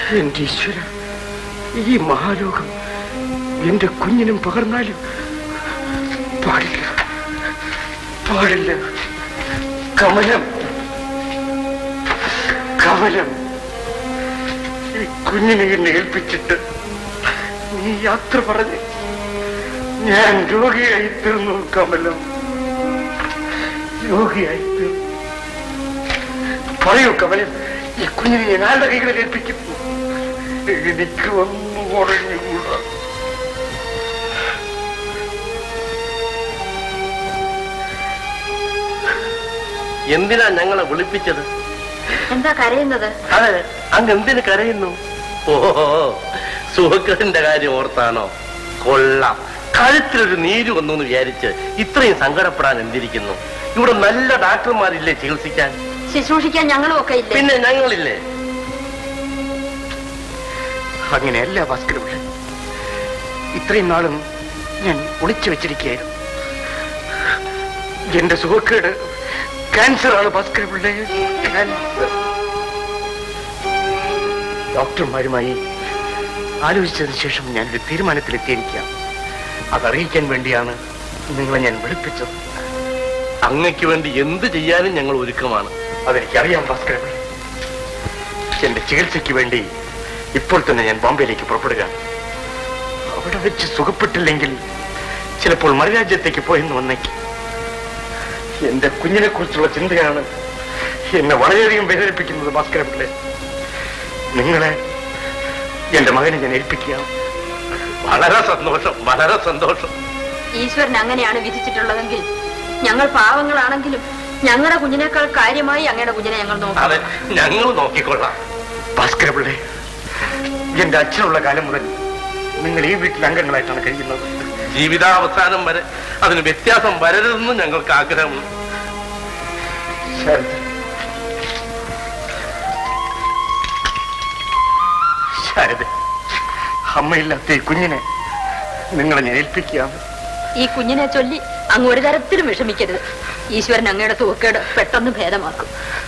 എന്റെ ഈശ്വര ഈ മഹാലോകം എന്റെ കുഞ്ഞിനും പകർന്നാലും പാടില്ല പാടില്ല കമലം കമലം ഈ കുഞ്ഞിനെ എന്നെ ഏൽപ്പിച്ചിട്ട് നീ യാത്ര പറഞ്ഞ് ഞാൻ രോഗിയായി തീർന്നു കമലം രോഗിയായി തീർന്നു പറയൂ കമലം ഈ കുഞ്ഞിനെ ഞാൻ ആരുടെ കൈകളിൽ ഏൽപ്പിക്കും എനിക്ക് ഒന്നും പറഞ്ഞുകൂടാ എന്തിനാ ഞങ്ങളെ വിളിപ്പിച്ചത് എന്താ കരയുന്നത് അതെ അങ്ങ് എന്തിന് കരയുന്നു ഓ സുഹൃത്തിന്റെ കാര്യം ഓർത്താണോ കൊള്ളാം കഴുത്തിലൊരു നീര് വന്നു എന്ന് വിചാരിച്ച് ഇത്രയും സങ്കടപ്പെടാൻ എന്തിരിക്കുന്നു ഇവിടെ നല്ല ഡാക്ടർമാരില്ലേ ചികിത്സിക്കാൻ ശുശ്രൂഷിക്കാൻ ഞങ്ങളും ഒക്കെ ഇല്ലേ പിന്നെ ഞങ്ങളില്ലേ അങ്ങനെയല്ല ഭാസ്കരപിള്ള ഇത്രയും നാളും ഞാൻ ഒളിച്ചു വെച്ചിരിക്കുകയായിരുന്നു എന്റെ സുഖക്കേട് ക്യാൻസർ ആണ് ഭാസ്കരപിള്ള ക്യാൻസർ ഡോക്ടർമാരുമായി ആലോചിച്ചതിന് ശേഷം ഞാനൊരു തീരുമാനത്തിലെത്തിയിരിക്കാം അതറിയിക്കാൻ വേണ്ടിയാണ് നിങ്ങളെ ഞാൻ വിളിപ്പിച്ചത് അങ്ങയ്ക്ക് വേണ്ടി എന്ത് ചെയ്യാനും ഞങ്ങൾ ഒരുക്കമാണ് അതെനിക്കറിയാം ഭാസ്കരപിള്ള എന്റെ ചികിത്സയ്ക്ക് വേണ്ടി ഇപ്പോൾ തന്നെ ഞാൻ ബോംബെയിലേക്ക് പുറപ്പെടുക അവിടെ വെച്ച് സുഖപ്പെട്ടില്ലെങ്കിൽ ചിലപ്പോൾ മറുരാജ്യത്തേക്ക് പോയെന്ന് വന്നേക്കും എന്റെ കുഞ്ഞിനെ കുറിച്ചുള്ള ചിന്തയാണ് എന്നെ വളരെയധികം വേദനിപ്പിക്കുന്നത് ഭാസ്കരപിള്ളെ നിങ്ങളെ എന്റെ മകനെ ഞാൻ ഏൽപ്പിക്കാം വളരെ സന്തോഷം വളരെ സന്തോഷം ഈശ്വരൻ അങ്ങനെയാണ് വിധിച്ചിട്ടുള്ളതെങ്കിൽ ഞങ്ങൾ പാവങ്ങളാണെങ്കിലും ഞങ്ങളുടെ കുഞ്ഞിനേക്കാൾ കാര്യമായി അങ്ങയുടെ കുഞ്ഞിനെ ഞങ്ങൾ നോക്കും അതെ ഞങ്ങൾ നോക്കിക്കൊള്ളാം ഭാസ്കരപിള്ളെ എന്റെ അച്ഛനുള്ള കാലം മുതൽ നിങ്ങൾ ഈ വീട്ടിൽ അംഗങ്ങളായിട്ടാണ് കഴിയുന്നത് ജീവിതാവസാനം വരെ അതിന് വ്യത്യാസം വരരുതെന്ന് ഞങ്ങൾക്ക് ആഗ്രഹമുണ്ട് ശാരദ ശാരദ അമ്മയില്ലാത്ത ഈ കുഞ്ഞിനെ നിങ്ങളെ ഞാൻ ഏൽപ്പിക്കാം ഈ കുഞ്ഞിനെ ചൊല്ലി അങ്ങ് ഒരു തരത്തിലും വിഷമിക്കരുത് ഈശ്വരൻ അങ്ങയുടെ തൂക്കേട് പെട്ടെന്ന് ഭേദമാക്കും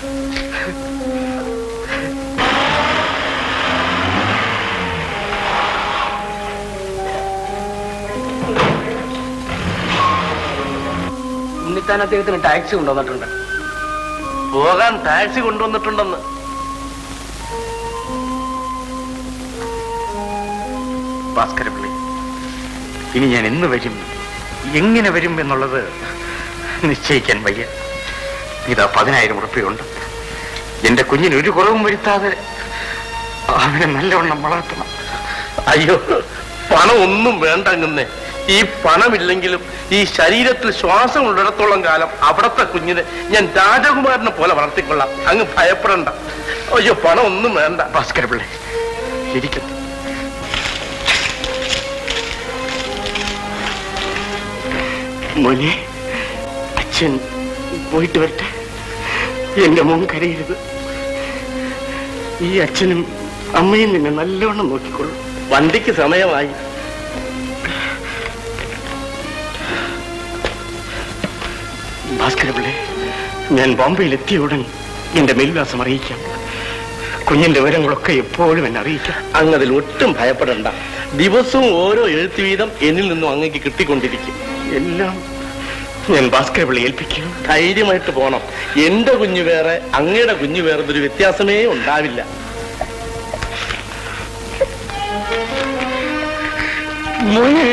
ഉണ്ണിത്താൻ അദ്ദേഹത്തിന് ടാക്സി കൊണ്ടുവന്നിട്ടുണ്ട് പോകാൻ ടാക്സി കൊണ്ടുവന്നിട്ടുണ്ടെന്ന് ഭാസ്കരപിള്ളി ഇനി ഞാൻ എന്ന് വരും എങ്ങനെ വരും എന്നുള്ളത് നിശ്ചയിക്കാൻ വയ്യ ഇതാ പതിനായിരം ഉറുപ്പിയുണ്ട് എന്റെ കുഞ്ഞിന് ഒരു കുറവും വരുത്താതെ അവനെ നല്ലവണ്ണം വളർത്തണം അയ്യോ പണം ഒന്നും വേണ്ട അങ്ങന്നെ ഈ പണമില്ലെങ്കിലും ഈ ശരീരത്തിൽ ശ്വാസം ഉള്ളിടത്തോളം കാലം അവിടത്തെ കുഞ്ഞിനെ ഞാൻ രാജകുമാരനെ പോലെ വളർത്തിക്കൊള്ളാം അങ്ങ് ഭയപ്പെടണ്ട അയ്യോ പണം ഒന്നും വേണ്ട ഭാസ്കരപിള്ളി ഇരിക്കട്ടെ മോനെ അച്ഛൻ പോയിട്ട് വരട്ടെ എന്റെ മോൻ കരയരുത് ഈ അച്ഛനും അമ്മയും നിന്നെ നല്ലവണ്ണം നോക്കിക്കൊള്ളും വണ്ടിക്ക് സമയമായി ഭാസ്കരപിള്ളെ ഞാൻ ബോംബെയിൽ എത്തിയ ഉടൻ എന്റെ മേൽവിലാസം അറിയിക്കാം കുഞ്ഞിന്റെ വിവരങ്ങളൊക്കെ എപ്പോഴും എന്നെ അറിയിക്കാം അങ്ങ് അതിൽ ഒട്ടും ഭയപ്പെടണ്ട ദിവസവും ഓരോ എഴുത്തു വീതം എന്നിൽ നിന്നും അങ്ങക്ക് കിട്ടിക്കൊണ്ടിരിക്കും എല്ലാം ഞാൻ ഭാസ്കരപിള്ളെ ഏൽപ്പിക്കും ധൈര്യമായിട്ട് പോണം എന്റെ കുഞ്ഞു വേറെ അങ്ങയുടെ കുഞ്ഞു വേറെ ഒരു വ്യത്യാസമേ ഉണ്ടാവില്ല മോനെ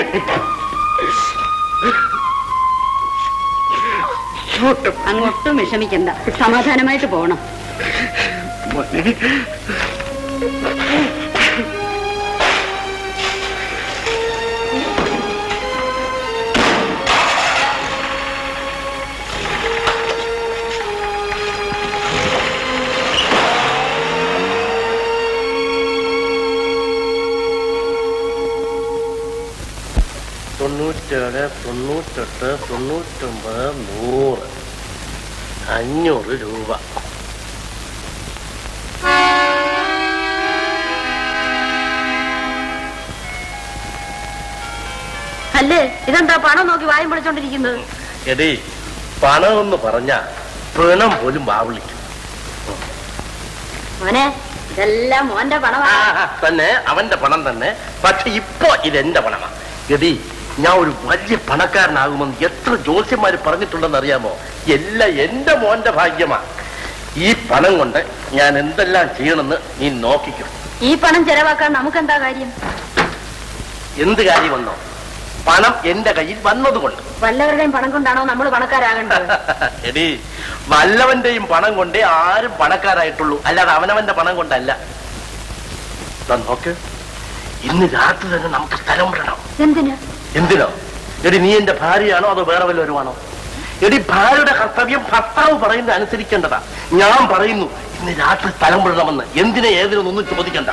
അങ്ങൊട്ടും വിഷമിക്കണ്ട സമാധാനമായിട്ട് പോണം മോനെ തൊണ്ണൂറ്റേഴ് തൊണ്ണൂറ്റെട്ട് തൊണ്ണൂറ്റൊമ്പത് നൂറ് അഞ്ഞൂറ് രൂപ അല്ലേ ഇതെന്താ പണം നോക്കി വായും പൊളിച്ചോണ്ടിരിക്കുന്നത് എടീ പണമെന്ന് പറഞ്ഞ പിണം പോലും വാവിളിക്കും മോനെ ഇതെല്ലാം മോന്റെ ആ, പണമാണ് ആ, തന്നെ അവന്റെ പണം തന്നെ പക്ഷെ ഇപ്പൊ ഇതെന്റെ പണമാണ് ഗതി ഞാൻ ഒരു വലിയ പണക്കാരനാകുമെന്ന് എത്ര ജ്യോത്സ്യന്മാര് പറഞ്ഞിട്ടുണ്ടെന്ന് അറിയാമോ എല്ലാം എന്റെ മോന്റെ ഭാഗ്യമാ ഈ പണം കൊണ്ട് ഞാൻ എന്തെല്ലാം ചെയ്യണമെന്ന് നീ നോക്കിക്കും ഈ പണം ചെലവാക്കാൻ നമുക്കെന്താ കാര്യം എന്ത് കാര്യം വന്നോ പണം എന്റെ കയ്യിൽ വന്നതുകൊണ്ട് വല്ലവരുടെയും പണം കൊണ്ടാണോ നമ്മൾ പണക്കാരാകേണ്ടത് എടി വല്ലവന്റെയും പണം കൊണ്ടേ ആരും പണക്കാരായിട്ടുള്ളൂ അല്ലാതെ അവനവന്റെ പണം കൊണ്ടല്ല ദാ നോക്ക് ഇന്ന് രാത്രി തന്നെ നമുക്ക് സ്ഥലം വിടണം എന്തിന് എന്തിനോ എടി നീ എന്റെ ഭാര്യയാണോ അതോ വേറെ വല്ലവരുമാണോ എടി ഭാര്യയുടെ കർത്തവ്യം ഭർത്താവ് പറയുന്നത് അനുസരിക്കേണ്ടതാ ഞാൻ പറയുന്നു ഇന്ന് രാത്രി സ്ഥലം വിടണമെന്ന് എന്തിനെ ഏതിനൊന്നും ചോദിക്കണ്ട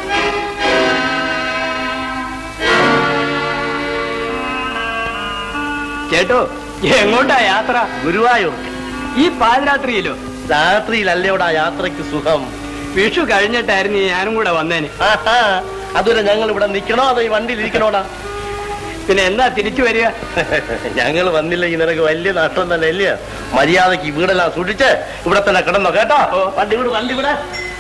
ചേട്ടോ എങ്ങോട്ടാ യാത്ര ഗുരുവായൂർക്ക് ഈ പാതിരാത്രിയിലോ രാത്രിയിലല്ലേടാ യാത്രയ്ക്ക് സുഖം വിഷു കഴിഞ്ഞിട്ടായിരുന്നു ഞാനും കൂടെ വന്നേന് ആഹാ, അതുവരെ ഞങ്ങൾ ഇവിടെ നിൽക്കണോ അതോ ഈ വണ്ടിയിൽ ഇരിക്കണോടാ പിന്നെ എന്നാ തിരിച്ചു വരിക ഞങ്ങൾ വന്നില്ലെങ്കിൽ നിനക്ക് വലിയ നഷ്ടം തന്നെ ഇല്ലയോ മര്യാദക്ക് ഈ വീടെല്ലാം സൂക്ഷിച്ച് ഇവിടെ തന്നെ കിടന്നോ കേട്ടോ വണ്ടി വിട് വണ്ടി വിട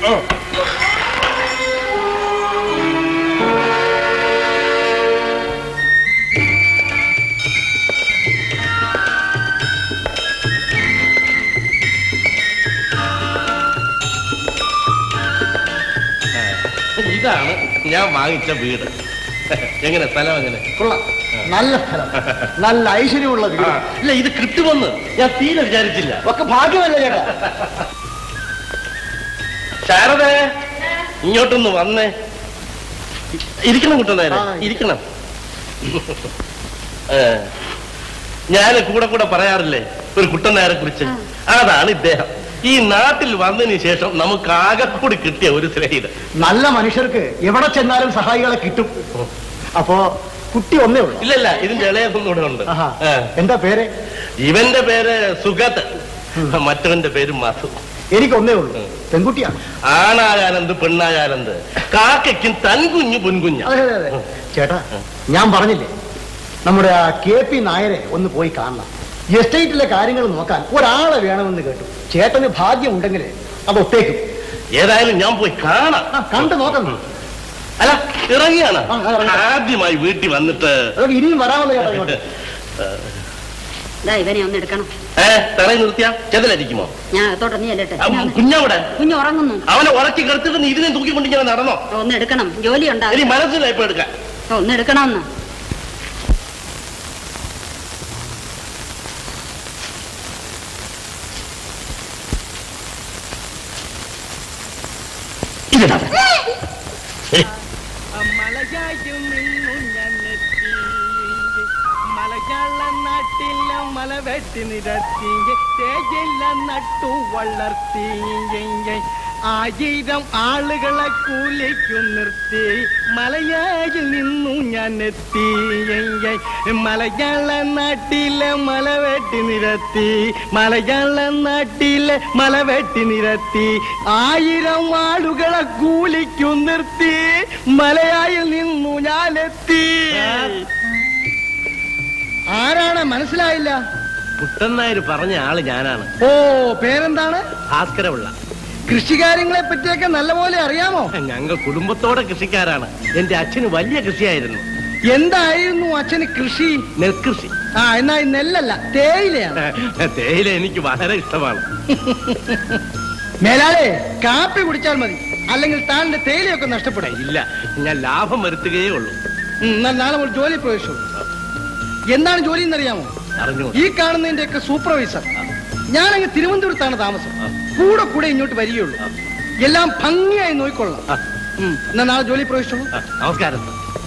ഇതാണ് ഞാൻ വാങ്ങിച്ച വീട് എങ്ങനെ സ്ഥലം എങ്ങനെ കൊള്ളാം നല്ല സ്ഥലം നല്ല ഐശ്വര്യമുള്ള വീട് ആ, ഇല്ല ഇത് കിട്ടുമെന്ന് ഞാൻ തീരെ വിചാരിച്ചില്ല ഒക്കെ ഭാഗ്യമല്ല ചേട്ടാ ശാരദ ഇങ്ങോട്ടൊന്ന് വന്നേ ഇ- ഇരിക്കണം കുട്ടനേരെ ആ, ഇരിക്കണം ഞാൻ കൂടെ കൂടെ പറയാറില്ലേ ഒരു കുട്ടനാരെ കുറിച്ച് അതാണ് ഇദ്ദേഹം ഈ നാട്ടിൽ വന്നതിന് ശേഷം നമുക്ക് ആകെ കൂടി കിട്ടിയ ഒരു സ്നേഹിത നല്ല മനുഷ്യർക്ക് എവിടെ ചെന്നാലും സഹായികളെ കിട്ടും അപ്പോ കുട്ടി ഒന്നേ ഉള്ളു ഇല്ലല്ല ഇതിന്റെ ഇളയതൊന്നും കൂടെ ഉണ്ട് ആഹാ. ആ. എന്താ പേര് ഇവന്റെ പേര് സുഗത് മറ്റവന്റെ പേര് മധു എനിക്ക് ഒന്നേ ഉള്ളു പെൺകുട്ടിയാണ് ആണായാലെന്ത് പെണ്ണായാലെന്ത് കാക്കയ്ക്കും തൻകുഞ്ഞു പൊൻകുഞ്ഞ അതെ അതെ അതെ ചേട്ടാ ഞാൻ പറഞ്ഞില്ലേ നമ്മുടെ ആ കെ പി നായരെ ഒന്ന് പോയി കാണണം എസ്റ്റേറ്റിലെ കാര്യങ്ങൾ നോക്കാൻ ഒരാളെ വേണമെന്ന് കേട്ടു ചേട്ടന് ഭാഗ്യം ഉണ്ടെങ്കിൽ അത് ഒത്തേക്കും ഏതായാലും ഞാൻ പോയി കാണാം ആ, കണ്ടു നോക്കണം അല്ല ഇറങ്ങിയാണ് ആ, ആ, ഇറങ്ങി. ആദ്യമായി വീട്ടിൽ വന്നിട്ട് അതൊക്കെ ഇനിയും വരാമല്ലോ ചേട്ടാ ഇങ്ങോട്ട് ഇതാ ഇവനെ ഒന്ന് എടുക്കണം ഏ തറയിൽ നിർത്തിയാ ചെതലരിക്കുമോ ഞാൻ അകത്തോട്ട് നീ അല്ലട്ടെ ആ, കുഞ്ഞവിടെ കുഞ്ഞു ഉറങ്ങുന്നു അവനെ ഉറക്കി കെടുത്തിട്ട് നീ ഇതിനെ തൂക്കിക്കൊണ്ട് ഇങ്ങനെ നടന്നോ ഒന്ന് എടുക്കണം ജോലി ഇനി ഉണ്ടാകും മനസ്സിലായി ഇപ്പൊ എടുക്കാൻ ഒന്ന് എടുക്കണമെന്ന് മലയായും നിന്നു ഞാനെത്തി മലയാള നാട്ടിലെ മല വെട്ടി നിരത്തി തേയില നട്ടു വളർത്തി ആയിരം ആളുകളെ കൂലിക്കു നിർത്തി മലയായിൽ നിന്നു ഞാൻ എത്തി മലയാള നാട്ടിലെ മല വെട്ടി നിരത്തി മലയാള നാട്ടിലെ മല വെട്ടി നിരത്തി ആയിരം ആളുകളെ കൂലിക്കു നിർത്തി മലയായിൽ നിന്നു ഞാൻ എത്തി ആരാണ് മനസ്സിലായില്ല കുട്ടൻ നായർ പറഞ്ഞ ആള് ഞാനാണ് ഓ പേരെന്താണ് ഭാസ്കരപിള്ള കൃഷികാര്യങ്ങളെ പറ്റിയൊക്കെ നല്ലപോലെ അറിയാമോ ഞങ്ങൾ കുടുംബത്തോടെ കൃഷിക്കാരാണ് എന്റെ അച്ഛന് വലിയ കൃഷിയായിരുന്നു എന്തായിരുന്നു അച്ഛന് കൃഷി നെൽകൃഷി ആ എന്നാ ഈ നെല്ലല്ല തേയിലയാണ് തേയില എനിക്ക് വളരെ ഇഷ്ടമാണ് മേലാളെ കാപ്പി കുടിച്ചാൽ മതി അല്ലെങ്കിൽ താൻ്റെ തേയിലയൊക്കെ നഷ്ടപ്പെടും ഇല്ല ഞാൻ ലാഭം വരുത്തുകയേ ഉള്ളൂ ഉം, എന്നാൽ നാളെ ഒരു ജോലി പ്രവേശിച്ചു എന്താണ് ജോലി എന്നറിയാമോ അറിഞ്ഞു ഈ കാണുന്നതിന്റെ ഒക്കെ സൂപ്പർവൈസർ ഞാനങ്ങ് തിരുവനന്തപുരത്താണ് താമസം കൂടെ കൂടെ ഇങ്ങോട്ട് വരികയുള്ളൂ എല്ലാം ഭംഗിയായി നോക്കിക്കൊള്ളാം ആ, ഉം, എന്നാ നാളെ ജോലി പ്രവേശിച്ചോളൂ ആ, നമസ്കാരം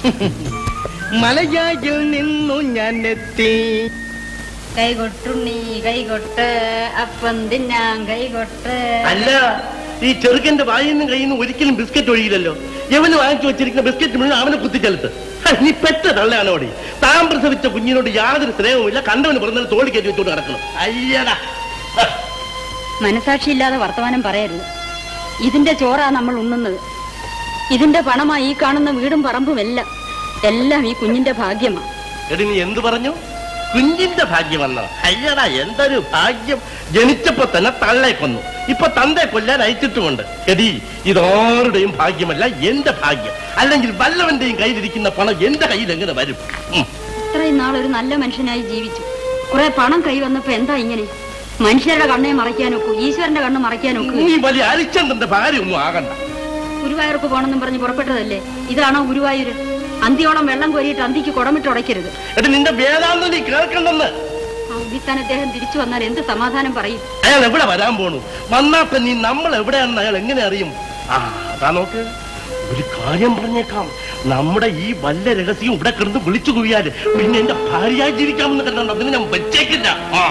മലയായിൽ നിന്നു ഞാൻ എത്തി കൈകൊട്ടുണ്ണി കൈകൊട്ട് അപ്പം തിന്നാൻ കൈകൊട്ട് അല്ല ഈ ചെറുക്കന്റെ വായിൽ നിന്നും കയ്യിൽ നിന്ന് ഒരിക്കലും ബിസ്ക്കറ്റ് ഒഴിയില്ലല്ലോ എവന് വാങ്ങിച്ചു വെച്ചിരിക്കുന്ന ബിസ്ക്കറ്റ് മുഴുവൻ അവനെ കുത്തിച്ചെലുത്ത് ഹ, നീ പെറ്റ തള്ളയാണോടി താൻ പ്രസവിച്ച കുഞ്ഞിനോട് യാതൊരു സ്നേഹവുമില്ല കണ്ടവന് പറഞ്ഞാൽ തോളി കയറ്റി വെച്ചോണ്ട് കിടക്കണം അയ്യടാ ഹ, മനസാക്ഷിയില്ലാതെ വർത്തമാനം പറയരുത് ഇതിന്റെ ചോറാ നമ്മൾ ഉണ്ണുന്നത് ഇതിന്റെ പണമാ ഈ കാണുന്ന വീടും പറമ്പും എല്ലാം എല്ലാം ഈ കുഞ്ഞിന്റെ ഭാഗ്യമാ എടി നീ എന്ത് പറഞ്ഞു കുഞ്ഞിന്റെ ഭാഗ്യമെന്നോ അയ്യടാ എന്തൊരു ഭാഗ്യം ജനിച്ചപ്പോ തന്നെ തള്ളെ കൊന്നു ഇപ്പൊ തന്റെ കൊല്ലാൻ അയച്ചിട്ടുമുണ്ട് എടി ഇതാരുടെയും ഭാഗ്യമല്ല എന്റെ ഭാഗ്യം അല്ലെങ്കിൽ വല്ലവന്റെയും കയ്യിലിരിക്കുന്ന പണം എന്റെ കയ്യിൽ എങ്ങനെ വരും ഉം. ഇത്രയും നാൾ ഒരു നല്ല മനുഷ്യനായി ജീവിച്ചു കുറെ പണം കൈ വന്നപ്പോ എന്താ ഇങ്ങനെ മനുഷ്യരുടെ കണ്ണെ മറയ്ക്കാനൊക്കൂ ഈശ്വരന്റെ കണ്ണ് മറയ്ക്കാനൊക്കൂ നീ വലിയ അരിച്ചന്ദ്രന്റെ ഭാര്യ ഒന്നും ആകണ്ട ഗുരുവായൂർക്ക് പോണെന്നും പറഞ്ഞ് പുറപ്പെട്ടതല്ലേ ഇതാണോ ഗുരുവായൂര് അന്തിയോളം വെള്ളം കോരിയിട്ട് അന്തിക്ക് കുടമിട്ട് ഉടയ്ക്കരുത് എടി നിന്റെ വേദാന്തം നീ കേൾക്കണ്ടെന്ന് ആ ഉദിത്താൻ അദ്ദേഹം തിരിച്ചു വന്നാൽ എന്ത് സമാധാനം പറയും അയാൾ എവിടെ വരാൻ പോണു വന്നാത്ത നീ നമ്മൾ എവിടെയാണെന്ന് അയാൾ എങ്ങനെ അറിയും ആ അതാ നോക്ക് ഒരു കാര്യം പറഞ്ഞേക്കാം നമ്മുടെ ഈ വല്ല രഹസ്യം ഇവിടെ കിടന്ന് വിളിച്ചു കുവിയാല് പിന്നെ എന്റെ ഭാര്യയായി ജീവിക്കാമെന്ന് കണ്ടോ അതിന് ഞാൻ വെച്ചേക്കില്ല ആ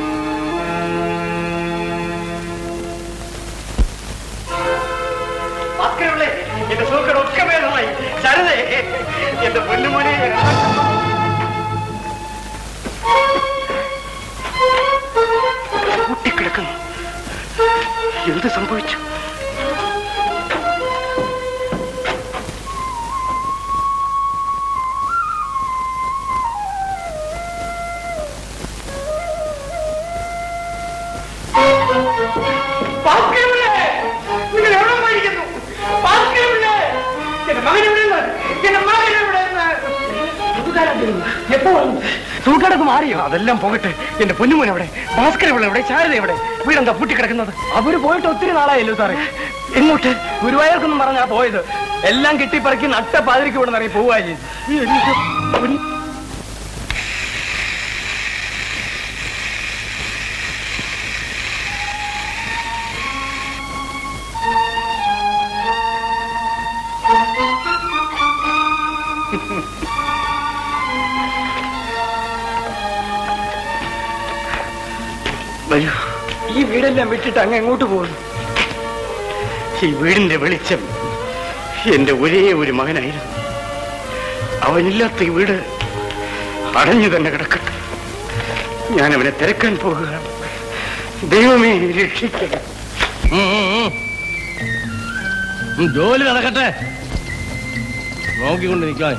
ഭാസ്കരപിള്ളേ, എന്റെ സൂക്കടൊക്കെ ഭേദമായി ശരതേ എന്റെ പൊന്നുമോനെ കൂട്ടിക്കിടക്കുന്നു എന്ത് സംഭവിച്ചു ഭാസ്കരപിള്ളേ, നിങ്ങൾ എവിടെ പോയിരിക്കുന്നു? ഭാസ്കരപിള്ളേ, എന്റെ മകൻ എവിടെയാണ്? എന്റെ മകൻ എവിടെയാണ്? എപ്പോ വന്നു? തൂക്കടക്ക് മാറിയോ അതെല്ലാം പോകട്ടെ എന്റെ പൊന്നുമോൻ എവിടെ ഭാസ്കരപിള്ള എവിടെ ശാരദ എവിടെ വീടെന്താ പൂട്ടിക്കിടക്കുന്നത് അവര് പോയിട്ട് ഒത്തിരി നാളായല്ലോ സാറേ എങ്ങോട്ട് ഗുരുവായൂർക്കൊന്നും പറഞ്ഞാ പോയത് എല്ലാം കെട്ടിപ്പറക്കി നട്ട പാതിരിക്ക് ഇവിടെ നിറയെ പോവുക ചെയ്തു വരൂ ഈ വീടെല്ലാം വിട്ടിട്ട് അങ്ങ് എങ്ങോട്ട് പോകുന്നു ഈ വീടിന്റെ വെളിച്ചം എന്റെ ഒരേ ഒരു മകനായിരുന്നു അവനില്ലാത്ത ഈ വീട് അടഞ്ഞു തന്നെ കിടക്കട്ടെ ഞാൻ അവനെ തിരക്കാൻ പോകുകയാണ് ദൈവമേ രക്ഷിക്കണം ഉം, ഉം, ഉം. ഉം, ജോലി നടക്കട്ടെ നോക്കിക്കൊണ്ട് നിൽക്കാൻ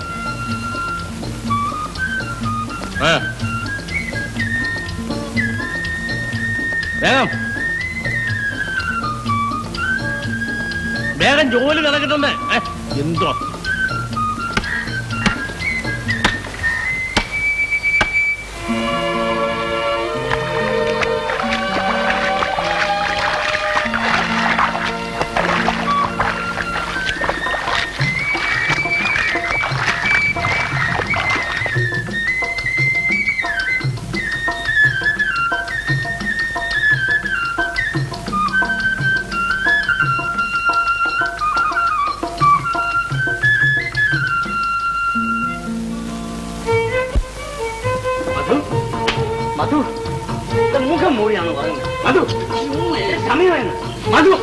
ആ വേഗം വേഗം ജോലി നടക്കട്ടെ ഏ, എന്തോ മധു മധു ഇത് മുഖം മൂടിയാണ് പറയുന്നത് മധു സമയമായിരുന്നു മധു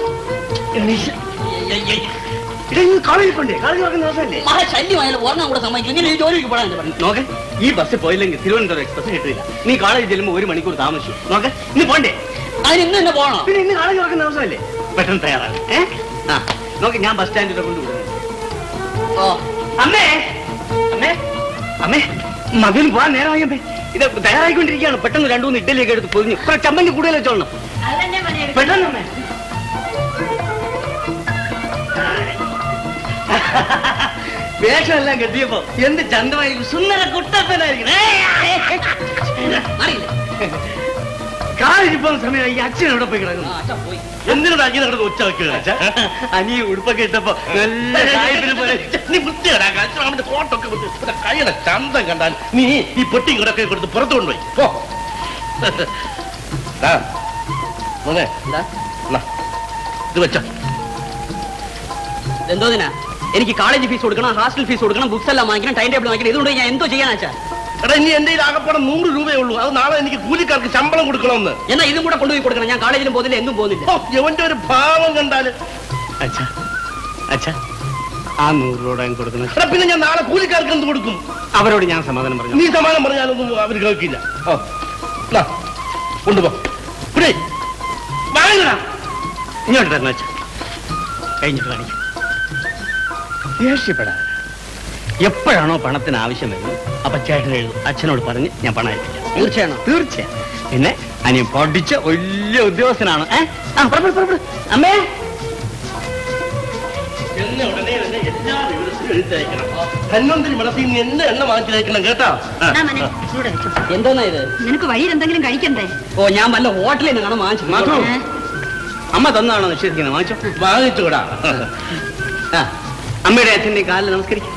കോളേജിൽ കൊണ്ടേ കോളേജ് തുറക്കുന്ന ദിവസമല്ലേ മഹാശല്യമായാലും ഓർമ്മ കൂടെ സമ്മതിക്കും ഇങ്ങനെ ഈ ജോലിക്ക് പോകാൻ പറഞ്ഞു നോക്കെ ഈ ബസ് പോയില്ലെങ്കിൽ തിരുവനന്തപുരം എക്സ്പ്രസ് കിട്ടില്ല നീ കോളേജിൽ ചെല്ലുമ്പോൾ ഒരു മണിക്കൂർ താമസിച്ചു നോക്കെ ഇന്ന് പോണ്ടേ അതിന് ഇന്ന് തന്നെ പോകണം പിന്നെ ഇന്ന് കോളേജ് തുറക്കുന്ന ദിവസമല്ലേ പെട്ടെന്ന് തയ്യാറാണ് ഏ ആ നോക്ക് ഞാൻ ബസ് സ്റ്റാൻഡിൽ കൊണ്ട് വിടുന്നു ഓ അമ്മേ അമ്മേ അമ്മേ മകന് പോവാൻ നേരമായി അമ്മേ ഇത് തയ്യാറായിക്കൊണ്ടിരിക്കുകയാണ് പെട്ടെന്ന് രണ്ടു മൂന്ന് ഇഡ്ഡലിയൊക്കെ എടുത്ത് പൊതിഞ്ഞു കുറെ ചമ്മന്തി കൂടുതൽ വെച്ചോളണം പെട്ടെന്ന് അമ്മേ വേഷമെല്ലാം കെട്ടിയപ്പോ എന്ത് ചന്തമായി സുന്ദര കുട്ടപ്പനായിരിക്കും അറിയില്ല കാലിരിപ്പം സമയം ഈ അച്ഛൻ എവിടെ പോയി കിടക്കുന്നു ആ, അച്ഛാ പോയി എന്തിനാ അങ്ങനെ കിടന്ന് ഒച്ച വെക്കുക അനി ഉടുപ്പൊക്കെ ഇട്ടപ്പോ നല്ല സായിപ്പിനെ പോലെ നീ വൃത്തികേടാ അവന്റെ ഫോട്ടോക്കെ കൈയുടെ ചന്തം കണ്ടാൽ നീ ഈ പൊട്ടി ഇങ്ങോട്ടൊക്കെ കൊടുത്ത് പുറത്തു കൊണ്ടുപോയി പോ ദാ, മോനെ എന്താ നാ, ഇത് വെച്ചോ എന്തോതിനാ എനിക്ക് കോളേജ് ഫീസ് കൊടുക്കണം ഹാസ്റ്റൽ ഫീസ് കൊടുക്കണം ബുക്സ് എല്ലാം വാങ്ങിക്കണം ടൈം ടേബിൾ വാങ്ങിക്കണം ഇതുകൊണ്ട് ഞാൻ എന്തോ ചെയ്യാനാ അച്ഛാ എടാ ഇനി എന്റെ കയ്യിൽ ആകപ്പാടെ നൂറ് രൂപയേ ഉള്ളൂ അത് നാളെ എനിക്ക് കൂലിക്കാർക്ക് ശമ്പളം കൊടുക്കണമെന്ന് എന്നാ ഇതും കൂടെ കൊണ്ടുപോയി കൊടുക്കണം ഞാൻ കോളേജിലും പോകുന്നില്ല എങ്ങും പോകുന്നില്ല ഓ, ഇവന്റെ ഒരു ഭാവം കണ്ടാല് അച്ഛാ അച്ഛാ ആ നൂറ് രൂപ അങ്ങ് കൊടുക്കുന്ന എടാ പിന്നെ ഞാൻ നാളെ കൂലിക്കാർക്ക് എന്ത് കൊടുക്കും അവരോട് ഞാൻ സമാധാനം പറഞ്ഞു നീ സമാനം പറഞ്ഞാലൊന്നും അവർ കേൾക്കില്ല ഓ നാ, കൊണ്ടുപോ ഇവിടെ വാങ്ങണ ഇങ്ങോട്ട് തരണം അച്ഛാ കഴിഞ്ഞിട്ട് കാണിക്കാം ദേഷ്യപ്പെടാ എപ്പോഴാണോ പണത്തിന് ആവശ്യം വരുന്നത് അപ്പൊ ചേട്ടൻ എഴുതും അച്ഛനോട് പറഞ്ഞ് ഞാൻ പണം അയക്കില്ല തീർച്ചയാണോ തീർച്ചയായും പിന്നെ അനിയൻ പഠിച്ച വലിയ ഉദ്യോഗസ്ഥനാണ് ഏ ആ പുറപ്പെടു പുറപ്പെടു അമ്മേ എന്നെ ഉടനെ തന്നെ എല്ലാ വിവരത്തിലും എഴുത്തയക്കണം ധന്വന്തരി മനസ്സിൽ നിന്ന് എന്നെ എണ്ണ വാങ്ങിച്ചയക്കണം കേട്ടോ ആ. എന്നാ മോനെ, ഇവിടെ വെച്ചോ. എന്തോന്നാ ഇത് നിനക്ക് വഴിയിൽ എന്തെങ്കിലും കഴിക്കണ്ടേ ഓ ഞാൻ വല്ല ഹോട്ടലിൽ നിന്ന് കാണാൻ വാങ്ങിച്ചു മധു. ഏ? അമ്മ തന്നാണോ നിശ്ചയിക്കുന്നത് വാങ്ങിച്ചോ വാങ്ങിച്ചുകൂടാ ആ അമ്മയുടെ അച്ഛൻ്റെ കാലിൽ നമസ്കരിക്കും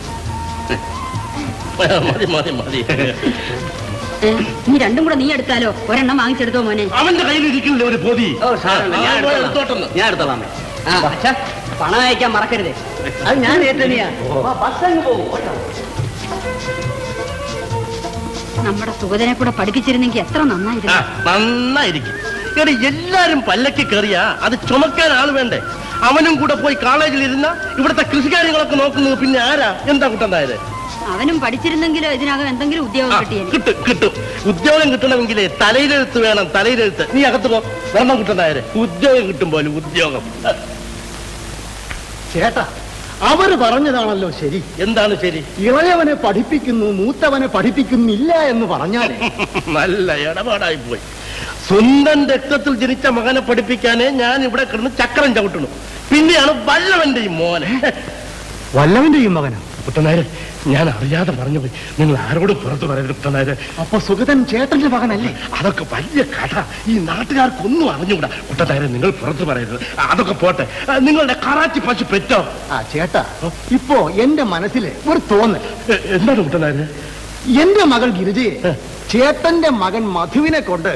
മതി മതി മതി ഏ, നീ രണ്ടും കൂടെ നീ എടുത്താലോ ഒരെണ്ണം വാങ്ങിച്ചെടുത്തോ മോനെ അവന്റെ കയ്യിൽ ഇരിക്കില്ല ഒരു പൊതി ഓ സാറല്ല ഞാൻ ആ, പോയി എടുത്തോളാം. എടുത്തോട്ടെന്ന്. ഞാൻ എടുത്തോളാം അമ്മേ. ആ അച്ഛാ പണം അയക്കാൻ മറക്കരുതേ അത് ഞാൻ ഏറ്റണിയാ ബസ് അങ്ങ് പോകും കേട്ടോ. നമ്മുടെ സുഗതനെ കൂടെ പഠിപ്പിച്ചിരുന്നെങ്കിൽ എത്ര ആ, നന്നായിരുന്നു നന്നായിരിക്കും എടി എല്ലാരും പല്ലക്ക് കയറിയാ അത് ചുമക്കാൻ ആള് വേണ്ടേ അവനും കൂടെ പോയി കോളേജിൽ ഇരുന്ന ഇവിടുത്തെ കൃഷികാര്യങ്ങളൊക്കെ നോക്കുന്നത് പിന്നെ ആരാ എന്താ കുട്ടണ്ടായത് അവനും പഠിച്ചിരുന്നെങ്കിലോ ഇതിനകം എന്തെങ്കിലും ഉദ്യോഗം കിട്ടിയേനെ കിട്ടും കിട്ടും ഉദ്യോഗം കിട്ടണമെങ്കിലേ തലയിലെഴുത്ത് വേണം തലയിലെഴുത്ത് നീ അകത്ത് പോ വെള്ളം കുട്ടണ്ടായത് ഉദ്യോഗം കിട്ടും പോലെ ഉദ്യോഗം ചേട്ടാ അവര് പറഞ്ഞതാണല്ലോ ശരി എന്താണ് ശരി ഇളയവനെ പഠിപ്പിക്കുന്നു മൂത്തവനെ പഠിപ്പിക്കുന്നില്ല എന്ന് പറഞ്ഞാലേ നല്ല ഇടപാടായി പോയി സ്വന്തം രക്തത്തിൽ ജനിച്ച മകനെ പഠിപ്പിക്കാനേ ഞാൻ ഇവിടെ കിടന്ന് ചക്രം ചവിട്ടണു പിന്നെയാണ് വല്ലവന്റെ ഈ മോനെ വല്ലവന്റെയും മകനാ കുട്ടനായര് ഞാൻ അറിയാതെ പറഞ്ഞു പോയി നിങ്ങൾ ആരോടും പുറത്തു പറയരുത് കുട്ടനായര് അപ്പൊ സുഗതൻ ചേട്ടന്റെ മകനല്ലേ അതൊക്കെ വലിയ കഥ ഈ നാട്ടുകാർക്കൊന്നും അറിഞ്ഞുകൂടാ കുട്ടനായരെ നിങ്ങൾ പുറത്തു പറയരുത് അതൊക്കെ പോട്ടെ ആ, നിങ്ങളുടെ കറാച്ചി പശു പെറ്റോ ആ ചേട്ടാ ഇപ്പോ എന്റെ മനസ്സില് ഒരു തോന്നൽ എ- എന്താണ് കുട്ടനായര് എന്റെ മകൾ ഗിരിജയെ ചേട്ടന്റെ മകൻ മധുവിനെ കൊണ്ട്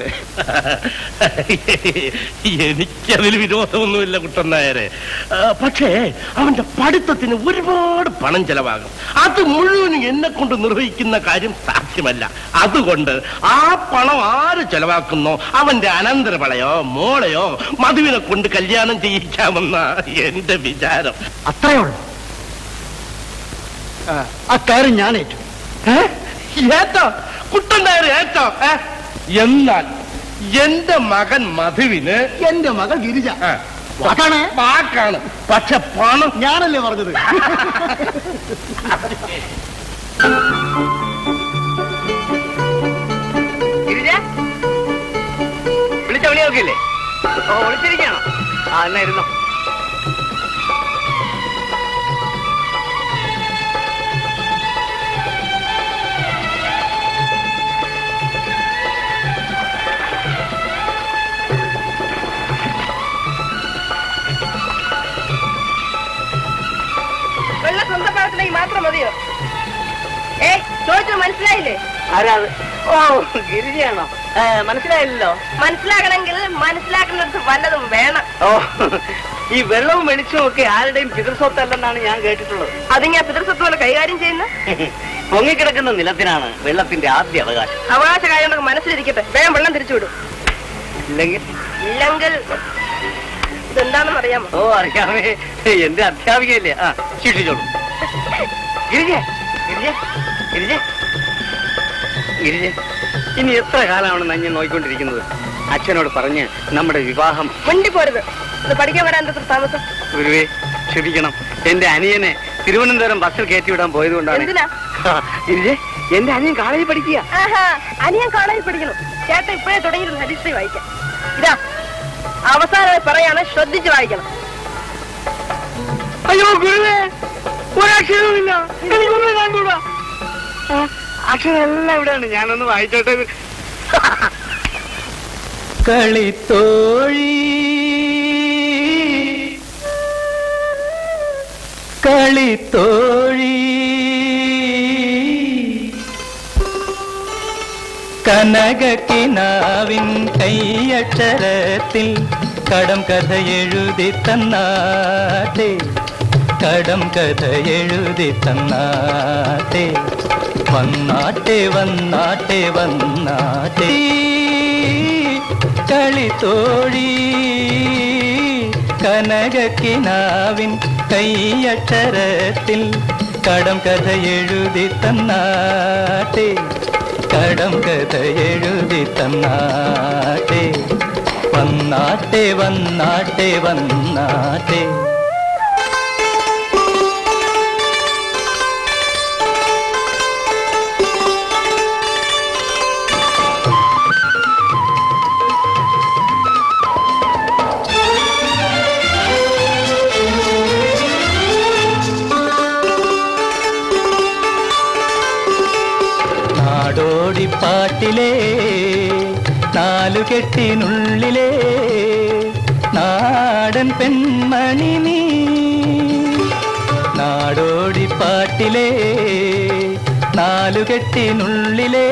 എനിക്കതിൽ വിരോധമൊന്നുമില്ല കുട്ടനായരെ ആ, പക്ഷേ അവന്റെ പഠിത്തത്തിന് ഒരുപാട് പണം ചെലവാകും അത് മുഴുവനും എന്നെ കൊണ്ട് നിർവഹിക്കുന്ന കാര്യം സാധ്യമല്ല അതുകൊണ്ട് ആ പണം ആര് ചെലവാക്കുന്നോ അവന്റെ അനന്തരവളയോ മോളെയോ മധുവിനെ കൊണ്ട് കല്യാണം ചെയ്യിക്കാമെന്ന എന്റെ വിചാരം അത്രയേ ഉള്ളൂ ആ, ആ കാര്യം ഞാൻ ഏറ്റു ഏ? ഏത്തോ കുട്ടനായർ ഏത്തോ ഏ? എന്നാൽ എന്റെ മകൻ മധുവിന് എന്റെ മകൾ ഗിരിജ ആ, വാക്കാണ് വാക്കാണ് പക്ഷെ പണം ഞാനല്ലേ പറഞ്ഞത് വിളിച്ച വിളി നോക്കില്ലേ ഓ വിളിച്ചിരിക്കണോ ആ എന്നാ ഇരുന്നോ വെള്ള സ്വന്തപ്പാടത്തിലേക്ക് മാത്രം മതിയോ ഏ ചോദിച്ചു മനസ്സിലായില്ലേ ആരാ അത്? ഓ ഗിരിജയാണോ ഏ, മനസ്സിലായില്ലല്ലോ മനസ്സിലാക്കണമെങ്കിൽ മനസ്സിലാക്കുന്നിടത്ത് വല്ലതും വേണം ഓ ഈ വെള്ളവും വെളിച്ചവും ഒക്കെ ആരുടെയും പിതൃസ്വത്തല്ലെന്നാണ് ഞാൻ കേട്ടിട്ടുള്ളത് അതിങ്ങനെ പിതൃസ്വത്ത് പോലെ കൈകാര്യം ചെയ്യുന്ന പൊങ്ങിക്കിടക്കുന്ന നിലത്തിനാണ് വെള്ളത്തിന്റെ ആദ്യ അവകാശം അവകാശ കാര്യങ്ങളൊക്കെ മനസ്സിലിരിക്കട്ടെ വേഗം വെള്ളം തിരിച്ചുവിടും ഇല്ലെങ്കിൽ ഇല്ലെങ്കിൽ ഇതെന്താണെന്ന് അറിയാമോ ഓ അറിയാമേ എന്റെ അധ്യാപികയല്ലേ ആ ശിക്ഷിച്ചോളൂ ഗിരിജ ഗിരിജ ഗിരിജ ഗിരിജ ഇനി എത്ര കാലമാണ് നഞ്ഞ് നോക്കിക്കൊണ്ടിരിക്കുന്നത് അച്ഛനോട് പറഞ്ഞ് നമ്മുടെ വിവാഹം മുണ്ടി പോരുത് ഇത് പഠിക്കാൻ വരാൻ എന്താ താമസം ഗുരുവേ ക്ഷമിക്കണം എന്റെ അനിയനെ തിരുവനന്തപുരം ബസ്സിൽ കയറ്റിവിടാൻ പോയത് കൊണ്ടാണ് എന്തിനാ ഗിരിജ എന്റെ അനിയൻ കോളേജിൽ പഠിക്കുക ആഹാ അനിയൻ കോളേജിൽ പഠിക്കണം ചേട്ടൻ ഇപ്പോഴേ തുടങ്ങിയിരുന്നു ഹരിശ്രീ വായിക്കാം ഇതാ അവസാനമായി പറയാണ് ശ്രദ്ധിച്ച് വായിക്കണം അയ്യോ ഗുരുവേ ഒരക്ഷരവുമില്ല എനിക്കൊന്നും കണ്ടുകൂടാ ആ, അക്ഷരമെല്ലാം ഇവിടെയാണ് ഞാനൊന്ന് വായിച്ചോട്ടെ കളിത്തോഴി കളിത്തോഴി കനകക്കിനാവിൻ കൈയക്ഷരത്തിൽ കടം കഥ എഴുതി തന്നാട്ടെ കടം കഥ എഴുതി തന്നാട്ടെ വന്നാട്ടെ വന്നാട്ടെ വന്നാട്ടെ കളിത്തോഴി കനകക്കിനാവിൻ കൈയക്ഷരത്തിൽ കടം കഥ എഴുതി തന്നാട്ടെ കടം കഥ എഴുതി തന്നാട്ടെ വന്നാട്ടെ വന്നാട്ടെ വന്നാട്ടെ പാട്ടിലെ നാലുകെട്ടിനുള്ളിലെ നാടൻ പെൺമണി നീ നാടോടി പാട്ടിലെ നാലുകെട്ടിനുള്ളിലെ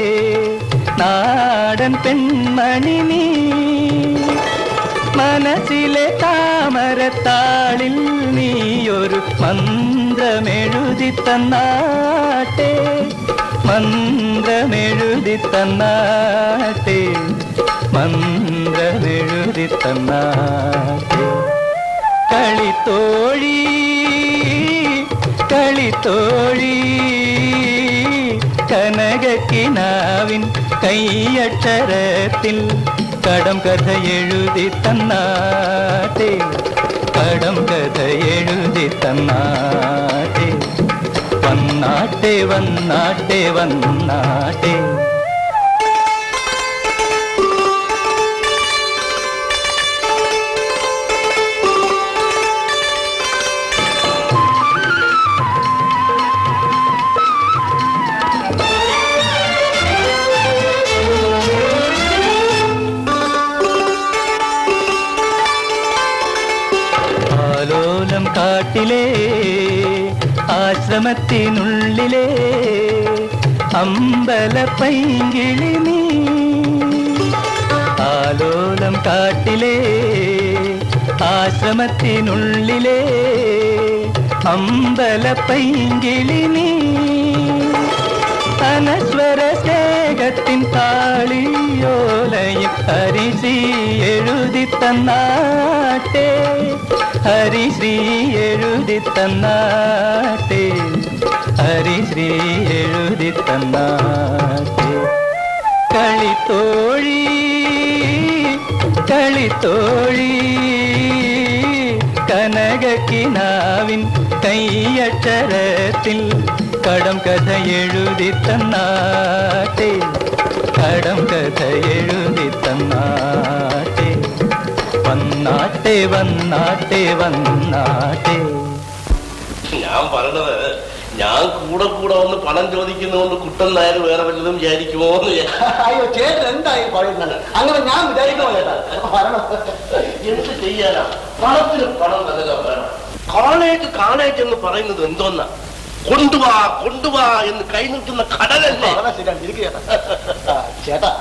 നാടൻ പെൺമണി നീ മനസ്സിലെ താമരത്താളിൽ നീയൊരു മന്ത്രമെഴുതി തന്നാട്ടെ മന്ത്രമെഴുതി തന്നാട്ടെ മന്ത്രമെഴുതി തന്നാട്ടെ കളിത്തോഴി കളിത്തോഴി കനകക്കിനാവിൻ കൈയക്ഷരത്തിൽ കടം കഥ എഴുതി തന്നാട്ടെ കടം കഥ എഴുതി തന്നാട്ടെ വന്നാട്ടെ വന്നാട്ടെ വന്നാട്ടെ ആലോലം കാട്ടിലെ ആശ്രമത്തിനുള്ളിലെ അമ്പല പൈങ്കിളി നീ ആലോലം കാട്ടിലെ ആശ്രമത്തിനുള്ളിലെ അമ്പല പൈങ്കിളി നീ അനശ്വര സ്നേഹത്തിൻ താളിയോലയും ഹരിശ്രീ എഴുതി തന്നാട്ടെ ഹരിശ്രീ എഴുതി തന്നാട്ടെ ഹരിശ്രീ എഴുതി തന്നാട്ടെ കളിത്തോഴി കളിത്തോഴി കനകക്കിനാവിൻ കൈയക്ഷരത്തിൽ കടം കഥ എഴുതി തന്നാട്ടെ കടം കഥ എഴുതി തന്നാട്ടെ വന്നാട്ടെ വന്നാട്ടെ വന്നാട്ടെ ഞാൻ പറഞ്ഞത് ഞാൻ കൂടെ കൂടെ വന്ന് പണം ചോദിക്കുന്നതുകൊണ്ട് കുട്ടൻ നായർ വേറെ വല്ലതും വിചാരിക്കുമോ എന്ന് ഞാൻ- അയ്യോ ചേട്ടൻ എന്തായി പറയുന്നത് അങ്ങനെ ഞാൻ വിചാരിക്കണോ ചേട്ടാ വരണം എന്ത് ചെയ്യാനാ പണത്തിന് പണം നൽകാൻ വേണം കോളേജ് കോളേജ് എന്ന് പറയുന്നത് എന്തോന്നാ കൊണ്ടുവാ കൊണ്ടുവാ എന്ന് കൈനീട്ടുന്ന കടലല്ലേ വളരെ ശരിയാണ് ഇരിക്ക് ചേട്ടാ ആ, ചേട്ടാ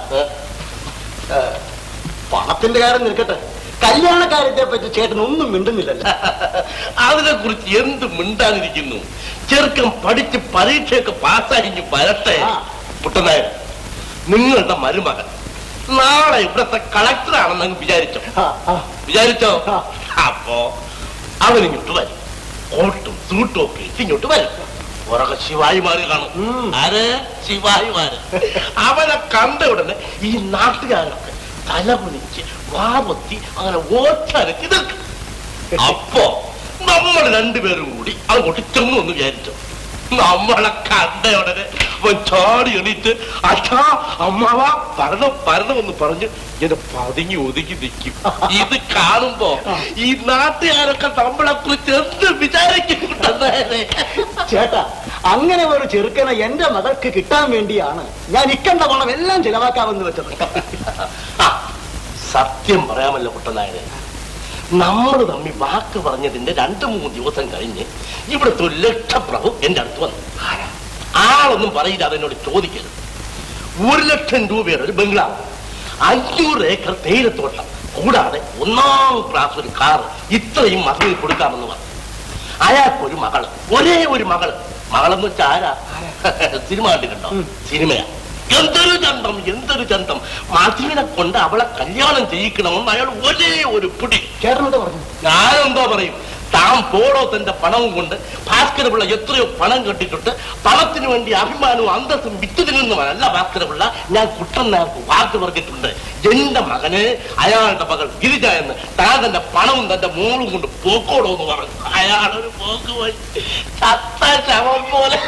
ഏ, പണത്തിന്റെ കാര്യം നിൽക്കട്ടെ കല്യാണ കാര്യത്തെ പറ്റി ചേട്ടൻ ഒന്നും മിണ്ടുന്നില്ലല്ലോ അതിനെ കുറിച്ച് എന്ത് മിണ്ടാതിരിക്കുന്നു ചെറുക്കൻ പഠിച്ച് പരീക്ഷയൊക്കെ പാസ്സായി വരട്ടെ ആ. പുട്ടനായർ നിങ്ങളുടെ മരുമകൻ നാളെ ഇവിടത്തെ കളക്ടറാണെന്ന് അങ്ങ് വിചാരിച്ചോ ആ, ആ. വിചാരിച്ചോ ആ. അപ്പോ അവനിങ്ങോട്ട് വരും കോട്ടും സൂട്ടും ഒക്കെ ഇട്ട് ഇങ്ങോട്ട് വരും ഉറക്കെ ശിവായിമാര് കാണും ഉം. ആര് ശിവായിമാര് അവനെ കണ്ട ഉടനെ ഈ നാട്ടുകാരൊക്കെ തല കുനിച്ച് വാപത്തി അങ്ങനെ ഓച്ചാനൊക്കെ നിൽക്കും അപ്പോ നമ്മൾ രണ്ടുപേരും കൂടി അങ്ങോട്ട് ചെന്നു എന്ന് വിചാരിച്ചു നമ്മളെ കണ്ട ഉടനെ അവൻ ചാടി എണീറ്റ് അച്ഛാ അമ്മാവ പരണം പരണമെന്ന് പറഞ്ഞ് ഇങ്ങനെ പതുങ്ങി ഒതുങ്ങി നിൽക്കും ഇത് കാണുമ്പോ ഈ നാട്ടുകാരൊക്കെ നമ്മളെ കുറിച്ച് എന്ത് വിചാരിക്കും കുട്ടനായരെ? ചേട്ടാ അങ്ങനെ ഒരു ചെറുക്കനെ എന്റെ മകൾക്ക് കിട്ടാൻ വേണ്ടിയാണ് ഞാൻ ഇക്കണ്ട പണം എല്ലാം ചെലവാക്കാമെന്ന് വെച്ചത് ആ, സത്യം പറയാമല്ലോ കുട്ടനായരെ നമ്മൾ തമ്മിൽ വാക്ക് പറഞ്ഞതിന്റെ രണ്ടു മൂന്ന് ദിവസം കഴിഞ്ഞ് ഇവിടുത്തെ ഒരു ലക്ഷപ്രഭു എന്റെ അടുത്ത് വന്നു ആളൊന്നും പറയില്ല അതെന്നോട് ചോദിക്കരുത് ഒരു ലക്ഷം രൂപയുടെ ഒരു ബംഗ്ലാവ് അഞ്ഞൂറ് ഏക്കർ തേയിലത്തോട്ടം കൂടാതെ ഒന്നാം ക്ലാസ് ഒരു കാർ ഇത്രയും മകന് കൊടുക്കാമെന്ന് പറഞ്ഞു അയാൾക്കൊരു മകള് ഒരേ ഒരു മകള് മകളെന്ന് വെച്ചാൽ ആരാ സിനിമ കണ്ടിട്ടുണ്ടോ സിനിമയാ എന്തൊരു ചന്തം എന്തൊരു ചന്തം മധുവിനെ കൊണ്ട് അവളെ കല്യാണം ചെയ്യിക്കണമെന്ന് അയാൾ ഒരേ ഒരു പിടി ചേട്ടനോട് പറഞ്ഞു ഞാനെന്തോ പറയും താൻ പോടോ തന്റെ പണവും കൊണ്ട് ഭാസ്കരപിള്ള എത്രയോ പണം കെട്ടിട്ടുണ്ട് പണത്തിന് വേണ്ടി അഭിമാനവും അന്തസ്സും വിറ്റു തിന്നുന്നവനല്ല ഭാസ്കരപിള്ള ഞാൻ കുട്ടൻ നേർക്ക് വാക്ക് പറഞ്ഞിട്ടുണ്ട് എന്റെ മകന് അയാളുടെ മകൾ ഗിരിജ എന്ന് താൻ തന്റെ പണവും തന്റെ മോളും കൊണ്ട് പോക്കോടോ എന്ന് പറഞ്ഞു അയാളൊരു പോക്ക് പോയി ചത്ത ശവം പോലെ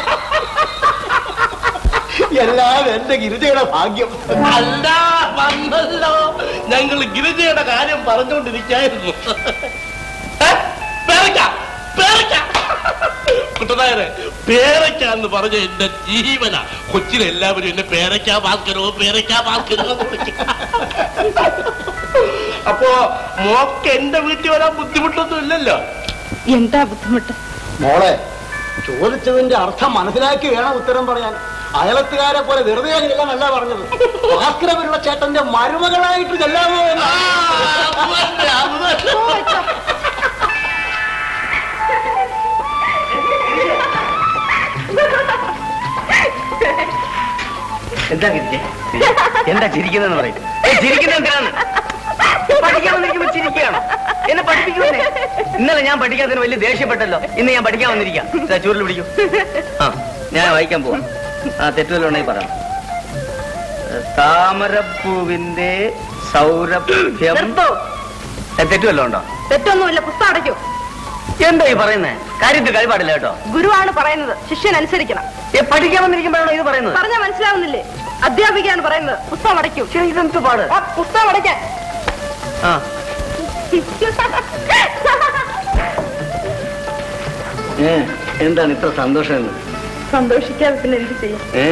എല്ലാം എന്റെ ഗിരിജയുടെ ഭാഗ്യം അല്ല വന്നല്ലോ ഞങ്ങൾ ഗിരിജയുടെ കാര്യം പറഞ്ഞുകൊണ്ടിരിക്കായിരുന്നു ഏ? പേരയ്ക്ക, പേരയ്ക്ക. കുട്ടനായരെ പേരയ്ക്ക എന്ന് പറഞ്ഞ എന്റെ ജീവന കൊച്ചിലെല്ലാവരും എന്നെ പേരയ്ക്കാ ഭാസ്കരോ പേരയ്ക്കാ ഭാസ്കരോ എന്ന് വിളിക്കും. അപ്പോ മോക്ക് എന്റെ വീട്ടിൽ വരാൻ ബുദ്ധിമുട്ടൊന്നും ഇല്ലല്ലോ എന്താ ബുദ്ധിമുട്ട് മോളെ ചോദിച്ചതിന്റെ അർത്ഥം മനസ്സിലാക്കി വേണം ഉത്തരം പറയാൻ അയലത്തുകാരെ പോലെ വെറുതെ ചെല്ലാനല്ല പറഞ്ഞത് ഭാസ്കരപുരുള്ള ചേട്ടന്റെ മരുമകളായിട്ട് ചെല്ലാമോ എന്ന് എന്താ കിരിച്ചേ എന്താ ചിരിക്കുന്നതെന്ന് പറയും ചിരിക്കുന്നത് എന്തിനാണ് പഠിക്കാൻ വന്നിരിക്കുമ്പോ ചിരിക്കുകയാണ് എന്നെ പഠിപ്പിക്കുമെന്നേ ഇന്നലെ ഞാൻ പഠിക്കാത്തതിന് വലിയ ദേഷ്യപ്പെട്ടല്ലോ ഇന്ന് ഞാൻ പഠിക്കാൻ വന്നിരിക്കാം ദാ ചൂരിൽ പിടിക്കൂ ആ ഞാൻ വായിക്കാൻ പോവാം ആ തെറ്റുവല്ലോണ്ടെങ്കിൽ പറയാം താമരപ്പൂവിന്റെ സൗരഭ്യം ഏ, തെറ്റുവല്ലോ ഉണ്ടോ തെറ്റൊന്നുമില്ല പുസ്തകം അടയ്ക്കൂ എന്താ ഈ പറയുന്നേ കാര്യത്തിൽ കഴിപാടില്ല കേട്ടോ ഗുരുവാണ് പറയുന്നത് ശിഷ്യൻ അനുസരിക്കണം ഏ, പഠിക്കാൻ വന്നിരിക്കുമ്പോഴാണോ ഇത് പറയുന്നത് പറഞ്ഞ മനസ്സിലാവുന്നില്ലേ അധ്യാപികയാണ് പറയുന്നത് പുസ്തകം അടയ്ക്കൂ ശരി, ഇതെന്ത് പാട് ആ, പുസ്തകം അടയ്ക്കാൻ ആ ഏ, എന്താണ് ഇത്ര സന്തോഷം എന്ന് സന്തോഷിക്കാതെ പിന്നെ എന്ത് ചെയ്യും ഏ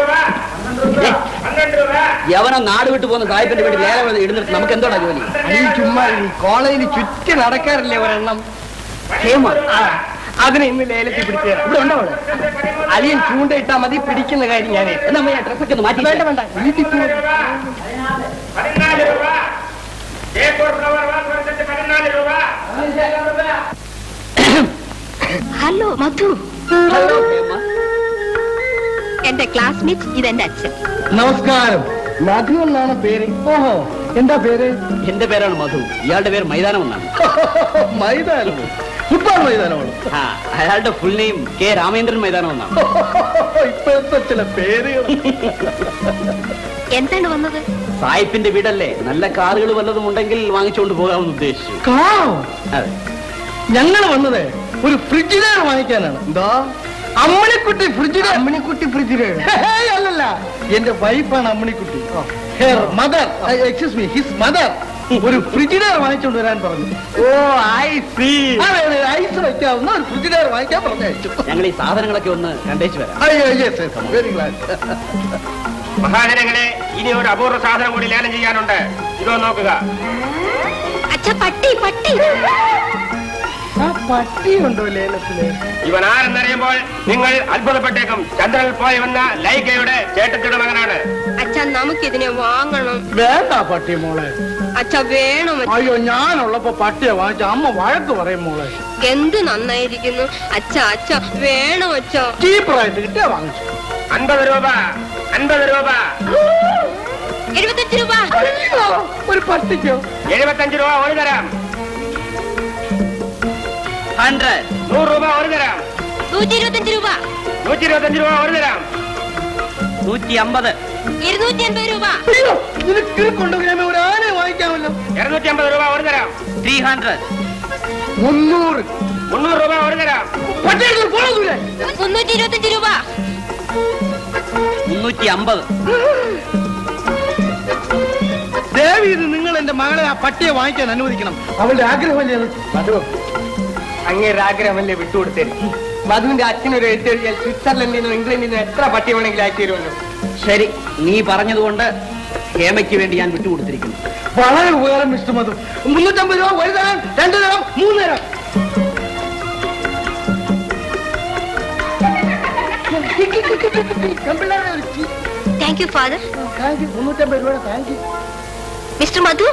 യവനം നാട് വിട്ടു പോകുന്ന സാഹിബിന്റെ വീട്ടിൽ ലേലം ഇടുന്നിട്ട് നമുക്ക് എന്തോടാ ജോലി ഈ ചുമ്മാ ഈ കോളേജിൽ ചുറ്റി നടക്കാറില്ലേ ഒരെണ്ണം ഹേമ ആ, അതിനെ ഇന്ന് ലേലത്തിൽ പിടിച്ചു ഇവിടെ ഉണ്ടോ അവിടെ അലിയൻ ചൂണ്ടയിട്ടാ മതി പിടിക്കുന്ന കാര്യം ഞാൻ എന്നാ അമ്മ ഞാൻ ഡ്രസ്സൊക്കെ ഒന്ന് മാറ്റി വേണ്ട വേണ്ട വീട്ടിൽ പോ. ഹലോ മധു ഹലോ ഹേമ എന്റെ ക്ലാസ്മേറ്റ് ഇതെന്റെ അച്ഛൻ നമസ്കാരം മധു എന്നാണ് പേര് ഓഹോ എന്താ പേര് എന്റെ പേരാണ് മധു ഇയാളുടെ പേര് മൈതാനം എന്നാണ് മൈതാനമോ ഫുട്ബോൾ മൈതാനമാണ് ആ അയാളുടെ ഫുൾ നെയിം കെ രാമേന്ദ്രൻ മൈതാനം എന്നാണ് ഇപ്പോഴത്തെ ചില പേരുകൾ എന്താണ് വന്നത് സായിപ്പിന്റെ വീടല്ലേ നല്ല കാറുകൾ വല്ലതും ഉണ്ടെങ്കിൽ വാങ്ങിച്ചുകൊണ്ട് പോകാമെന്ന് ഉദ്ദേശിച്ചു കാം അതെ ഞങ്ങൾ വന്നത് ഒരു ഫ്രിഡ്ജിലേർ വാങ്ങിക്കാനാണ് എന്താ അമ്മണിക്കുട്ടി ഫ്രിഡ്ജിലേർ അമ്മണിക്കുട്ടി ഫ്രിഡ്ജിലേർ അല്ലല്ല എന്റെ വൈഫാണ് അമ്മണിക്കുട്ടി mother excuse me his mother ഒരു ഫ്രിഡ്ജിലേർ വാങ്ങിച്ചുകൊണ്ട് വരാൻ പറഞ്ഞു ഓ ഐ സീ ഐസ് വയ്ക്കാവുന്ന ഒരു ഫ്രിഡ്ജിലേർ വാങ്ങിക്കാൻ പറഞ്ഞയച്ചു ഞങ്ങൾ ഈ സാധനങ്ങളൊക്കെ ഒന്ന് കണ്ടേച്ചു വരാം അയ്യോ യെസ് വെരി ഗ്ലാഡ് മഹാജനങ്ങളെ ഇനി ഒരു അപൂർവ സാധനം കൂടി ലേലം ചെയ്യാനുണ്ട് ഇതോ നോക്കുക അച്ഛ പട്ടി പട്ടി ആ പട്ടി ഉണ്ടോ ലേലത്തില് ഇവൻ ആരെന്നറിയുമ്പോൾ നിങ്ങൾ അത്ഭുതപ്പെട്ടേക്കും ചന്ദ്രനിൽ പോയി വന്ന ലൈകയുടെ ചേട്ടത്തിയുടെ മകനാണ് അച്ഛ നമുക്കിതിനെ വാങ്ങണം വേണ്ട പട്ടി മോളെ അച്ഛ വേണം അയ്യോ ഞാനുള്ളപ്പോ പട്ടിയെ വാങ്ങിച്ച അമ്മ വഴക്ക് പറയും മോളെ എന്ത് നന്നായിരിക്കുന്നു അച്ഛ അച്ഛ വേണം അച്ഛ ചീപ്പറായിട്ട് കിട്ടിയാ വാങ്ങിച്ചു അൻപത് രൂപ അൻപത് രൂപ എഴുപത്തഞ്ച് രൂപ അയ്യോ, ഒരു പട്ടിക്കോ എഴുപത്തഞ്ച് രൂപ ഒരു തരാം ഹൺഡ്രഡ് നൂറ് രൂപ ഒരു തരാം നൂറ്റി ഇരുപത്തഞ്ച് രൂപ നൂറ്റി ഇരുപത്തഞ്ച് രൂപ ഒരു തരാം നൂറ്റി അമ്പത് ഇരുന്നൂറ്റി അൻപത് രൂപ അയ്യോ നിനക്ക് കൊണ്ടുപോയി ഒരു ആനയെ വാങ്ങിക്കാമല്ലോ ഇരുന്നൂറ്റി അമ്പത് രൂപ ഒരു തരാം ത്രീ ഹൺഡ്രഡ് മുന്നൂറ് മുന്നൂറ് രൂപ ഒരു തരാം പട്ടിയെടുത്ത് പോകൂലേ മുന്നൂറ്റി ഇരുപത്തഞ്ച് രൂപ മുന്നൂറ്റി അമ്പത് ദേവി ഇത് നിങ്ങൾ എന്റെ മകളെ ആ പട്ടിയെ വാങ്ങിക്കാൻ അനുവദിക്കണം അവളുടെ ആഗ്രഹമല്ലേ അത് മധു അങ്ങേരുടെ ആഗ്രഹമല്ലേ വിട്ടുകൊടുത്തേ മധുവിന്റെ അച്ഛനൊരു എഴുത്തെഴുതിയാൽ സ്വിറ്റ്സർലൻഡിൽ നിന്നും ഇംഗ്ലണ്ടിൽ നിന്നും എത്ര പട്ടി വേണമെങ്കിലും അയച്ചു തരുമല്ലോ ശരി നീ പറഞ്ഞതുകൊണ്ട് ഹേമയ്ക്ക് വേണ്ടി ഞാൻ വിട്ടുകൊടുത്തിരിക്കുന്നു വളരെ ഉപകാരം മിസ്റ്റർ മധു മുന്നൂറ്റമ്പത് രൂപ ഒരു തരം രണ്ടു തരം മൂന്ന് തരം thank you father thank you മുന്നൂറ്റമ്പത് രൂപ thank you mister Madhu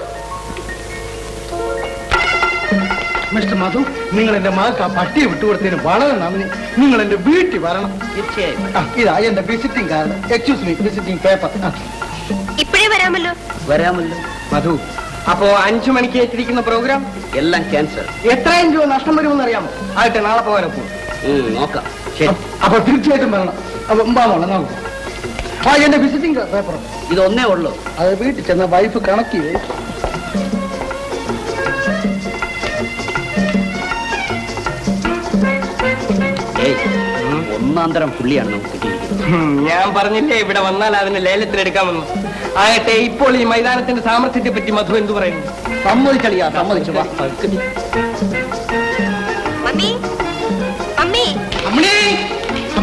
mister Madhu നിങ്ങൾ എന്റെ മകൾക്ക് ആ പട്ടിയെ വിട്ടുകൊടുത്തതിന് വളരെ നന്ദി നിങ്ങൾ എന്റെ വീട്ടിൽ വരണം തീർച്ചയായും ആ, ഇതാ എന്റെ visiting card excuse me visiting paper ഇപ്പോഴേ വരാമല്ലോ വരാമല്ലോ മധു അപ്പോ അഞ്ചു മണിക്ക് ഏറ്റിരിക്കുന്ന പ്രോഗ്രാം എല്ലാം ക്യാൻസൽ എത്രയും രൂപ നഷ്ടം വരുമെന്ന് അറിയാമോ ആയിട്ട് നാളെ പോകാനപ്പോ നോക്കാം ശരി അപ്പൊ തീർച്ചയായിട്ടും വരണം അപ്പൊ ഉമ്പാമോളെ നമുക്ക് ആ എന്റെ വിസിറ്റിംഗ് പേപ്പർ ഇതൊന്നേ ഉള്ളൂ അത് വീട്ടിൽ ചെന്ന വൈഫ് കണക്ക് ചെയ്യും ഏയ് ഒന്നാം തരം പുള്ളിയാണ് നമുക്ക് കിട്ടിയിരിക്കുന്നത് ഞാൻ പറഞ്ഞില്ലേ ഇവിടെ വന്നാൽ അതിന് ലേലത്തിലെടുക്കാമെന്ന് ആകട്ടെ ഇപ്പോൾ ഈ മൈതാനത്തിന്റെ സാമർഥ്യത്തെ പറ്റി മധു എന്തു പറയുന്നു സമ്മതിക്കളിയാ സമ്മതിച്ചു വാ മമ്മി മമ്മി അമ്മണി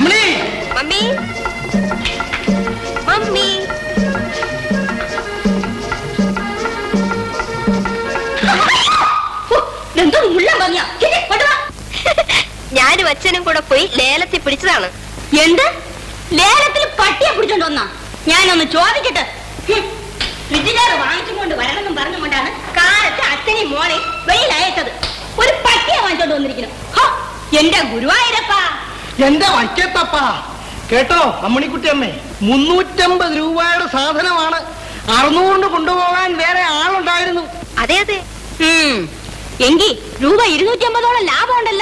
പോയി ലേലത്തിൽ പിടിച്ചതാണ് എന്ത് ലേലത്തിൽ പട്ടിയെ പിടിച്ചോണ്ട് വന്നാ ഞാനൊന്ന് ചോദിക്കട്ടെ ഹും. ഫ്രിഡ്ജിലേറ് വാങ്ങിച്ചുകൊണ്ട് വരണമെന്നും പറഞ്ഞുകൊണ്ടാണ് കാലത്ത് അച്ഛനെയും മോളെയും വെയിലയച്ചത് ഒരു പട്ടിയെ വാങ്ങിച്ചോണ്ട് വന്നിരിക്കുന്നു ഹോ, എന്റെ ഗുരുവായൂരപ്പാ എന്റെ വൈക്കത്തപ്പാ കേട്ടോ അമ്മണിക്കുട്ടി അമ്മേ മുന്നൂറ്റമ്പത് രൂപയുടെ സാധനമാണ് അറുന്നൂറിന് കൊണ്ടുപോകാൻ വേറെ ആളുണ്ടായിരുന്നു അതെ അതെ ഉം. എങ്കി രൂപ ഇരുന്നൂറ്റി അമ്പതോളം ലാഭം ഉണ്ടല്ലോ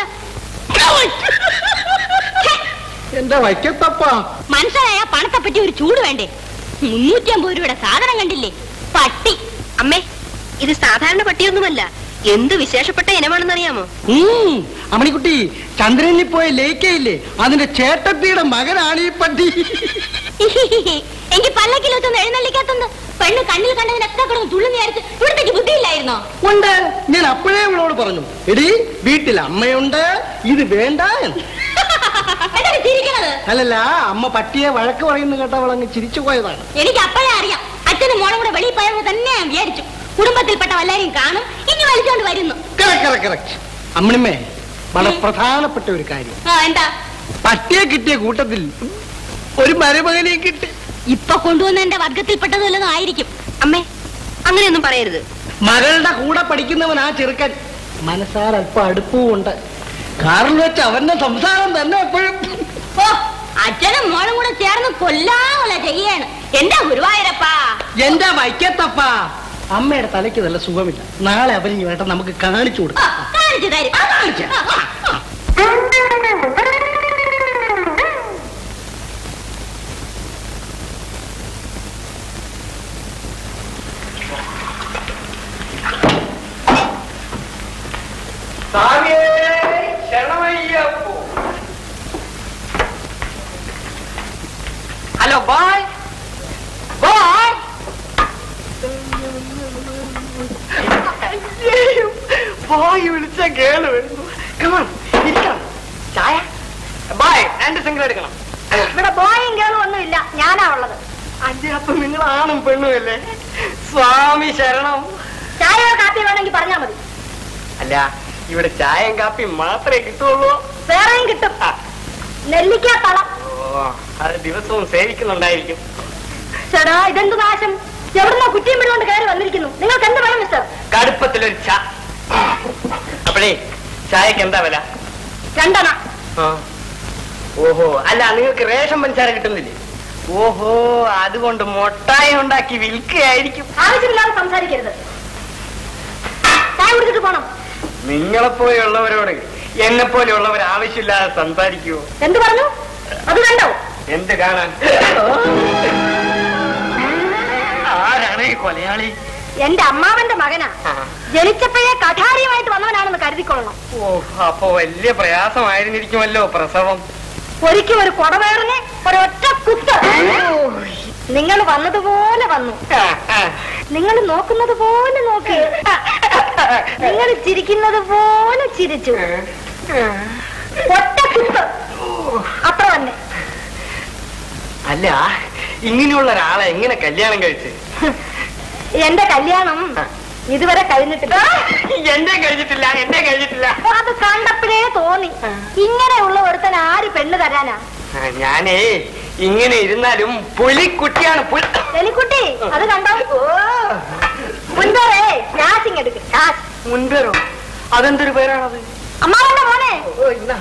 എന്റെ വൈക്കത്തപ്പാ മനുഷ്യനായ പണത്തെ പറ്റി ഒരു ചൂട് വേണ്ടേ മുന്നൂറ്റി അമ്പത് രൂപയുടെ സാധനം കണ്ടില്ലേ പട്ടി അമ്മേ ഇത് സാധാരണ പട്ടിയൊന്നുമല്ല എന്ത് വിശേഷപ്പെട്ട ഇനമാണെന്നറിയാമോ ഉം, അമ്മണിക്കുട്ടി ചന്ദ്രനിൽ പോയ ലേക്കയില്ലേ അതിന്റെ ചേട്ടത്തിയുടെ മകനാണ് ഈ പട്ടി എങ്കിൽ പല്ലക്കിൽ വെച്ചൊന്ന് എഴുന്നള്ളിക്കാത്തത് പെണ്ണ് കണ്ണിൽ കണ്ടതിനൊക്കെ കിടന്ന് തുള്ളി വിചാരിച്ച് ഇവിടത്തേക്ക് ബുദ്ധിയില്ലായിരുന്നോ ഉണ്ട് ഞാൻ അപ്പോഴേ അവളോട് പറഞ്ഞു എടി വീട്ടിൽ അമ്മയുണ്ട് ഇത് വേണ്ട എന്ന് എന്താണ് ചിരിക്കണത് അല്ലല്ല അമ്മ പട്ടിയെ വഴക്ക് പറയുന്നു കേട്ടവൾ അങ്ങ് ചിരിച്ചു പോയതാണ് എനിക്ക് അപ്പോഴേ അറിയാം അച്ഛനും മോളും കൂടെ വെളിയിൽ പോയപ്പോ തന്നെ ഞാൻ വിചാരിച്ചു കുടുംബത്തിൽപ്പെട്ട വല്ലവരെയും കാണും ഇനി വലിച്ചോണ്ട് വരുന്നു കറക്റ്റ് കറക്റ്റ് അമ്മണിമ്മേ വളരെ പ്രധാനപ്പെട്ട ഒരു കാര്യം ആ എന്താ പട്ടിയെ കിട്ടിയ കൂട്ടത്തിൽ ഒരു മരുമകനെ കിട്ടി ഇപ്പൊ കൊണ്ടുവന്ന എന്റെ വർഗത്തിൽപ്പെട്ടത് വല്ലതും ആയിരിക്കും അമ്മേ അങ്ങനെയൊന്നും പറയരുത് മകളുടെ കൂടെ പഠിക്കുന്നവൻ ആ ചെറുക്കൻ മനസ്സാർ അല്പം അടുപ്പവും ഉണ്ട് കാറിൽ വെച്ച് അവന്റെ സംസാരം തന്നെ എപ്പോഴും ഓ അച്ഛനും മോളും കൂടെ ചേർന്ന് കൊല്ലാമല്ല ചെയ്യാണ് എന്താ ഗുരുവായൂരപ്പാ എന്റെ വൈക്കത്തപ്പ അമ്മയുടെ തലയ്ക്ക് നല്ല സുഖമില്ല നാളെ അവരിഞ്ഞ് വേണ്ട നമുക്ക് കാണിച്ചു ആ, കൊടുക്കാം കാണിച്ചു തരും ആ, കാണിച്ചു. ആ, ആ, ആ. ഹലോ ബായ് ബായ് ബായ് വിളിച്ച കേള് വരുന്നു കമാൺ ഇരിക്കണം ചായ ബായ് രണ്ട് സിംഗിൾ എടുക്കണം ഇവിടെ ബോയും കേളും ഒന്നുമില്ല ഞാനാ ഉള്ളത് അഞ്ച് അപ്പൊ നിങ്ങൾ ആണും പെണ്ണും അല്ലേ സ്വാമി ശരണം ചായയോ കാപ്പി വേണമെങ്കിൽ പറഞ്ഞാൽ മതി അല്ല ഇവിടെ ചായയും കാപ്പിയും മാത്രമേ കിട്ടുള്ളൂ വേറെയും കിട്ടും ആ. നെല്ലിക്ക തളം ഓ അത് ദിവസവും സേവിക്കുന്നുണ്ടായിരിക്കും ചേടാ ഇതെന്ത് നാശം എവിടുന്നോ കുറ്റിയും പിടികൊണ്ട് കയറി വന്നിരിക്കുന്നു നിങ്ങൾക്ക് എന്ത് വേണം മിസ്റ്റർ കടുപ്പത്തിലൊരു ചാ അപ്പഴേ ചായക്ക് എന്താ വില രണ്ടെണ്ണ ആ. ഓഹോ അല്ല നിങ്ങൾക്ക് റേഷൻ പഞ്ചാര കിട്ടുന്നില്ലേ ഓഹോ അതുകൊണ്ട് മുട്ടായി ഉണ്ടാക്കി വിൽക്കുകയായിരിക്കും ആവശ്യമില്ലാതെ സംസാരിക്കരുത് ചായ കുടിച്ചിട്ട് പോണം നിങ്ങളെപ്പോലെയുള്ളവരോട് എന്നെ പോലെയുള്ളവർ ആവശ്യമില്ലാതെ സംസാരിക്കുവോ എന്ത് പറഞ്ഞു അത് കണ്ടോ എന്ത് കാണാൻ ആരാണ് ഈ കൊലയാളി എന്റെ അമ്മാവന്റെ മകനാ ആ. ജനിച്ചപ്പോഴേ കഠാരിയുമായിട്ട് വന്നവനാണെന്ന് കരുതിക്കൊള്ളണം ഓ അപ്പൊ വലിയ പ്രയാസമായിരുന്നിരിക്കുമല്ലോ പ്രസവം ഒരിക്കൽ ഒരു കൊടവേറിന് ഒരൊറ്റ കുത്ത് നിങ്ങൾ വന്നതുപോലെ വന്നു ആ, ആ. നിങ്ങൾ നോക്കുന്നത് പോലെ നോക്കി നിങ്ങൾ ചിരിക്കുന്നത് പോലെ ചിരിച്ചു ഒറ്റ കുത്ത് അത്ര തന്നെ അല്ല ഇങ്ങനെയുള്ള ഒരാളെ എങ്ങനെ കല്യാണം കഴിച്ച് എന്റെ കല്യാണം ഇതുവരെ കഴിഞ്ഞിട്ടില്ല എന്റെ കഴിഞ്ഞിട്ടില്ല എന്റെ കഴിഞ്ഞിട്ടില്ല അത് കണ്ടപ്പോഴേ തോന്നി ഇങ്ങനെയുള്ള ഒരുത്തൻ ആര് പെണ്ണ് തരാനാ ആ, ഞാനേ ഇങ്ങനെ ഇരുന്നാലും പുലിക്കുട്ടിയാണ് പുലി എലിക്കുട്ടി അത് കണ്ടോ മുൻപേ ക്യാഷിങ് എടുക്ക് ക്യാഷ് മുൻപേറോ അതെന്തൊരു പേരാണത് അമ്മാവന്റെ മോനെ ഓ, ഇന്നാ.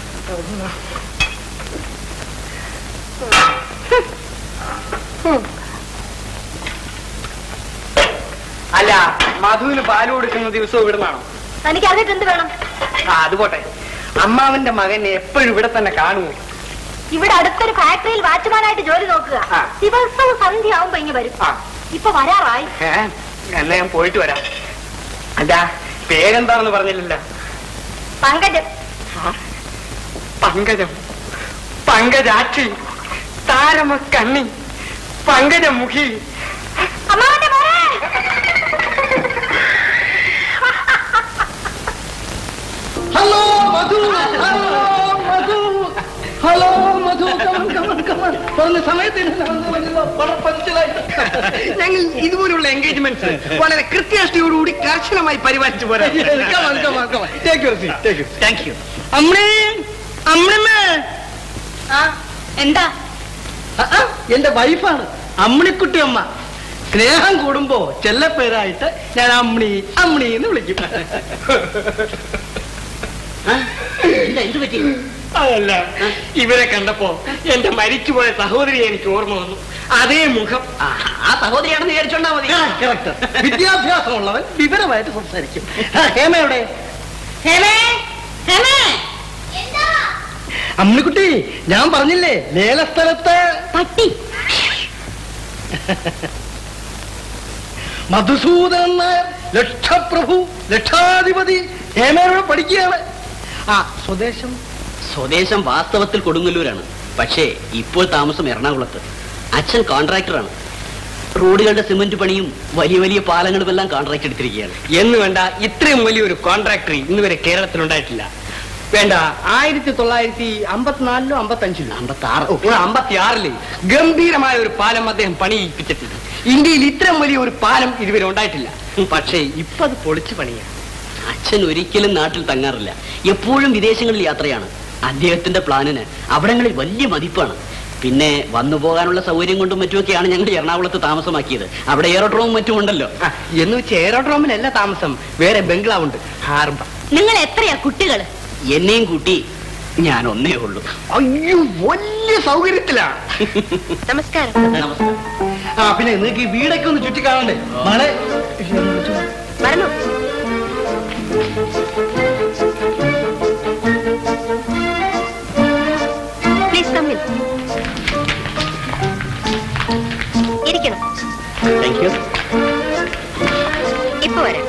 അല്ല മധുവിന് പാല് കൊടുക്കുന്ന ദിവസവും ഇവിടുന്നാണോ എനിക്ക് അറിഞ്ഞിട്ട് എന്ത് വേണം ആ അത് പോട്ടെ അമ്മാവന്റെ മകൻ എപ്പോഴും ഇവിടെ തന്നെ കാണുമോ ഇവിടെ അടുത്തൊരു ഫാക്ടറിയിൽ വാച്ച്മാനായിട്ട് ജോലി നോക്കുക ആ. ദിവസവും സന്ധ്യ ആവുമ്പോ ഇങ്ങ് വരും ആ ഇപ്പൊ വരാറായി ഏ എന്നാ ഞാൻ പോയിട്ട് വരാം അല്ല പേരെന്താണെന്ന് പറഞ്ഞില്ലല്ലോ പങ്കജം പങ്കജം പങ്കജാക്ഷി താരമ കണ്ണി പങ്കജമുഖി അമ്മാവന്റെ മോനെ hello Madhu hello Madhu hello Madhu come on come on come on പറഞ്ഞ സമയത്തിന് വളരെ പഞ്ചലായി ഞങ്ങൾ ഇതുപോലുള്ള എൻഗേജ്മെന്റ്സ് വളരെ കൃത്യനിഷ്ഠയോടുകൂടി കർശനമായി പരിപാലിച്ചു പോരാ Come on, come on, come on. Take your seat, take your seat. Thank you അമ്മേ അമ്മേ ആ എന്താ ആ, ആ, എന്റെ വൈഫാണ് അമ്മിണിക്കുട്ടി അമ്മ സ്നേഹം കൂടുമ്പോ ചെല്ലപ്പേരായിട്ട് ഞാൻ അമ്മിണി അമ്മിണി എന്ന് വിളിക്കും എന്താ എന്ത് പറ്റി അതല്ല ഇവരെ കണ്ടപ്പോ എന്റെ മരിച്ചുപോയ സഹോദരിയെ എനിക്ക് ഓർമ്മ വന്നു അതേ മുഖം ആ, ആ സഹോദരിയാണെന്ന് വിചാരിച്ചോണ്ടാ മതി കറക്റ്റ് വിദ്യാഭ്യാസമുള്ളവൻ വിവരമായിട്ട് സംസാരിക്കും ആ, ഹേമയുടെ ഹേമേ ഹേമേ അമ്മിണിക്കുട്ടി ഞാൻ പറഞ്ഞില്ലേ ലേലസ്ഥലത്ത് പട്ടി മധുസൂദനൻ നായർ ലക്ഷപ്രഭു ലക്ഷാധിപതി ഹേമയോട് പഠിക്കുകയാണ് ആ സ്വദേശം സ്വദേശം വാസ്തവത്തിൽ കൊടുങ്ങല്ലൂരാണ് പക്ഷേ ഇപ്പോൾ താമസം എറണാകുളത്ത് അച്ഛൻ കോൺട്രാക്ടറാണ് റോഡുകളുടെ സിമന്റ് പണിയും വലിയ വലിയ പാലങ്ങളും എല്ലാം കോൺട്രാക്ട് എടുത്തിരിക്കുകയാണ് എന്ന് വേണ്ട ഇത്രയും വലിയൊരു കോൺട്രാക്ടറി ഇന്ന് വരെ കേരളത്തിൽ ഉണ്ടായിട്ടില്ല വേണ്ട ആയിരത്തി തൊള്ളായിരത്തി അമ്പത്തിനാലിലോ അമ്പത്തഞ്ചിലോ അമ്പത്തി ആറ് ഓ, അമ്പത്തി ആറില് ഗംഭീരമായ ഒരു പാലം അദ്ദേഹം പണിയിപ്പിച്ചിട്ടുണ്ട് ഇന്ത്യയിൽ ഇത്രയും വലിയ ഒരു പാലം ഇതുവരെ ഉണ്ടായിട്ടില്ല പക്ഷേ ഇപ്പൊ അത് പൊളിച്ചു പണിയാ അച്ഛൻ ഒരിക്കലും നാട്ടിൽ തങ്ങാറില്ല എപ്പോഴും വിദേശങ്ങളിൽ യാത്രയാണ് അദ്ദേഹത്തിന്റെ പ്ലാനിന് അവിടങ്ങളിൽ വലിയ മതിപ്പാണ് പിന്നെ വന്നു പോകാനുള്ള സൗകര്യം കൊണ്ടും മറ്റുമൊക്കെയാണ് ഞങ്ങൾ എറണാകുളത്ത് താമസമാക്കിയത് അവിടെ എയറോഡ്രോമും മറ്റും ഉണ്ടല്ലോ ആ, എന്ന് വെച്ച് എയറോഡ്രോമിലല്ല താമസം വേറെ ബംഗ്ലാവുണ്ട് ഹാർബർ നിങ്ങൾ എത്രയാ കുട്ടികള് എന്നെയും കൂട്ടി ഞാൻ ഒന്നേ ഉള്ളൂ അയ്യോ വലിയ സൗകര്യത്തിലാ നമസ്കാരം നമസ്കാരം ആ പിന്നെ നിങ്ങൾക്ക് ഈ വീടൊക്കെ ഒന്ന് ചുറ്റിക്കാണണ്ടേ നാളെ വരണോ പ്ലീസ് കമ്മിൻ ഇരിക്കണം താങ്ക് യു ഇപ്പൊ വരാം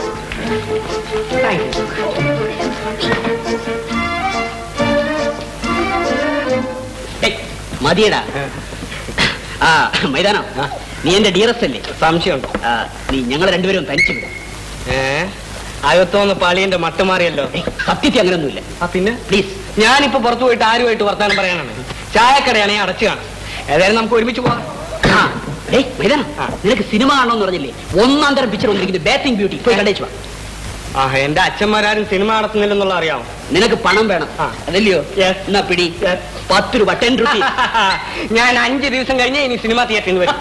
മതിയടാ ആ മൈതാനം നീ എന്റെ ഡിയറസ്റ്റ് അല്ലേ സംശയമുണ്ടോ ആ, നീ ഞങ്ങൾ രണ്ടുപേരും തനിച്ചു വിടും ഏ അകത്തോന്ന് പാളിയന്റെ മട്ടുമാറിയല്ലോ സത്യത്തിൽ അങ്ങനെയൊന്നുമില്ല ആ പിന്നെ പ്ലീസ് ഞാനിപ്പോ പുറത്തു പോയിട്ട് ആരുമായിട്ട് വർത്താനം പറയാനാണ് ചായക്കടയാണെങ്കിൽ അടച്ചു കാണും ഏതായാലും നമുക്ക് ഒരുമിച്ച് പോകാം ആ, ഏയ് മൈതാനം നിനക്ക് സിനിമ കാണണമെന്ന് പറഞ്ഞില്ലേ ഒന്നാം തരം പിക്ചർ വന്നിരിക്കുന്നത് ബാറ്റിംഗ് ബ്യൂട്ടി പോയി കണ്ടേച്ചു വാ ആ എന്റെ അച്ഛന്മാരും സിനിമ നടത്തുന്നില്ലെന്നുള്ള അറിയാമോ നിനക്ക് പണം വേണം ആ. അതല്ലയോ Yes. എന്നാ പിടി Yes. പത്ത് രൂപ ടെൻ റുപ്പി ഞാൻ അഞ്ച് ദിവസം കഴിഞ്ഞ് ഇനി സിനിമ തിയേറ്ററിൽ നിന്ന് വരും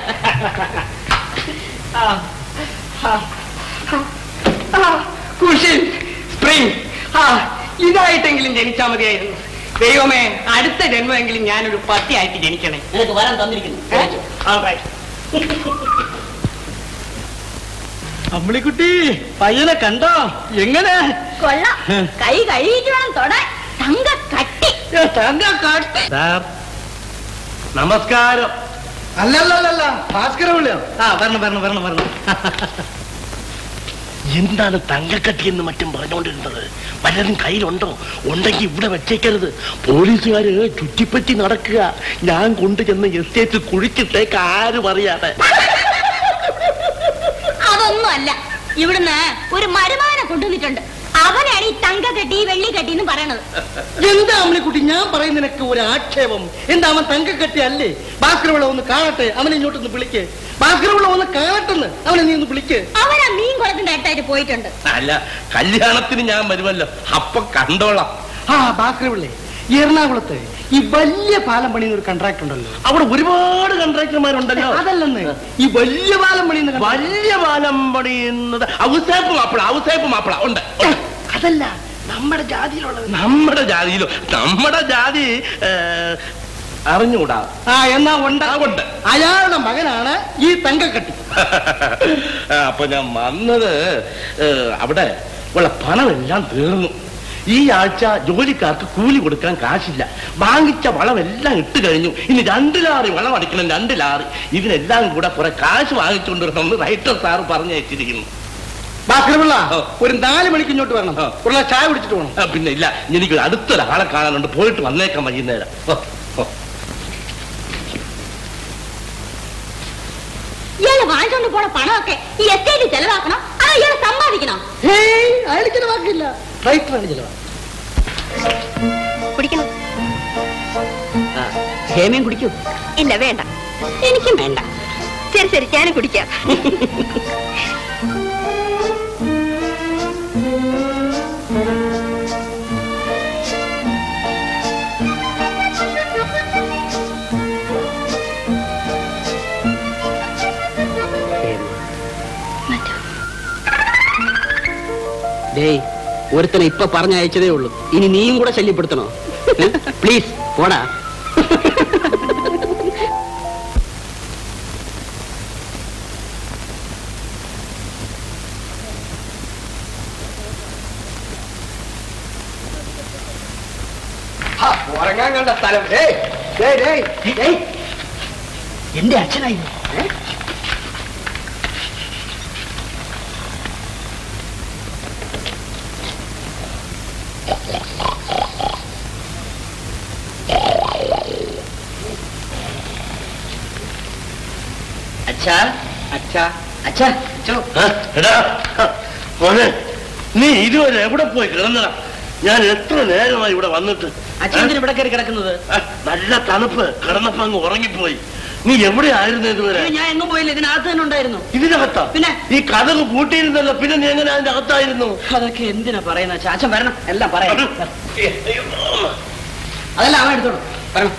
ആ, ആ, ആ, കുഷിൻ സ്പ്രിംഗ് ആ ഇതായിട്ടെങ്കിലും ജനിച്ചാൽ മതിയായിരുന്നു ദൈവമേ അടുത്ത ജന്മമെങ്കിലും ഞാനൊരു പത്തിയായിട്ട് ജനിക്കണേ നിനക്ക് വരാൻ തന്നിരിക്കുന്നു കഴിച്ചോ. All right. അമ്മിണിക്കുട്ടി പയ്യനെ കണ്ടോ എങ്ങനെ കൊള്ളാം കൈ കഴുകിയിട്ട് വേണം തൊടാൻ തങ്ക കട്ടി തങ്ക കാട്ടി സാർ നമസ്കാരം അല്ലല്ലല്ല ഭാസ്കര വിളിയോ ആ വരണം വരണം വരണം വരണം എന്താണ് തങ്കക്കട്ടി എന്ന് മറ്റും പറഞ്ഞുകൊണ്ടിരുന്നത് വല്ലതും കയ്യിലുണ്ടോ ഉണ്ടെങ്കിൽ ഇവിടെ വെച്ചേക്കരുത് പോലീസുകാര് ചുറ്റിപ്പറ്റി നടക്കുക ഞാൻ കൊണ്ടുചെന്ന് എസ്റ്റേറ്റ് കുഴിച്ചിട്ടേക്ക് ആരും അറിയാതെ അതൊന്നും അല്ല ഇവിടുന്ന് ഒരു മരുമാനെ കൊണ്ടുവന്നിട്ടുണ്ട് അവനാണ് ഈ തങ്ക കെട്ടി വെള്ളി കെട്ടി എന്ന് പറയണത് എന്താ അമ്മിണിക്കുട്ടി ഞാൻ പറയുന്നതിനൊക്കെ ഒരു ആക്ഷേപം എന്താ അവൻ തങ്കക്കെട്ടി അല്ലേ ഭാസ്കരവിള ഒന്ന് കാണട്ടെ അവനെ ഇങ്ങോട്ടൊന്ന് വിളിക്ക് ഭാസ്കരവിള ഒന്ന് കാണട്ടെന്ന് അവനെ നീ ഒന്ന് വിളിക്ക് അവൻ ആ മീൻ കുളത്തിന്റെ അടുത്തായിട്ട് പോയിട്ടുണ്ട് അല്ല കല്യാണത്തിന് ഞാൻ വരുമല്ലോ അപ്പൊ കണ്ടോളാം ആ ഭാസ്കരവിള്ളേ എറണാകുളത്ത് ഈ വലിയ പാലം പണിയുന്ന ഒരു കോൺട്രാക്ട് ഉണ്ടല്ലോ അവിടെ ഒരുപാട് കോൺട്രാക്ടർമാരുണ്ടല്ലോ അതല്ലെന്ന് ഈ വലിയ പാലം പണിയുന്ന contract- വലിയ പാലം പണിയുന്നത് ഔസേപ്പ് മാപ്പിള ഔസേപ്പ് മാപ്പിള ഉണ്ട് ഉണ്ട്. അതല്ല നമ്മുടെ ജാതിയിലുള്ളത് നമ്മുടെ ജാതിയിലോ നമ്മുടെ ജാതി ഏ, അറിഞ്ഞുകൂടാ ആ എന്നാ ഉണ്ട് ആ, ഉണ്ട്. അയാളുടെ മകനാണ് ഈ തങ്കക്കെട്ടി ആ, അപ്പൊ ഞാൻ വന്നത് ഏ, അവിടെ ഉള്ള പണമെല്ലാം തീർന്നു ഈ ആഴ്ച ജോലിക്കാർക്ക് കൂലി കൊടുക്കാൻ കാശില്ല വാങ്ങിച്ച വളമെല്ലാം ഇട്ട് കഴിഞ്ഞു ഇനി രണ്ട് ലാറി വളം അടിക്കണം രണ്ട് ലാറി ഇതിനെല്ലാം കൂടെ കുറെ കാശ് വാങ്ങിച്ചുകൊണ്ട് വരണമെന്ന് റൈറ്റർ സാറ് പറഞ്ഞയച്ചിരിക്കുന്നു ഭാസ്കരപിള്ള ഓ. ഒരു നാല് മണിക്ക് ഇങ്ങോട്ട് വരണം ആ. ഒരു ഗ്ലാസ് ചായ കുടിച്ചിട്ട് പോകണം ആ, പിന്നെ ഇല്ല എനിക്ക് അടുത്തൊരാളെ കാണാനുണ്ട് പോയിട്ട് വന്നേക്കാം വൈകുന്നേരം ഓ, ഓ. ഇയാള് വാങ്ങിച്ചോണ്ട് പോണ പണമൊക്കെ ഈ എസ്റ്റേറ്റ് ചെലവാക്കണം അതോ ഇയാള് സമ്പാദിക്കണം ഹേയ് അയാൾ ചിലവാക്കില്ല റൈറ്ററാണ് ചിലവാ കുടിക്കണം ആ, ഹേമയും കുടിക്കൂ ഇല്ല വേണ്ട എനിക്കും വേണ്ട ശരി ശരി ഞാനും കുടിക്കാം ഏയ് ഒരുത്തനെ ഇപ്പൊ പറഞ്ഞയച്ചതേ ഉള്ളൂ ഇനി നീയും കൂടെ ശല്യപ്പെടുത്തണോ പ്ലീസ് പോടാ ഉറങ്ങാൻ കണ്ട സ്ഥലം ഏയ്, ഏയ്, ഏയ്, ഏയ്. എന്റെ അച്ഛനായിരുന്നു അച്ഛാ അച്ഛാ അച്ഛാ അച്ഛോ ആ, എടാ മോനെ നീ ഇതുവരെ എവിടെ പോയി കിടന്നടാ ഞാൻ എത്ര നേരമായി ഇവിടെ വന്നിട്ട് അച്ഛൻ എന്തിനാ ഇവിടെ കയറി കിടക്കുന്നത് ആ, നല്ല തണുപ്പ് കിടന്നപ്പോ അങ്ങ് ഉറങ്ങിപ്പോയി നീ എവിടെയായിരുന്നു ഇതുവരെ അയ്യോ, ഞാൻ എങ്ങും പോയില്ല ഇതിനകത്ത് തന്നെ ഉണ്ടായിരുന്നു ഇതിനകത്താ പിന്നെ? ഈ കഥക് പൂട്ടിയിരുന്നല്ലോ പിന്നെ നീ എങ്ങനെ അതിന്റെ അകത്തായിരുന്നു അതൊക്കെ എന്തിനാ പറയുന്ന അച്ഛാ അച്ഛൻ വരണം എല്ലാം പറയാം അയ്യോ. അതെല്ലാം അവൻ എടുത്തോളൂ വരണം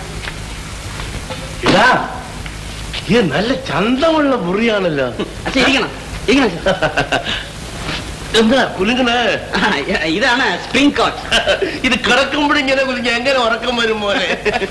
ഇതാ ഇത് നല്ല ചന്തമുള്ള മുറിയാണല്ലോ അച്ഛൻ ഇരിക്കണം ഇരിക്കണം അച്ഛാ. എന്താ കുലുങ്ങണേ ആ, ഇതാണ് സ്പ്രിംഗ് കോട്ട് ഇത് കിടക്കുമ്പോഴിങ്ങനെ കുലുങ്ങി എങ്ങനെ ഉറക്കം വരും പോലെ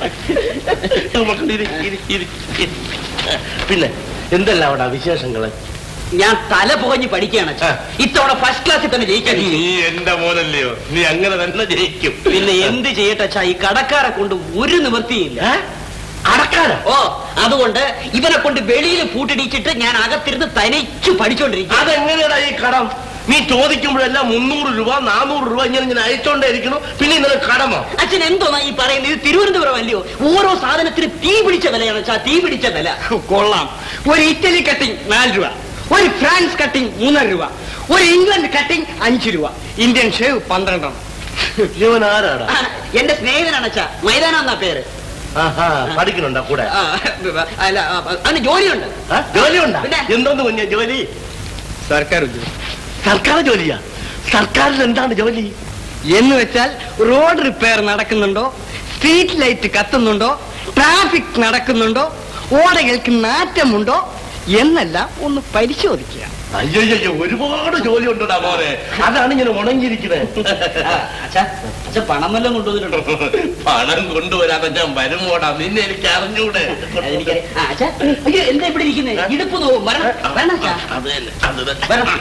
മക്കള് ഇരി, ഇരി, ഇരി, ഇരി. പിന്നെ എന്തെല്ലാം അവിടെ വിശേഷങ്ങള് ഞാൻ തല പുകഞ്ഞ് പഠിക്കുകയാണ് അച്ഛാ. ഇത്തവണ ഫസ്റ്റ് ക്ലാസ്സിൽ തന്നെ ജയിക്കാൻ നീ എന്റെ മോനല്ലയോ നീ അങ്ങനെ തന്നെ ജയിക്കും പിന്നെ എന്ത് ചെയ്യട്ടെ അച്ഛാ ഈ കടക്കാരെ കൊണ്ട് ഒരു നിവൃത്തിയില്ല അടക്കാരോ ഓ അതുകൊണ്ട് ഇവനെ കൊണ്ട് വെളിയിൽ പൂട്ടിടിച്ചിട്ട് ഞാൻ അകത്തിരുന്ന് തനിച്ചു പഠിച്ചോണ്ടിരിക്കും അതെങ്ങനെയാടാ ഈ കടം നീ ചോദിക്കുമ്പോഴെല്ലാം മുന്നൂറ് രൂപ നാനൂറ് രൂപ ഇങ്ങനെ ഇങ്ങനെ അയച്ചോണ്ടേ ഇരിക്കണു പിന്നെ ഇന്നലെ കടമോ അച്ഛൻ എന്തോന്നാ ഈ പറയുന്നത് ഇത് തിരുവനന്തപുരം അല്ലയോ ഓരോ സാധനത്തിന് തീ പിടിച്ച വിലയാണ് അച്ഛാ തീ പിടിച്ച വില കൊള്ളാം ഒരു ഇറ്റലി കട്ടിംഗ് നാല് രൂപ ഒരു ഫ്രാൻസ് കട്ടിംഗ് മൂന്നര രൂപ ഒരു ഇംഗ്ലണ്ട് കട്ടിംഗ് അഞ്ച് രൂപ ഇന്ത്യൻ ഷേവ് പന്ത്രണ്ടെണ്ണം ഇവൻ ആരാടാ ആ, എന്റെ സ്നേഹിതനാണ് അച്ഛാ മൈതാനം എന്നാ പേര് ആഹാ പഠിക്കണുണ്ടാ കൂടെ ആ, അല്ല ആ, അവന് ജോലിയുണ്ട് ആ, ജോലിയുണ്ടാ പിന്നെ? എന്തോന്ന് കുഞ്ഞ ജോലി സർക്കാർ ഉദ്യോഗം സർക്കാർ ജോലിയാ സർക്കാരിൽ എന്താണ് ജോലി എന്ന് വെച്ചാൽ റോഡ് റിപ്പയർ നടക്കുന്നുണ്ടോ സ്ട്രീറ്റ് ലൈറ്റ് കത്തുന്നുണ്ടോ ട്രാഫിക് നടക്കുന്നുണ്ടോ ഓടകൾക്ക് നാറ്റമുണ്ടോ എന്നെല്ലാം ഒന്ന് പരിശോധിക്കുക അയ്യോ അയ്യോ ഒരുപാട് ജോലി ഉണ്ടടാ മോനെ അതാണ് ഇങ്ങനെ ഉണങ്ങിയിരിക്കണേ ആ, അച്ഛാ അച്ഛാ പണം വല്ലതും കൊണ്ടുവന്നിട്ടുണ്ടോ പണം കൊണ്ടുവരാതെ ഞാൻ വരുമോടാ നിന്നെ എനിക്ക് അറിഞ്ഞൂടെ അതെനിക്കറിയാം. ആ, അച്ഛാ അയ്യോ എന്താ ഇവിടെ ഇരിക്കുന്നത് ഇടുപ്പ് നോവും വരണം വരണം അച്ഛാ അത് തന്നെ അത് തന്നെ വരണം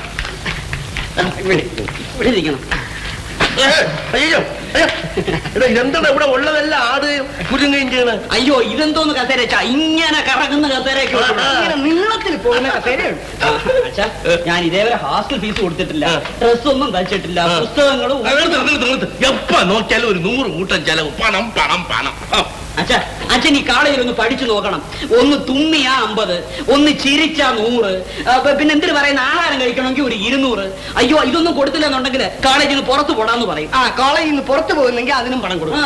ഇവിടെ ഇവിടെ ഇരിക്കണം ഏ, അയ്യോ അയ്യോ എടാ ഇതെന്താണ് ഇവിടെ ഉള്ളതെല്ലാം ആട് കുരുങ്ങയും ചെയ്യണേ അയ്യോ ഇതെന്തോന്ന് കസേര അച്ഛാ ഇങ്ങനെ കറങ്ങുന്ന കസേരയൊക്കെ ഉണ്ട് ഇവിടെ. ഇങ്ങനെ നീളത്തിൽ പോകുന്ന കസേരയുണ്ട് ആ, അച്ഛാ ഞാൻ ഇതേവരെ ഹോസ്റ്റൽ ഫീസ് കൊടുത്തിട്ടില്ല ആ. ഡ്രസ് ഒന്നും തയ്ച്ചിട്ടില്ല ആ. പുസ്തകങ്ങളും ആ, നിർത്ത്, നിർത്ത്, നിർത്ത്. എപ്പ നോക്കിയാലും ഒരു നൂറ് കൂട്ടം ചെലവ് പണം പണം പണം ആ. അച്ഛാ അച്ഛൻ ഈ കാളയിൽ ഒന്ന് പഠിച്ചു നോക്കണം ഒന്ന് തുമ്മിയാ അമ്പത് ഒന്ന് ചിരിച്ചാ നൂറ് ആ, പ- പിന്നെ എന്തിനു പറയുന്ന ആഹാരം കഴിക്കണമെങ്കിൽ ഒരു ഇരുന്നൂറ് അയ്യോ ഇതൊന്നും കൊടുത്തില്ല എന്നുണ്ടെങ്കിൽ കാളേജിൽ നിന്ന് പുറത്തു പോടാന്ന് പറയും ആ കോളേജിൽ നിന്ന് പുറത്തു പോകുന്നെങ്കിൽ അതിനും പണം കൊടുക്കും ആ.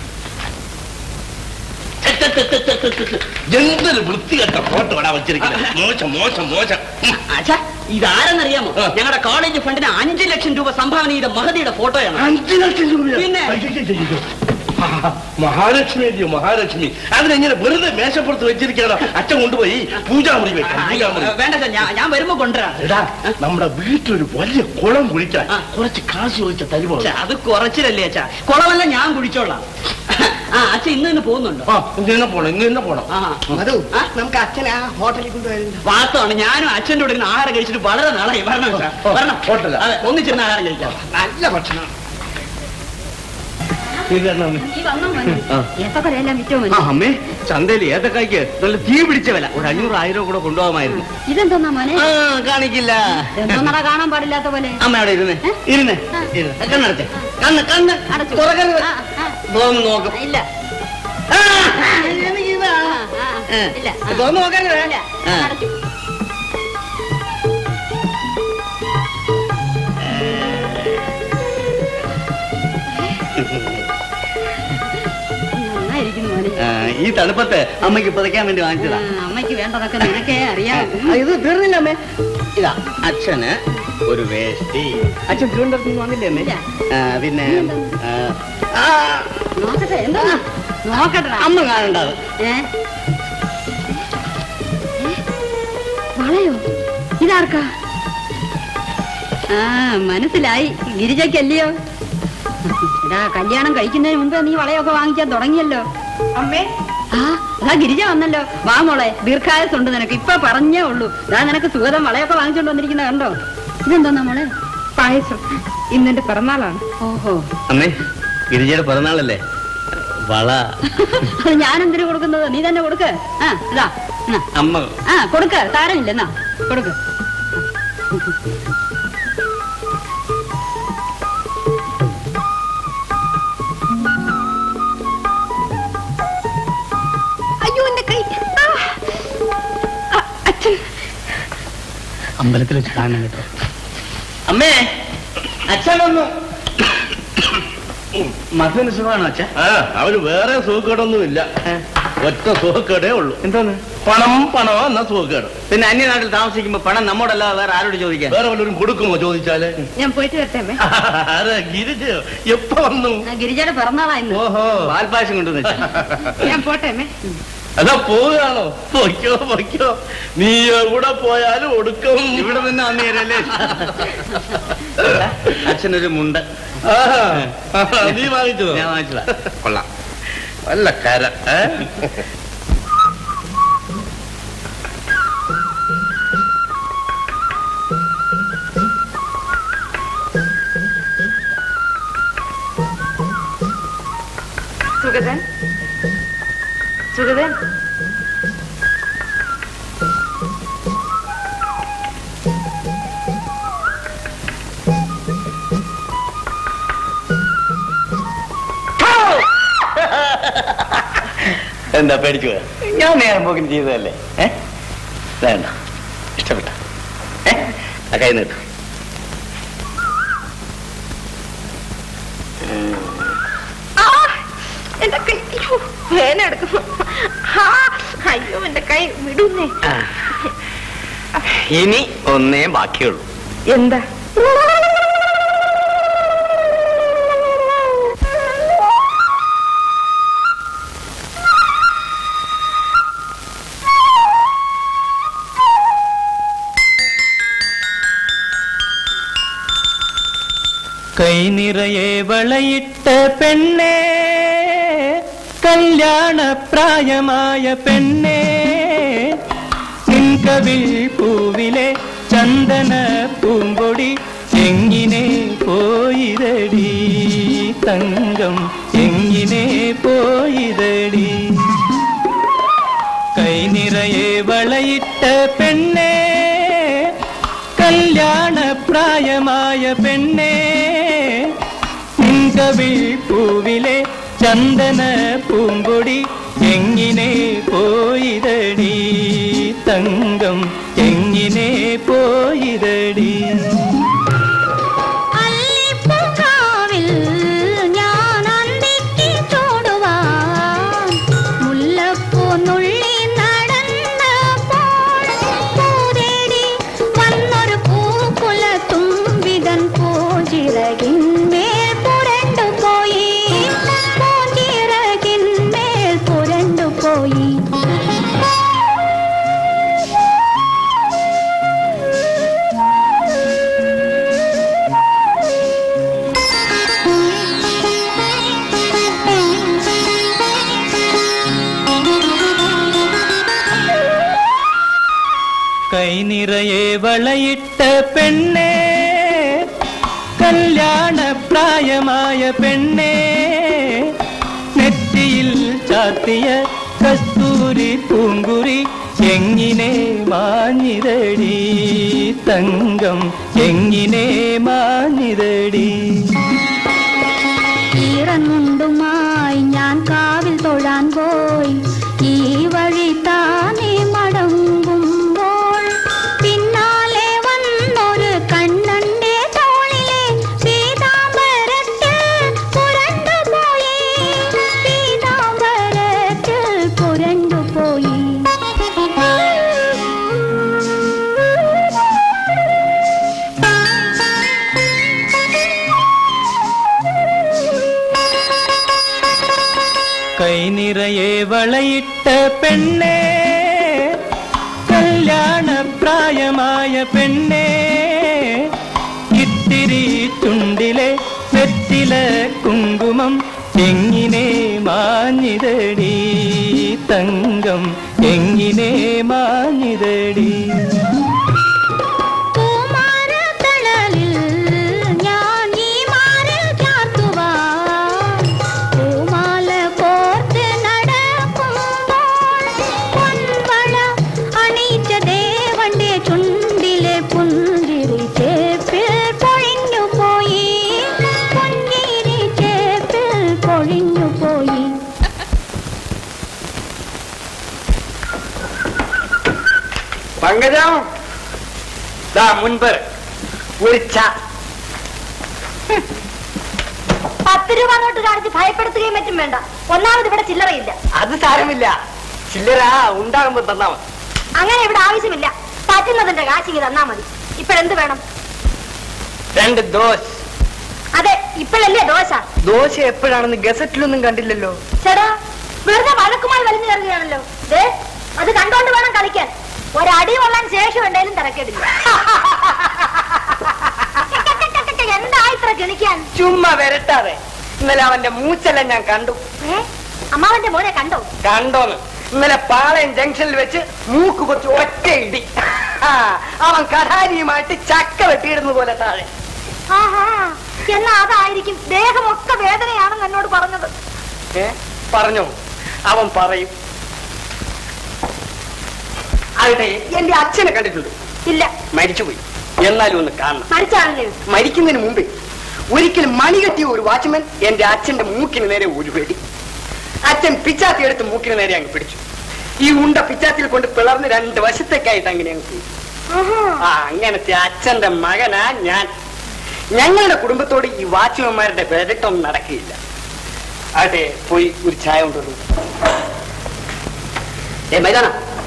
എന്തൊരു വൃത്തികെട്ട ഫോട്ടോ ഇവിടെ വെച്ചിരിക്കുന്നത് മോശം മോശം മോശം ഉം. അച്ഛാ ഇതാരെന്നറിയാമോ ആ. ഞങ്ങളുടെ കോളേജ് ഫണ്ടിന് അഞ്ചു ലക്ഷം രൂപ സംഭാവന ചെയ്ത മഹതിയുടെ ഫോട്ടോയാണ് അഞ്ചു ലക്ഷം രൂപയോ? പിന്നെ? അയ്യോ, അയ്യോ, അയ്യോ. ആ, മഹാലക്ഷ്മി അല്ലയോ മഹാലക്ഷ്മി അതിനെങ്ങനെ വെറുതെ മേശപ്പുറത്ത് വെച്ചിരിക്കണോ അച്ഛൻ കൊണ്ടുപോയി പൂജാമുറി വെക്കാം പൂജാമുറി വേണ്ട സാർ ഞാൻ ഞാൻ വരുമ്പോ കൊണ്ടുവരാം എടാ നമ്മുടെ വീട്ടിലൊരു വലിയ കുളം കുളിക്കാൻ ആ. കുറച്ച് കാശ് ചോദിച്ച തരുമോ അച്ഛാ, അത് കുറച്ചിലല്ലേ അച്ഛാ കുളമല്ല ഞാൻ കുടിച്ചോളാം ആ അച്ഛൻ ഇന്ന് തന്നെ പോകുന്നുണ്ടോ ആ ഇന്ന് തന്നെ പോണം ഇന്ന് തന്നെ പോണം ആ മധു ആ? നമുക്ക് അച്ഛനെ ആ ഹോട്ടലിൽ കൊണ്ടുവരുന്നത് വാസ്തവമാണ് ഞാനും അച്ഛൻ്റെ കൂടെ ഇരുന്ന് ആഹാരം കഴിച്ചിട്ട് വളരെ നാളായി വരണം അച്ഛാ. ഓ, വരണം ഹോട്ടലാ? അതെ ഒന്നിച്ചിരുന്ന് ആഹാരം കഴിക്കാം നല്ല ഭക്ഷണം ഈ വണ്ണം മതി ഏത്തക്കൊലയെല്ലാം വിറ്റോ മതി അമ്മേ ചന്തയിൽ ഏത്തക്കായ്ക്ക് നല്ല തീ പിടിച്ച വില ഒരു അഞ്ഞൂറ് ആയിരം കൂടെ കൊണ്ടുപോകാമായിരുന്നു ഇതെന്തോന്നാ മോനെ ആ കാണിക്കില്ല എന്തോന്നടാ കാണാൻ പാടില്ലാത്ത പോലെ അമ്മ അവിടെ ഇരുന്ന് ഇരുന്ന് ഇരുന്ന് കണ്ണടച്ചേ കണ്ണ് കണ്ണ് അടച്ചു. തുറക്കരുത് ആ, ആ. തോന്നു നോക്കും ഇല്ല ആ, ആ, ആ, ഇല്ല ആ. തുറന്ന് നോക്കരുത് ഇല്ല ആ. അടച്ചു നന്നായിരിക്കുന്നു മോനെ ആ, ഈ തണുപ്പത്ത് അമ്മയ്ക്ക് പുതയ്ക്കാൻ വേണ്ടി ആ, വാങ്ങിച്ചതാ അമ്മയ്ക്ക് വേണ്ടതൊക്കെ നിനക്കേ അറിയാം ആ, ഇത് തീർന്നില്ല അമ്മേ ഇതാ അച്ഛന് ഒരു വേഷ്ടി അച്ഛൻ തിരുവനന്തപുരത്ത് നിന്ന് വന്നില്ലേ അമ്മേ ഇല്ല. ആ, പിന്നെ ആ, ആ, നോക്കട്ടെ എന്താ നോക്കട്ടെ അമ്മ കാണണ്ടത് ഏ വളയോ ഇതാർക്കാ ആ മനസ്സിലായി ഗിരിജയ്ക്കല്ലയോ എടാ കല്യാണം കഴിക്കുന്നതിന് മുമ്പേ നീ വളയൊക്കെ വാങ്ങിക്കാൻ തുടങ്ങിയല്ലോ അമ്മേ ആ അതാ ഗിരിജ വന്നല്ലോ വാ മോളെ ദീർഘായുസുണ്ട് നിനക്ക് ഇപ്പൊ പറഞ്ഞേ ഉള്ളൂ ഇതാ നിനക്ക് സുഗതം വളയൊക്കെ വാങ്ങിച്ചോണ്ട് വന്നിരിക്കുന്ന കണ്ടോ ഇതെന്താ മോളെ പായസം ഇന്നെന്റെ പിറന്നാളാണ് ഓഹോ അമ്മേ ഗിരിജയുടെ പിറന്നാളല്ലേ വള അത് ഞാൻ എന്തിനു കൊടുക്കുന്നത് നീ തന്നെ കൊടുക്ക് ആ ഇതാ എന്നാ. അമ്മ ആ കൊടുക്ക സാരമില്ല എന്നാ കൊടുക്ക് അയ്യോ എന്റെ കൈ ആ. ആ, അച്ഛൻ അമ്പലത്തിൽ വെച്ച് കാണണം കേട്ടോ അമ്മേ അച്ഛൻ വന്നു മധുവിന് സുഖമാണോ അച്ഛ ആ അവന് വേറെ സുഖക്കേടൊന്നുമില്ല ഒറ്റ സുഖക്കേടേ ഉള്ളൂ എന്തോന്ന് പണം പണം എന്ന സുഖക്കേട് പിന്നെ അന്യനാട്ടിൽ താമസിക്കുമ്പോ പണം നമ്മോടല്ലാതെ വേറെ ആരോട് ചോദിക്കാൻ വേറെ വല്ലവരും കൊടുക്കുമോ ചോദിച്ചാല് ഞാൻ പോയിട്ട് വരട്ടെ അമ്മേ ആരാ ഗിരിജയോ എപ്പോ വന്നു ആ, ഗിരിജയുടെ പിറന്നാളായിരുന്നു ഓഹോ പാൽപ്പായസം കൊണ്ടുവന്നു അച്ഛാ. ഞാൻ പോട്ടെ അമ്മേ അതാ പോവുകയാണോ പൊയ്ക്കോ പൊയ്ക്കോ നീ എവിടെ പോയാലും ഒടുക്കം ഇവിടെ നിന്ന് വന്നു തരല്ലേ അച്ഛനൊരു മുണ്ട് ആഹാ. ആഹാ, നീ വാങ്ങിച്ചതോ ഞാൻ വാങ്ങിച്ചതാ കൊള്ളാം നല്ല കര ഏ? സുഗതൻ സുഗതൻ എന്താ പേടിച്ചു പോയാ? ഞാൻ നേരം പോക്കിന് ചെയ്തതല്ലേ ഏ വേണ്ട ഇഷ്ടപ്പെട്ട ഏ ആ കൈ നീട്ടു ആ എന്റെ കൈ അയ്യോ, വേന എടുക്കുന്നു ആ അയ്യോ എന്റെ കൈ വിടുന്നേ ഇനി ഒന്നേ ബാക്കിയുള്ളൂ എന്താ കൈ നിറയെ വളയിട്ട പെണ്ണേ കല്യാണപ്രായമായ പെണ്ണേ നിൻകവിൽ പൂവിലെ ചന്ദന പൂമ്പൊടി എങ്ങിനെ പോയിരടി തങ്കം എങ്ങിനെ പോയിരടി കൈ നിറയെ വളയിട്ട പെണ്ണേ കല്യാണപ്രായമായ പെണ്ണേ നിൻകവിൽ പൂവിലെ ചന്ദന പൂമ്പൊടി എങ്ങിനെ പോയിരടി തങ്കം എങ്ങിനെ പോയിരടി അല്ലിപ്പൂങ്കാവിൽ ഞാൻ അന്തിക്ക് ചൂടുവാൻ മുല്ലപ്പൂ നുള്ളി നടന്നപ്പോൾ പൂതേടി വന്നൊരു പൂക്കുല തുമ്പിതൻ പൂഞ്ചിറകിന്മേൽ പുരണ്ടുപോയി പൂഞ്ചിറകിന്മേൽ പുരണ്ടുപോയി കൈ നിറയെ വളയിട്ട പെണ്ണേ കല്യാണപ്രായമായ പെണ്ണേ നെറ്റിയിൽ ചാത്തിയ കസ്തൂരി പൂങ്കുറി എങ്ങിനെ മാഞ്ഞിരടി തങ്കം എങ്ങിനെ മാഞ്ഞിരടി ഈറന്നുണ്ടുമായി ഞാൻ കാവിൽ തൊഴാൻ പോയി ഈ വഴി താനെ മടങ്ങുമ്പോൾ പിന്നാലെ വന്നൊരു കണ്ണന്റെ തോളിലെ പീതാംബരത്തിൽ പുരണ്ടുപോയി പീതാംബരത്തിൽ പുരണ്ടുപോയി കൈ നിറയെ വളയിട്ട പെണ്ണേ കല്യാണപ്രായമായ പെണ്ണേ തില കുങ്കുമം എങ്ങിനെ മാഞ്ഞിതടി തങ്കം എങ്ങിനെ മാഞ്ഞിതടി പൂമാരത്തണലിൽ ഞാൻ ഈ മാറിൽ ചാർത്തുവാൻ പൂമാല കോർത്ത് നടക്കുമ്പോൾ പൊൻവള അണിയിച്ച ദേവന്റെ ചുണ്ടിലെ പുഞ്ചിരി ചേപ്പിൽ പൊഴിഞ്ഞു പോയി പുഞ്ചിരി ചേപ്പിൽ പൊഴിഞ്ഞു പോയി പങ്കജം ദാ മുൻപ് ഒരു ച പത്ത് രൂപ അങ്ങോട്ട് കാണിച്ച് ഭയപ്പെടുത്തുകയും മറ്റും വേണ്ട ഒന്നാമത് ഇവിടെ ചില്ലറയില്ല അത് സാരമില്ല ചില്ലര ഉണ്ടാകുമ്പോ തന്നാ മതി അങ്ങനെ ഇവിടെ ആവശ്യമില്ല പറ്റുന്നതിന്റെ കാശിങ് തന്നാ മതി ഇപ്പോഴെന്ത് വേണം രണ്ട് ദോശ അതെ ഇപ്പോഴല്ലേ ദോശ ദോശ എപ്പോഴാണെന്ന് ഗസറ്റിലൊന്നും കണ്ടില്ലല്ലോ ചേടാ വെറുതെ വഴക്കുമായി വലിഞ്ഞു കയറുകയാണല്ലോ ദേ അത് കണ്ടോണ്ട് വേണം കളിക്കാൻ ഒരടി കൊള്ളാൻ ശേഷം എന്തായാലും തിരക്കേടില്ല എന്താ ഇത്ര കിണിക്കാൻ ചുമ്മാ വരട്ടാതെ ഇന്നലെ അവന്റെ മൂച്ചെല്ലാം ഞാൻ കണ്ടു ഏ അമ്മാവന്റെ മോനെ കണ്ടോ കണ്ടോന്ന് ഇന്നലെ പാളയം ജംഗ്ഷനിൽ വെച്ച് മൂക്ക് കുറച്ച് ഒറ്റ ഇടി ആ, അവൻ കഠാരിയുമായിട്ട് ചക്ക വെട്ടിയിടുന്ന പോലെ താഴെ ആഹാ എന്നാ അതായിരിക്കും ദേഹമൊക്കെ വേദനയാണെന്ന് എന്നോട് പറഞ്ഞത് ഏ പറഞ്ഞോ അവൻ പറയും ആകട്ടെ എന്റെ അച്ഛനെ കണ്ടിട്ടുണ്ട് ഇല്ല മരിച്ചുപോയി എന്നാലും ഒന്ന് കാണണം മരിച്ചാണല്ലേ മരിക്കുന്നതിന് മുമ്പേ ഒരിക്കലും മണി കെട്ടിയ ഒരു വാച്ച്മാൻ എന്റെ അച്ഛന്റെ മൂക്കിന് നേരെ ഒരു വെടി അച്ഛൻ പിച്ചാത്തി എടുത്ത് മൂക്കിന് നേരെ അങ്ങ് പിടിച്ചു ഈ ഉണ്ട പിച്ചാത്തിയിൽ കൊണ്ട് പിളർന്ന് രണ്ട് വശത്തേക്കായിട്ട് അങ്ങനെ അങ്ങ് പോയി ആ അങ്ങനത്തെ അച്ഛന്റെ മകനാ ഞാൻ ഞങ്ങളുടെ കുടുംബത്തോട് ഈ വാച്ച്മാന്മാരുടെ വിരട്ടൊന്നും നടക്കുകയില്ല അതെ പോയി ഒരു ചായ കൊണ്ടുവന്നു ഏ മൈതാന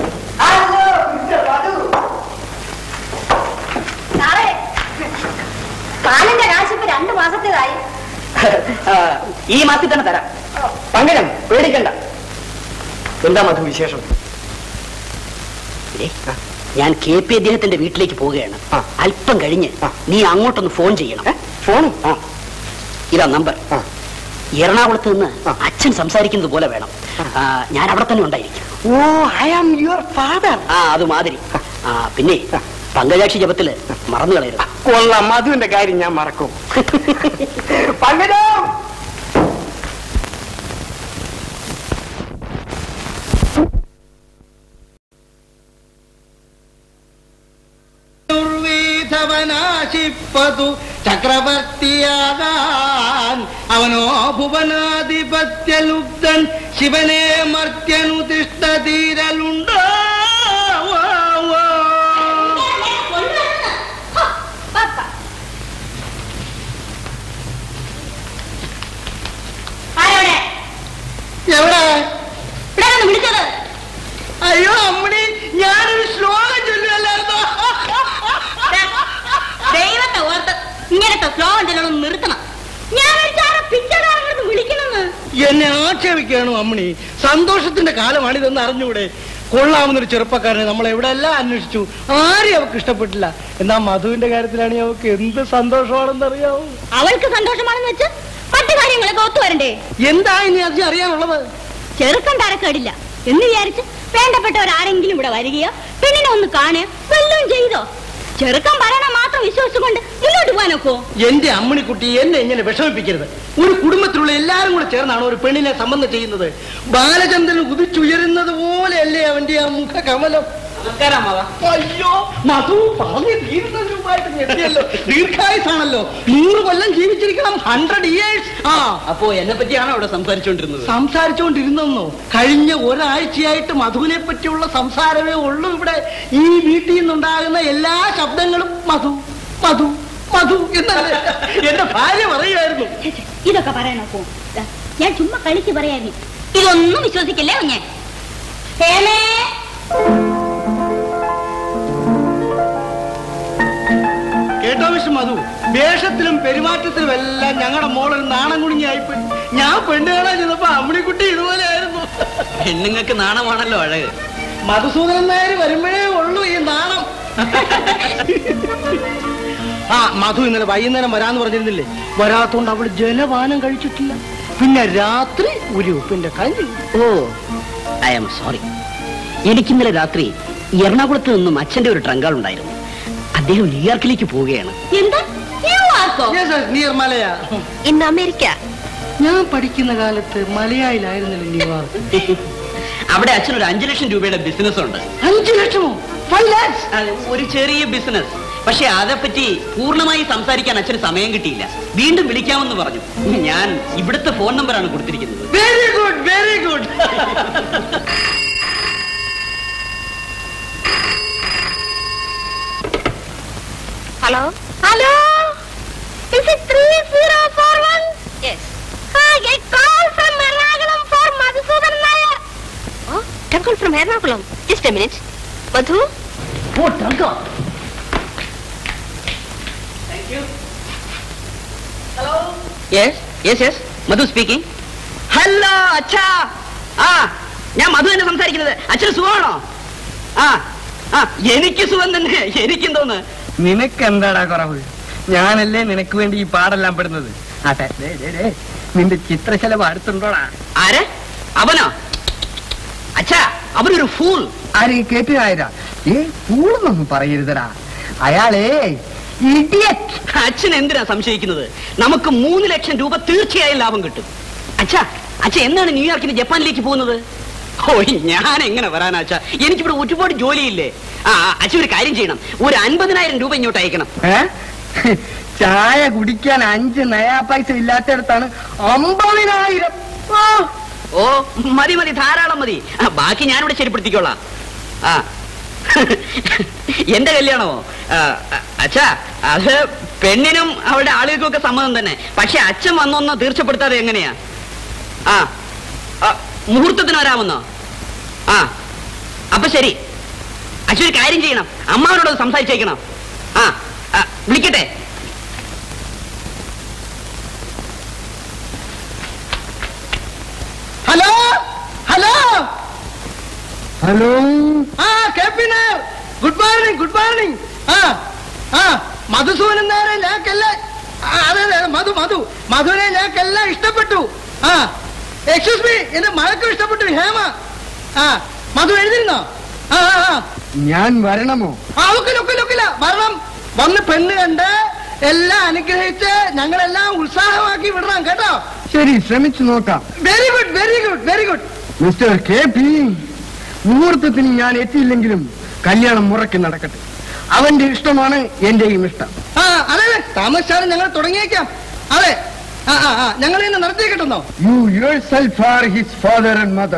സാറേ കാലിന്റെ കാശ് ഇപ്പൊ രണ്ടു മാസത്തേതായി ഈ മാസത്തിൽ തന്നെ തരാം പങ്കജം പേടിക്കണ്ട എന്താ മധു വിശേഷം ഇതേ, ഞാൻ കെ പി അദ്ദേഹത്തിന്റെ വീട്ടിലേക്ക് പോവുകയാണ് ആ. അല്പം കഴിഞ്ഞ് ആ. നീ അങ്ങോട്ടൊന്ന് ഫോൺ ചെയ്യണം ഫോണും ആ ഇതാ നമ്പർ ആ. എറണാകുളത്ത് നിന്ന് ആ. അച്ഛൻ സംസാരിക്കുന്നത് പോലെ വേണം ആ, ഞാൻ അവിടെ തന്നെ ഉണ്ടായിരിക്കും oh I am your father ആ അത് മാതിരി ആ പിന്നെ പങ്കജാക്ഷി ജപത്തില് മറന്നു കളയരുത് കൊള്ളാം മധുവിന്റെ കാര്യം ഞാൻ മറക്കും പങ്കജം ദുർവീധവനാശിപ്പതു ചക്രവർത്തിയാകാൻ അവനോ ഭുവനാധിപത്യലുബ്ധൻ ശിവനെ മർത്യനു തിഷ്ടതീരലുണ്ടോ ആരോടെ എവിടെ ഇവിടെ ഒന്ന് വിളിച്ചത് അയ്യോ അമ്മണി ഞാനൊരു ശ്ലോകം ചൊല്ലുമല്ലായിരുന്നോ ദേ, ദൈവത്തെ ഓർത്ത് ഇങ്ങനത്തെ ശ്ലോകം ചെല്ലണം നിർത്തണം ഞാൻ വിളിച്ചാണ് പിച്ചകാരങ്ങളൊന്ന് വിളിക്കണമെന്ന് എന്നെ ആക്ഷേപിക്കുകയാണോ അമ്മണി സന്തോഷത്തിന്റെ കാലമാണിതെന്ന് അറിഞ്ഞൂടെ കൊള്ളാവുന്നൊരു ചെറുപ്പക്കാരനെ നമ്മൾ എവിടെയെല്ലാം അന്വേഷിച്ചു ആരെയും അവർക്ക് ഇഷ്ടപ്പെട്ടില്ല എന്നാ മധുവിന്റെ കാര്യത്തിലാണെങ്കിൽ അവർക്ക് എന്ത് സന്തോഷമാണെന്ന് അറിയാവോ അവൾക്ക് സന്തോഷമാണെന്ന് വെച്ച് മറ്റു കാര്യങ്ങളൊക്കെ ഒത്തുവരണ്ടേ എന്താ ഇനി അത് അറിയാനുള്ളത് ചെറുക്കം തരക്കേടില്ല എന്ന് വിചാരിച്ച് വേണ്ടപ്പെട്ടവർ ആരെങ്കിലും ഇവിടെ വരികയോ പെണ്ണിനെ ഒന്ന് കാണുകയോ വല്ലതും ചെയ്തോ ചെറുക്കം പറയണ മാത്രം വിശ്വസിച്ചുകൊണ്ട് മുന്നോട്ട് പോകാനൊക്കോ എന്റെ അമ്മണിക്കുട്ടി എന്നെ ഇങ്ങനെ വിഷമിപ്പിക്കരുത് ഒരു കുടുംബത്തിലുള്ള എല്ലാരും കൂടെ ചേർന്നാണ് ഒരു പെണ്ണിനെ സംബന്ധം ചെയ്യുന്നത് ബാലചന്ദ്രൻ ഉദിച്ചുയരുന്നത് പോലെയല്ലേ അവന്റെ ആ മുഖ കമലം അയ്യോ മധു പറഞ്ഞു തീരുന്നതിന് മുമ്പായിട്ട് ഞെട്ടിയല്ലോ ദീർഘായുസാണല്ലോ നൂറ് കൊല്ലം ജീവിച്ചിരിക്കണം ഹൺഡ്രഡ് ഇയേഴ്സ് ആ അപ്പോ എന്നെ പറ്റിയാണോ അവിടെ സംസാരിച്ചുകൊണ്ടിരുന്നത് സംസാരിച്ചുകൊണ്ടിരുന്നോ കഴിഞ്ഞ ഒരാഴ്ചയായിട്ട് മധുവിനെ പറ്റിയുള്ള സംസാരമേ ഉള്ളൂ ഇവിടെ ഈ വീട്ടിൽ നിന്നുണ്ടാകുന്ന എല്ലാ ശബ്ദങ്ങളും മധു മധു മധു എന്നല്ലേ എന്റെ ഭാര്യ പറയുമായിരുന്നു ഛെ, ഛെ, ഇതൊക്കെ പറയണൊക്കോ ദാ, ഞാൻ ചുമ്മാ കളിച്ച് പറയായിരുന്നു ഇതൊന്നും വിശ്വസിക്കില്ലേ ഞാൻ ഹേമേ കേട്ടോ മിസ്റ്റർ മധു വേഷത്തിലും പെരുമാറ്റത്തിലും എല്ലാം ഞങ്ങളുടെ മോളൊരു നാണം കുടുങ്ങിയായിപ്പോയി ഞാൻ പെണ്ണ് കാണാൻ ചെന്നപ്പോ അമ്മിണിക്കുട്ടി ഇതുപോലെ ആയിരുന്നു പെണ്ണുങ്ങൾക്ക് നാണമാണല്ലോ അഴക് മധുസൂദനൻ നായർ വരുമ്പോഴേ ഉള്ളൂ ഈ നാണം ആ മധു ഇന്നലെ വൈകുന്നേരം വരാന്ന് പറഞ്ഞിരുന്നില്ലേ വരാത്തോണ്ട് അവള് ജലപാനം കഴിച്ചിട്ടില്ല പിന്നെ രാത്രി ഒരു ഉപ്പിന്റെ കഞ്ഞി ഓ ഐ ആം സോറി എനിക്കിന്നലെ രാത്രി എറണാകുളത്ത് നിന്നും അച്ഛന്റെ ഒരു ട്രങ്കാൾ ഉണ്ടായിരുന്നു അദ്ദേഹം ന്യൂയോർക്കിലേക്ക് പോവുകയാണ് എന്താ ന്യൂയോർക്കോ നിയർ മലയ ഇന്ന് അമേരിക്ക ഞാൻ പഠിക്കുന്ന കാലത്ത് മലയായിലായിരുന്നില്ല ന്യൂയോർക്ക് അവിടെ അച്ഛൻ ഒരു അഞ്ചു ലക്ഷം രൂപയുടെ ബിസിനസ് ഉണ്ട് അഞ്ചു ലക്ഷമോ ഫൈവ് ലാക്സ് അത് ഒരു ചെറിയ ബിസിനസ് പക്ഷെ അതേപ്പറ്റി പൂർണ്ണമായി സംസാരിക്കാൻ അച്ഛന് സമയം കിട്ടിയില്ല വീണ്ടും വിളിക്കാമെന്ന് പറഞ്ഞു ഞാൻ ഇവിടുത്തെ ഫോൺ നമ്പറാണ് കൊടുത്തിരിക്കുന്നത് very good very good hello hello Is it 3041? Yes. I get call from Ernakulam for Madhusudan Nair. Oh, temple from Ernakulam. Just a minute. Madhu? ഓ ട്രങ്കാ yes yes yes Madhu speaking hello അച്ഛാ ആ ഞാൻ മധു തന്നെ സംസാരിക്കുന്നത് അച്ഛന് സുഖമാണോ ആ ആ എനിക്ക് സുഖം തന്നെ എനിക്കും തോന്നുന്നു നിനക്ക് എന്താടാ കുറവ് ഞാനല്ലേ നിനക്ക് വേണ്ടി ഈ പാടെല്ലാം പെടുന്നത് ആട്ടെ ദേ, ദേ, ദേ, നിന്റെ ചിത്രശലഭം അടുത്തുണ്ടോടാ ആര് അവനോ അച്ഛാ അവനൊരു ഫൂൾ ആരെ കേട്ടുകാരാ ഏ പൂളെന്നൊന്നും പറയരുതടാ അയാളേ ഇഡിയറ്റ് അച്ഛൻ എന്തിനാ സംശയിക്കുന്നത് നമുക്ക് മൂന്ന് ലക്ഷം രൂപ തീർച്ചയായും ലാഭം കിട്ടും അച്ഛാ അച്ഛൻ എന്നാണ് ന്യൂയോർക്കിന് ജപ്പാനിലേക്ക് പോകുന്നത് ഓ ഞാൻ എങ്ങനെ വരാനാ അച്ഛാ എനിക്കിവിടെ ഒരുപാട് ജോലിയില്ലേ ആ ആ, അച്ഛൻ ഒരു കാര്യം ചെയ്യണം ഒരു അൻപതിനായിരം രൂപ ഇങ്ങോട്ട് അയക്കണം ഏ? ചായ കുടിക്കാൻ അഞ്ച് നയാ പൈസ ഇല്ലാത്തടത്താണ് അമ്പതിനായിരം ഓ, ഓ മതി മതി ധാരാളം മതി ആ, ബാക്കി ഞാനിവിടെ ശരിപ്പെടുത്തിക്കോളാം ആ എന്റെ കല്യാണമോ ആ, അ- അച്ഛാ അത് പെണ്ണിനും അവളുടെ ആളുകൾക്കും ഒക്കെ സമ്മതം തന്നെ പക്ഷെ അച്ഛൻ വന്നൊന്ന് തീർച്ചപ്പെടുത്താതെ എങ്ങനെയാ ആ ആ, മുഹൂർത്തത്തിന് വരാമെന്നോ ആ അപ്പൊ ശരി അച്ഛൻ ഒരു കാര്യം ചെയ്യണം അമ്മാവനോട് സംസാരിച്ചേക്കണം ആ ആ, വിളിക്കട്ടെ ഹലോ ഹലോ ഹലോ ആ കേപ്പിന് ഗുഡ് മോർണിംഗ് ഗുഡ് മോർണിംഗ് ആ ആ മധുസൂനൻ നേരെ ഞങ്ങൾക്കെല്ലാം ആ, അതെ അതെ മധു മധു മധുവിനെ ഞങ്ങൾക്കെല്ലാം ഇഷ്ടപ്പെട്ടു ആ എക്സ്ക്യൂസ് മീ എന്റെ മഴക്കും ഇഷ്ടപ്പെട്ടു ഹേമ ആ മധു എഴുതിരുന്നോ ആ ആ ആ ഞാൻ വരണമോ ആ ഒക്കില്ല ഒക്കില്ല ഒക്കില്ല വരണം വന്ന് പെണ്ണ് കണ്ട് എല്ലാം അനുഗ്രഹിച്ച് ഞങ്ങളെല്ലാം ഉത്സാഹമാക്കി വിടണം കേട്ടോ ശരി ശ്രമിച്ചു നോക്കാം very good very good very good mister K P മുഹൂർത്തത്തിന് ഞാൻ എത്തിയില്ലെങ്കിലും കല്യാണം മുറയ്ക്ക് നടക്കട്ടെ അവന്റെ ഇഷ്ടമാണ് എന്റെയും ഇഷ്ടം ആ അതെ അതെ താമസിച്ചാലും ഞങ്ങൾ തുടങ്ങിയേക്കാം അതെ ആ ആ ആ ഞങ്ങൾ ഇന്ന് നടത്തിയേക്കിട്ടുന്നോ you yourself or his father and mother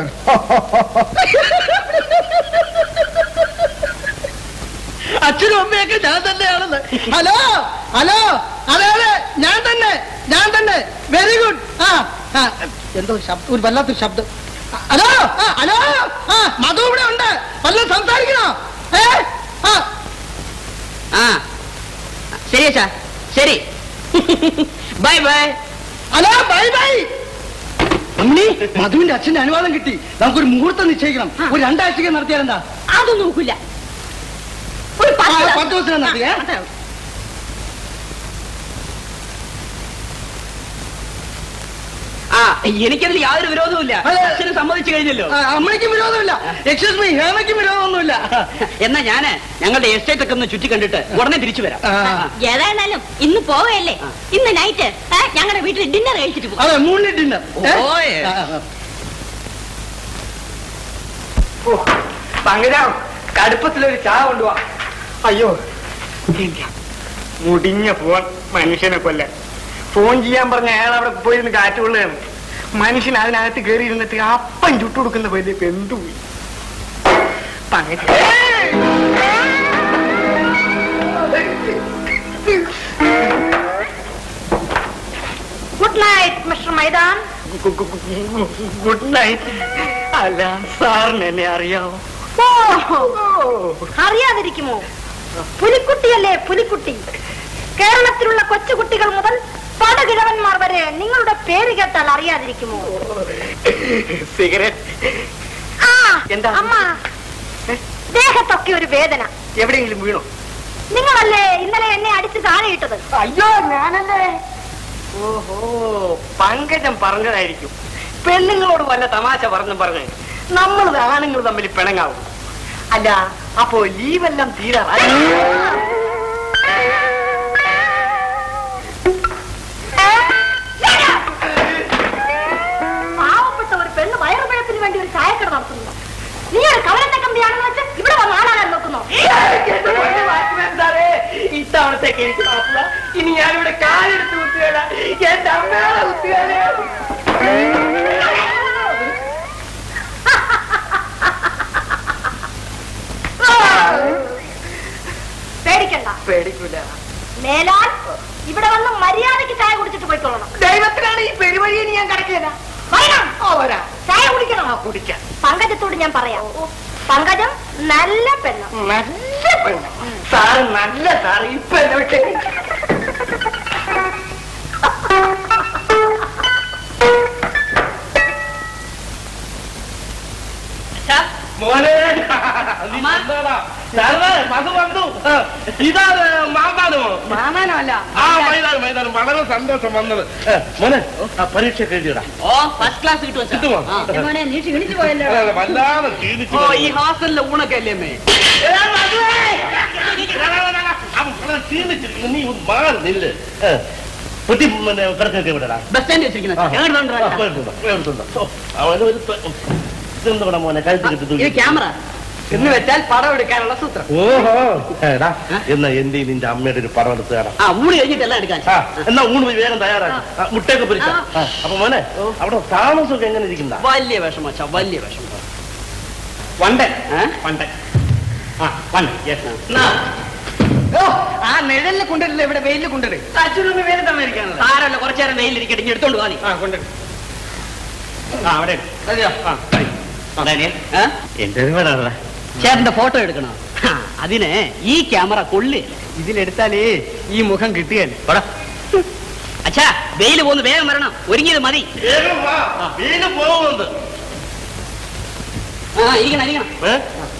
അച്ഛനും അമ്മയൊക്കെ ഞാൻ തന്നെയാണെന്ന് ഹലോ ഹലോ അതെ അതെ ഞാൻ തന്നെ ഞാൻ തന്നെ വെരി ഗുഡ് ആ ആ എന്തോ ശബ്ദം ഒരു വല്ലാത്തൊരു ശബ്ദം ആ, ഹലോ ആ ഹലോ ആ മധു ഇവിടെ ഉണ്ട് വല്ലതും സംസാരിക്കണോ ഏ ആ ആ ശരി അച്ഛാ ശരി bye bye hello bye bye അമ്മണി മധുവിന്റെ അച്ഛന്റെ അനുവാദം കിട്ടി നമുക്കൊരു മുഹൂർത്തം നിശ്ചയിക്കണം ഒരു രണ്ടാഴ്ചക്ക് നടത്തിയാൽ എന്താ അതൊന്നും നോക്കില്ല ഒരു ആ, പത്ത് പത്ത് ദിവസം നടത്തിയേ അതെ. ആ എനിക്കതിൽ യാതൊരു വിരോധവുമില്ല അതെ. അച്ഛന് സമ്മതിച്ചു കഴിഞ്ഞല്ലോ ആ, അമ്മയ്ക്കും വിരോധമില്ല എക്സ്ക്യൂസ് മീ ഹേമയ്ക്കും വിരോധമൊന്നുമില്ല എന്നാ ഞാന് ഞങ്ങളുടെ എസ്റ്റേറ്റ് ഒക്കെ ഒന്ന് ചുറ്റി കണ്ടിട്ട് ഉടനെ തിരിച്ചു വരാം ആ. ഏതായിരുന്നാലും ഇന്ന് പോവല്ലേ ഇന്ന് നൈറ്റ് ഞങ്ങളുടെ വീട്ടിൽ ഡിന്നർ കഴിച്ചിട്ട് പോകും അതെ മൂന്ന് ഡിന്നർ ഓ, yes. പങ്കജാം കടുപ്പത്തിലൊരു ചായ കൊണ്ടുപോവാ അയ്യോ ഇല്ല. മുടിഞ്ഞ ഫോൺ മനുഷ്യനെ കൊല്ലാൻ ഫോൺ ചെയ്യാൻ പറഞ്ഞ അയാൾ അവിടെ പോയിരുന്ന് കാറ്റ് കൊള്ളുകയാണ് മനുഷ്യൻ അതിനകത്ത് കയറി ഇരുന്നിട്ട് അപ്പം ചുട്ടു കൊടുക്കുന്ന വലിയ പെന്തുപോയി പങ്കജ ഗുഡ് നൈറ്റ് മിസ്റ്റർ മൈതാൻ ഗുഡ് നൈറ്റ് അല്ല സാറിന് എന്നെ അറിയാവോ അറിയാതിരിക്കുമോ പുലിക്കുട്ടിയല്ലേ പുലിക്കുട്ടി കേരളത്തിലുള്ള കൊച്ചുകുട്ടികൾ മുതൽ പടകിഴവന്മാർ വരെ നിങ്ങളുടെ പേര് കേട്ടാൽ അറിയാതിരിക്കുമോ സിഗരറ്റ് ആ എന്താ? അമ്മ ദേഹത്തൊക്കെ ഒരു വേദന എവിടെയെങ്കിലും വീണോ നിങ്ങളല്ലേ ഇന്നലെ എന്നെ അടിച്ച് താഴെ ഇട്ടത് അയ്യോ ഞാനല്ലേ ഓഹോ പങ്കജം പറഞ്ഞതായിരിക്കും പെണ്ണുങ്ങളോട് വല്ല തമാശ പറഞ്ഞു പറഞ്ഞ് നമ്മൾ ആണുങ്ങൾ തമ്മിൽ പിണങ്ങാവും അല്ല അപ്പോ ലീവെല്ലാം തീരാറായി പാവപ്പെട്ട ഒരു പെണ്ണ് വയറുപഴത്തിന് വേണ്ടി ഒരു ചായക്കട നടത്തുന്നു നീ ഒരു കവലത്തെ കമ്പിയാണെന്ന് വെച്ച് ഇവിടെ വന്ന് ആളാകാൻ നോക്കുന്നു ഇത്തവണത്തേക്ക് എനിക്ക് മാപ്പിള ഇനി ഞാനിവിടെ കാലെടുത്ത് കുത്തുകയാണ് എന്റെ അമ്മയുടെ കുത്തുകയാണ് പേടിക്കണ്ട പേടിക്കൂല മേലാൽ ഇവിടെ വന്ന് മര്യാദയ്ക്ക് ചായ കുടിച്ചിട്ട് പോയിക്കൊള്ളണം ദൈവത്തിനാണ് ഈ പെരുവഴിയെ ഞാൻ കിടക്കില്ല വരണം ഓ വരാ ചായ കുടിക്കണം ആ കുടിക്കാം പങ്കജത്തോട് ഞാൻ പറയാം പങ്കജം നല്ല പെണ്ണ് നല്ല പെണ്ണ് സാറ് നല്ല സാറ് ഇപ്പൊ എന്നെ വിട്ടേ മോനെ നീ എന്താടാ? ഞാനേ, മധു വന്നു ആ, ഇതാണ് മാമാനോ മാമാനല്ല ആ മൈതാനം മൈതാനം വളരെ സന്തോഷം വന്നത് ഏ, മോനെ ആ പരീക്ഷ എഴുതിയടാ ഓ ഫസ്റ്റ് ക്ലാസ് കിട്ടുമോ അച്ഛാ? കിട്ടുമോ ആ. മോനെ നീ ക്ഷീണിച്ചു പോയല്ലോ അതെ, അതെ, വല്ലാതെ ക്ഷീണിച്ചു ഓ ഈ ഹോസ്റ്റലിലെ ഊണൊക്കെ അല്ലേ അമ്മേ അവൻ വളരെ ക്ഷീണിച്ചിരിക്കുന്നു നീ ഒന്ന് മാറി നില്ല് ഏ, കുട്ടി പിന്നെ കിടക്കൊക്കെ വിടടാ ബസ് സ്റ്റാൻഡ് വെച്ചിരിക്കുന്നത് ആ. ഞങ്ങളുടെ ആ, പോയിട്ടുണ്ടോ? പോയിട്ടുണ്ടോ? ഓ, അവന് ഒരു പ- ഇതെന്താ മോനെ കഴുത്ത് കിട്ടി ഇത് തൂക്കി. ക്യാമറ എന്ന് വെച്ചാൽ പടം എടുക്കാനുള്ള സൂത്രം ഓഹോ എടാ എന്നാ എന്റെ നിന്റെ അമ്മയുടെ ഒരു പടം എടുത്ത് തരാം ആ ഊണ് കഴിഞ്ഞിട്ടെല്ലാം എടുക്കാൻ ആ, എന്നാ ഊണ് പോയി വേഗം തയ്യാറാക്കി ആ, മുട്ടയൊക്കെ പൊരിച്ച അപ്പൊ മോനെ അവിടെ താമസമൊക്കെ എങ്ങനെ ഇരിക്കുന്ന വലിയ വിഷമം അച്ഛാ വലിയ വിഷമം വണ്ടൻ ഏ? വണ്ടൻ ആ വണ്ടൻ yes. ഓ ആ നിഴലിൽ കൊണ്ടിട്ടില്ല ഇവിടെ വെയിലിൽ കൊണ്ടിട്ട് അച്ഛനൊന്ന് വേറെ തന്നിരിക്കാണല്ലോ സാരമല്ല കുറച്ചു നേരം വെയിലിരിക്കട്ടെ ഇനി എടുത്തോണ്ട് പോകാൻ ആ കൊണ്ടിട്ട് ആ അവിടെ ഇട്. അതെയോ ആ കഴി. എന്റെ വീടാണല്ലേ ചേട്ടന്റെ ഫോട്ടോ എടുക്കണം ആ, അതിന് ഈ ക്യാമറ കൊള്ളില്ല ഇതിലെടുത്താലേ ഈ മുഖം കിട്ടുകയല്ലേ അച്ഛാ വെയിൽ പോന്ന് വേഗം വരണം ഒരുങ്ങിയത് മതി വേഗം വാ വീണ്ടും പോകുന്നുണ്ട് ആ ഇരിക്കണം ഇരിക്കണം ഏ?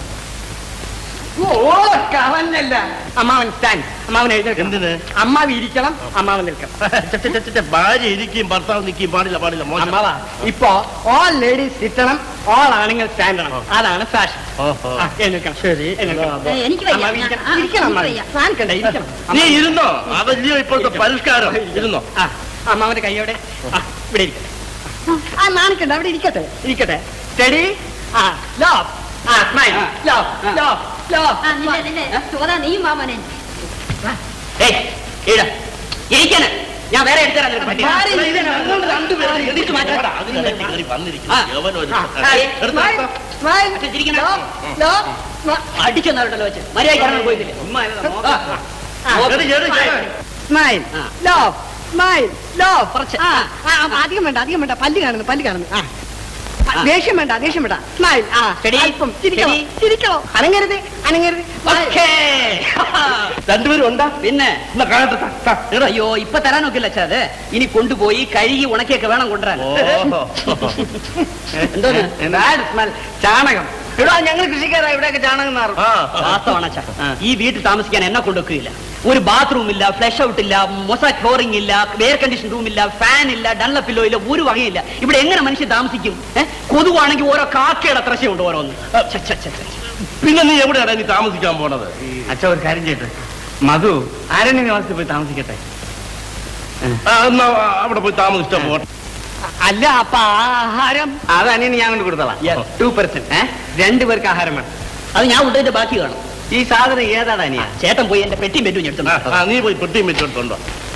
ഓ കവന്നല്ല അമ്മാവൻ സ്റ്റാൻഡ് അമ്മാവൻ എഴുന്നേൽക്കണം എന്തിന് അമ്മാവ് ഇരിക്കണം അമ്മാവൻ നിൽക്കണം ചെ, ചെ, ചെ, ചെ, ഭാര്യ ഇരിക്കുകയും ഭർത്താവ് നിൽക്കുകയും പാടില്ല പാടില്ല മോശം അമ്മാവാ ഇപ്പൊ ഓൾ ലേഡീസ് ഇരിക്കണം ഓൾ ആണുങ്ങൾ സ്റ്റാൻഡ് ആണ് അതാണ് ഫാഷൻ ഓഹോ. എഴുന്നേൽക്കണം ശരി എഴുന്നേൽക്കണം. എനിക്ക് വയ്യ. അമ്മാവ് ഇരിക്കണം. ആ, ഇരിക്കണം എനിക്ക് അമ്മാവ്. വയ്യ. ഫാൻ കണ്ട ഇരിക്കണം നീ ഇരുന്നോ അതല്ലയോ ഇപ്പോഴത്തെ പരിഷ്കാരം ഇരുന്നോ ആ അമ്മാവന്റെ കൈയോടെ ആ ഇവിടെ ഇരിക്കട്ടെ ആ നാണിക്കണ്ട അവിടെ ഇരിക്കട്ടെ ഇരിക്കട്ടെ സ്റ്റഡി ആ ലവ് ആ സ്മൈൽ ലവ് ലവ് ലവ് ആ നിന്നെ നിന്നെ ചോദാ നീയും വാ മോനെ ഏയ് ഈട ഇരിക്കാന് ഞാൻ വേറെ എടുത്തുതരാം നിനക്ക് പറ്റിയ. മാറി ഇരിക്കണം. ഞങ്ങൾ രണ്ടുപേരും എണീറ്റ് മാറ്റാം. എടാ, അതിനിടയ്ക്ക് കയറി വന്നിരിക്കുന്നു. ആ. യവനൊരു- ആ, ആ, ഏയ്, എടുത്തോ, സ്മൈൽ എടുത്തോ. സ്മൈൽ അച്ഛൻ ചിരിക്കണം. ലവ് ലവ് അടിച്ചൊന്നാലുണ്ടല്ലോ വെച്ച് മര്യാദ കാരണം പോയിട്ടില്ല ഉമ്മ അതിനെ നോക്കാം. എടി, എടി, എടി. സ്മൈൽ ആ. ലവ് സ്മൈൽ ലവ് കുറച്ച്. ആ ആ, ആ, അധികം വേണ്ട അധികം വേണ്ട പല്ല് കാണുന്നു പല്ല് കാണുന്നു ആ ആ. ദേഷ്യം വേണ്ട ദേഷ്യം വേണ്ട സ്മൈൽ ആ ശരി. അല്പം ചിരിക്കണം ശരി. ചിരിക്കണം അനങ്ങരുത് അനങ്ങരുത് ഓക്കേ. രണ്ടുപേരും ഉണ്ടാ പിന്നെ എന്നാ കാണട്ടെ താ, താ, എടാ. അയ്യോ ഇപ്പൊ തരാൻ നോക്കില്ല അച്ഛാ അത് ഇനി കൊണ്ടുപോയി കഴുകി ഉണക്കിയൊക്കെ വേണം കൊണ്ടുവരാൻ ഓഹോ. എന്തോന്ന് ബാഡ് സ്മെൽ ചാണകം ഇവിടെ ഞങ്ങൾ കൃഷിക്കാരാ ഇവിടെയൊക്കെ ചാണകം നാറും ആ, വാസ്തവാണ് അച്ഛാ ഈ വീട്ടിൽ താമസിക്കാൻ എന്നെ കൊണ്ടുവെക്കുകയില്ല ഒരു ബാത്റൂം ഇല്ല ഫ്ലഷ് ഔട്ട് ഇല്ല മൊസാക് ഫ്ലോറിംഗ് ഇല്ല എയർ കണ്ടീഷൻ റൂം ഇല്ല ഫാൻ ഇല്ല ഡള്ള പില്ലോ ഇല്ല ഒരു വകയില്ല ഇവിടെ എങ്ങനെ മനുഷ്യൻ താമസിക്കും ഏ? കൊതുവാണെങ്കിൽ ഓരോ കാക്കയുടെ ത്രശയുണ്ട് ഓരോന്ന് ഛെ, ഛെ, ഛെ, ഛെ. പിന്നെ നീ എവിടെയാണ് നീ താമസിക്കാൻ പോണത് അച്ഛ ഒരു കാര്യം ചെയ്യട്ടെ മധു ആരണ്യ നിവാസത്തിൽ പോയി താമസിക്കട്ടെ ആ, എന്നാ അവിടെ പോയി താമസിച്ചാ പോട്ടെ അല്ല അപ്പൊ ആഹാരം അത് അനിയന് ഞാൻ കൊണ്ട് കൊടുത്തോളാം ടു പെർസെന്റ് രണ്ടുപേർക്ക് ആഹാരം വേണം അത് ഞാൻ കൊണ്ടതിന്റെ ബാക്കി കാണും ഈ സാധനം ഏതാണ് അനിയ ചേട്ടൻ പോയി എന്റെ പെട്ടിയും പെറ്റും ആ, എടുത്തു ആ, നീ പോയി പെട്ടിയും വെച്ചോണ്ടുണ്ടോ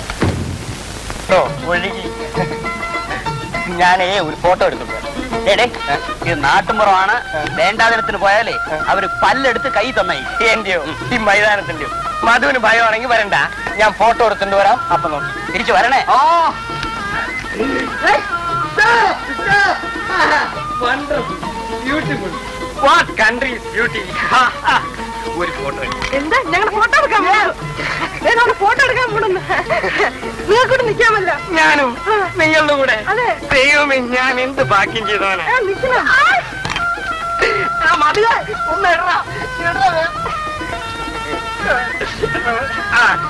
ഞാനേ ഒരു ഫോട്ടോ എടുത്തിട്ട് ഏടേ ഇത് നാട്ടുമ്പുറമാണ് വേണ്ടാതനത്തിന് പോയാലേ അവര് പല്ലെടുത്ത് കൈ തന്നായി എന്റെയോ ഈ മൈതാനത്തിന്റെയോ മധുവിന് ഭയമാണെങ്കിൽ വരണ്ട ഞാൻ ഫോട്ടോ എടുത്തിട്ട് വരാം അപ്പൊ നോക്കി തിരിച്ചു വരണേ oh beautiful what country beauty ഒരു ഫോട്ടോ എന്താ ഞങ്ങൾ ഫോട്ടോ എടുക്കാൻ പോകുന്നു ഫോട്ടോ എടുക്കാൻ പോണെന്ന് നിങ്ങൾക്ക് നിൽക്കാമല്ല ഞാനും നിങ്ങളുടെ കൂടെ അതെ. ദൈവമേ ഞാൻ എന്ത് ഭാഗ്യം ചെയ്തവനാ നിൽക്കണം ആ മതിയാ ഒന്ന് ഇടറാ ഇടറാ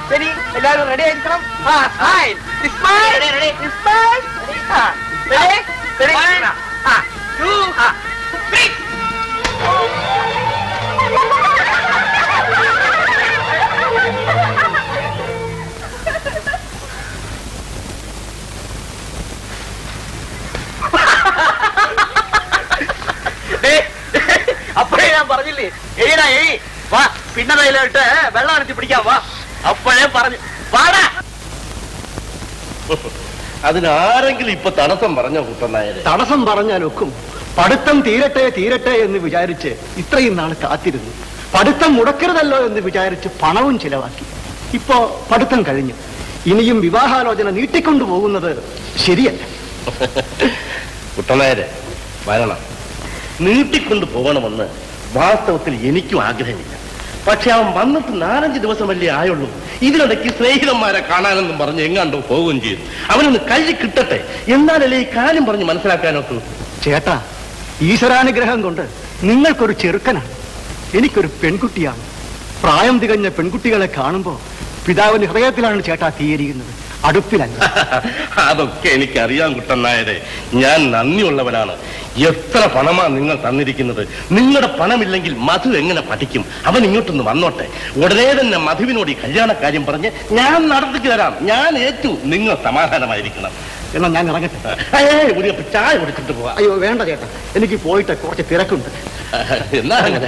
ശരി എല്ലാവരും റെഡി ആയിരിക്കണം ആ സ്മൈൽ സ്മൈൽ സ്മൈൽ ആ റെഡി റെഡി ആ ടു ആ ത്രീ അപ്പോഴേ ഞാൻ പറഞ്ഞില്ലേ എഴുതാ എഴി വാ പിന്നതയിലിട്ട് വെള്ളം അനത്തി പിടിക്കാം വാ അപ്പോഴേ പറഞ്ഞു വാടാ അതിനാരെങ്കിലും ഇപ്പൊ തടസ്സം പറഞ്ഞ കുട്ടനായരെ തടസ്സം പറഞ്ഞാലൊക്കും പഠിത്തം തീരട്ടെ തീരട്ടെ എന്ന് വിചാരിച്ച് ഇത്രയും നാൾ കാത്തിരുന്നു പഠിത്തം മുടക്കരുതല്ലോ എന്ന് വിചാരിച്ച് പണവും ചിലവാക്കി ഇപ്പോ പഠിത്തം കഴിഞ്ഞു ഇനിയും വിവാഹാലോചന നീട്ടിക്കൊണ്ടു പോകുന്നത് ശരിയല്ല കുട്ടനായരെ വരണം നീട്ടിക്കൊണ്ട് പോകണമെന്ന് വാസ്തവത്തിൽ എനിക്കും ആഗ്രഹമില്ല പക്ഷെ അവൻ വന്നിട്ട് നാലഞ്ച് ദിവസമല്ലേ ആയുള്ളൂ ഇതിനിടയ്ക്ക് സ്നേഹിതന്മാരെ കാണാനെന്നും പറഞ്ഞ് എങ്ങാണ്ടോ പോവുകയും ചെയ്തു അവനൊന്ന് കൈ കിട്ടട്ടെ എന്നാലല്ലേ ഈ കാര്യം പറഞ്ഞ് മനസ്സിലാക്കാനൊക്കെ ചേട്ടാ ഈശ്വരാനുഗ്രഹം കൊണ്ട് നിങ്ങൾക്കൊരു ചെറുക്കനാണ് എനിക്കൊരു പെൺകുട്ടിയാണ് പ്രായം തികഞ്ഞ പെൺകുട്ടികളെ കാണുമ്പോ പിതാവിന്റെ ഹൃദയത്തിലാണ് ചേട്ടാ തീയരിക്കുന്നത് അടുപ്പിലല്ല അതൊക്കെ എനിക്കറിയാം കുട്ടനായരെ ഞാൻ നന്ദിയുള്ളവനാണ് എത്ര പണമാ നിങ്ങൾ തന്നിരിക്കുന്നത് നിങ്ങളുടെ പണമില്ലെങ്കിൽ മധു എങ്ങനെ പഠിക്കും അവൻ ഇങ്ങോട്ടൊന്ന് വന്നോട്ടെ ഉടനെ തന്നെ മധുവിനോട് ഈ കല്യാണ കാര്യം പറഞ്ഞ് ഞാൻ നടത്തിക്ക് തരാം ഞാൻ ഏറ്റു നിങ്ങൾ സമാധാനമായിരിക്കണം എന്നാ ഞാൻ ഇറങ്ങട്ടെ ഏയ്, ഒരു കപ്പ് ചായ കുടിച്ചിട്ട് പോവാ അയ്യോ വേണ്ട ചേട്ടാ എനിക്ക് പോയിട്ട് കുറച്ച് തിരക്കുണ്ട് എന്നാ അങ്ങനെ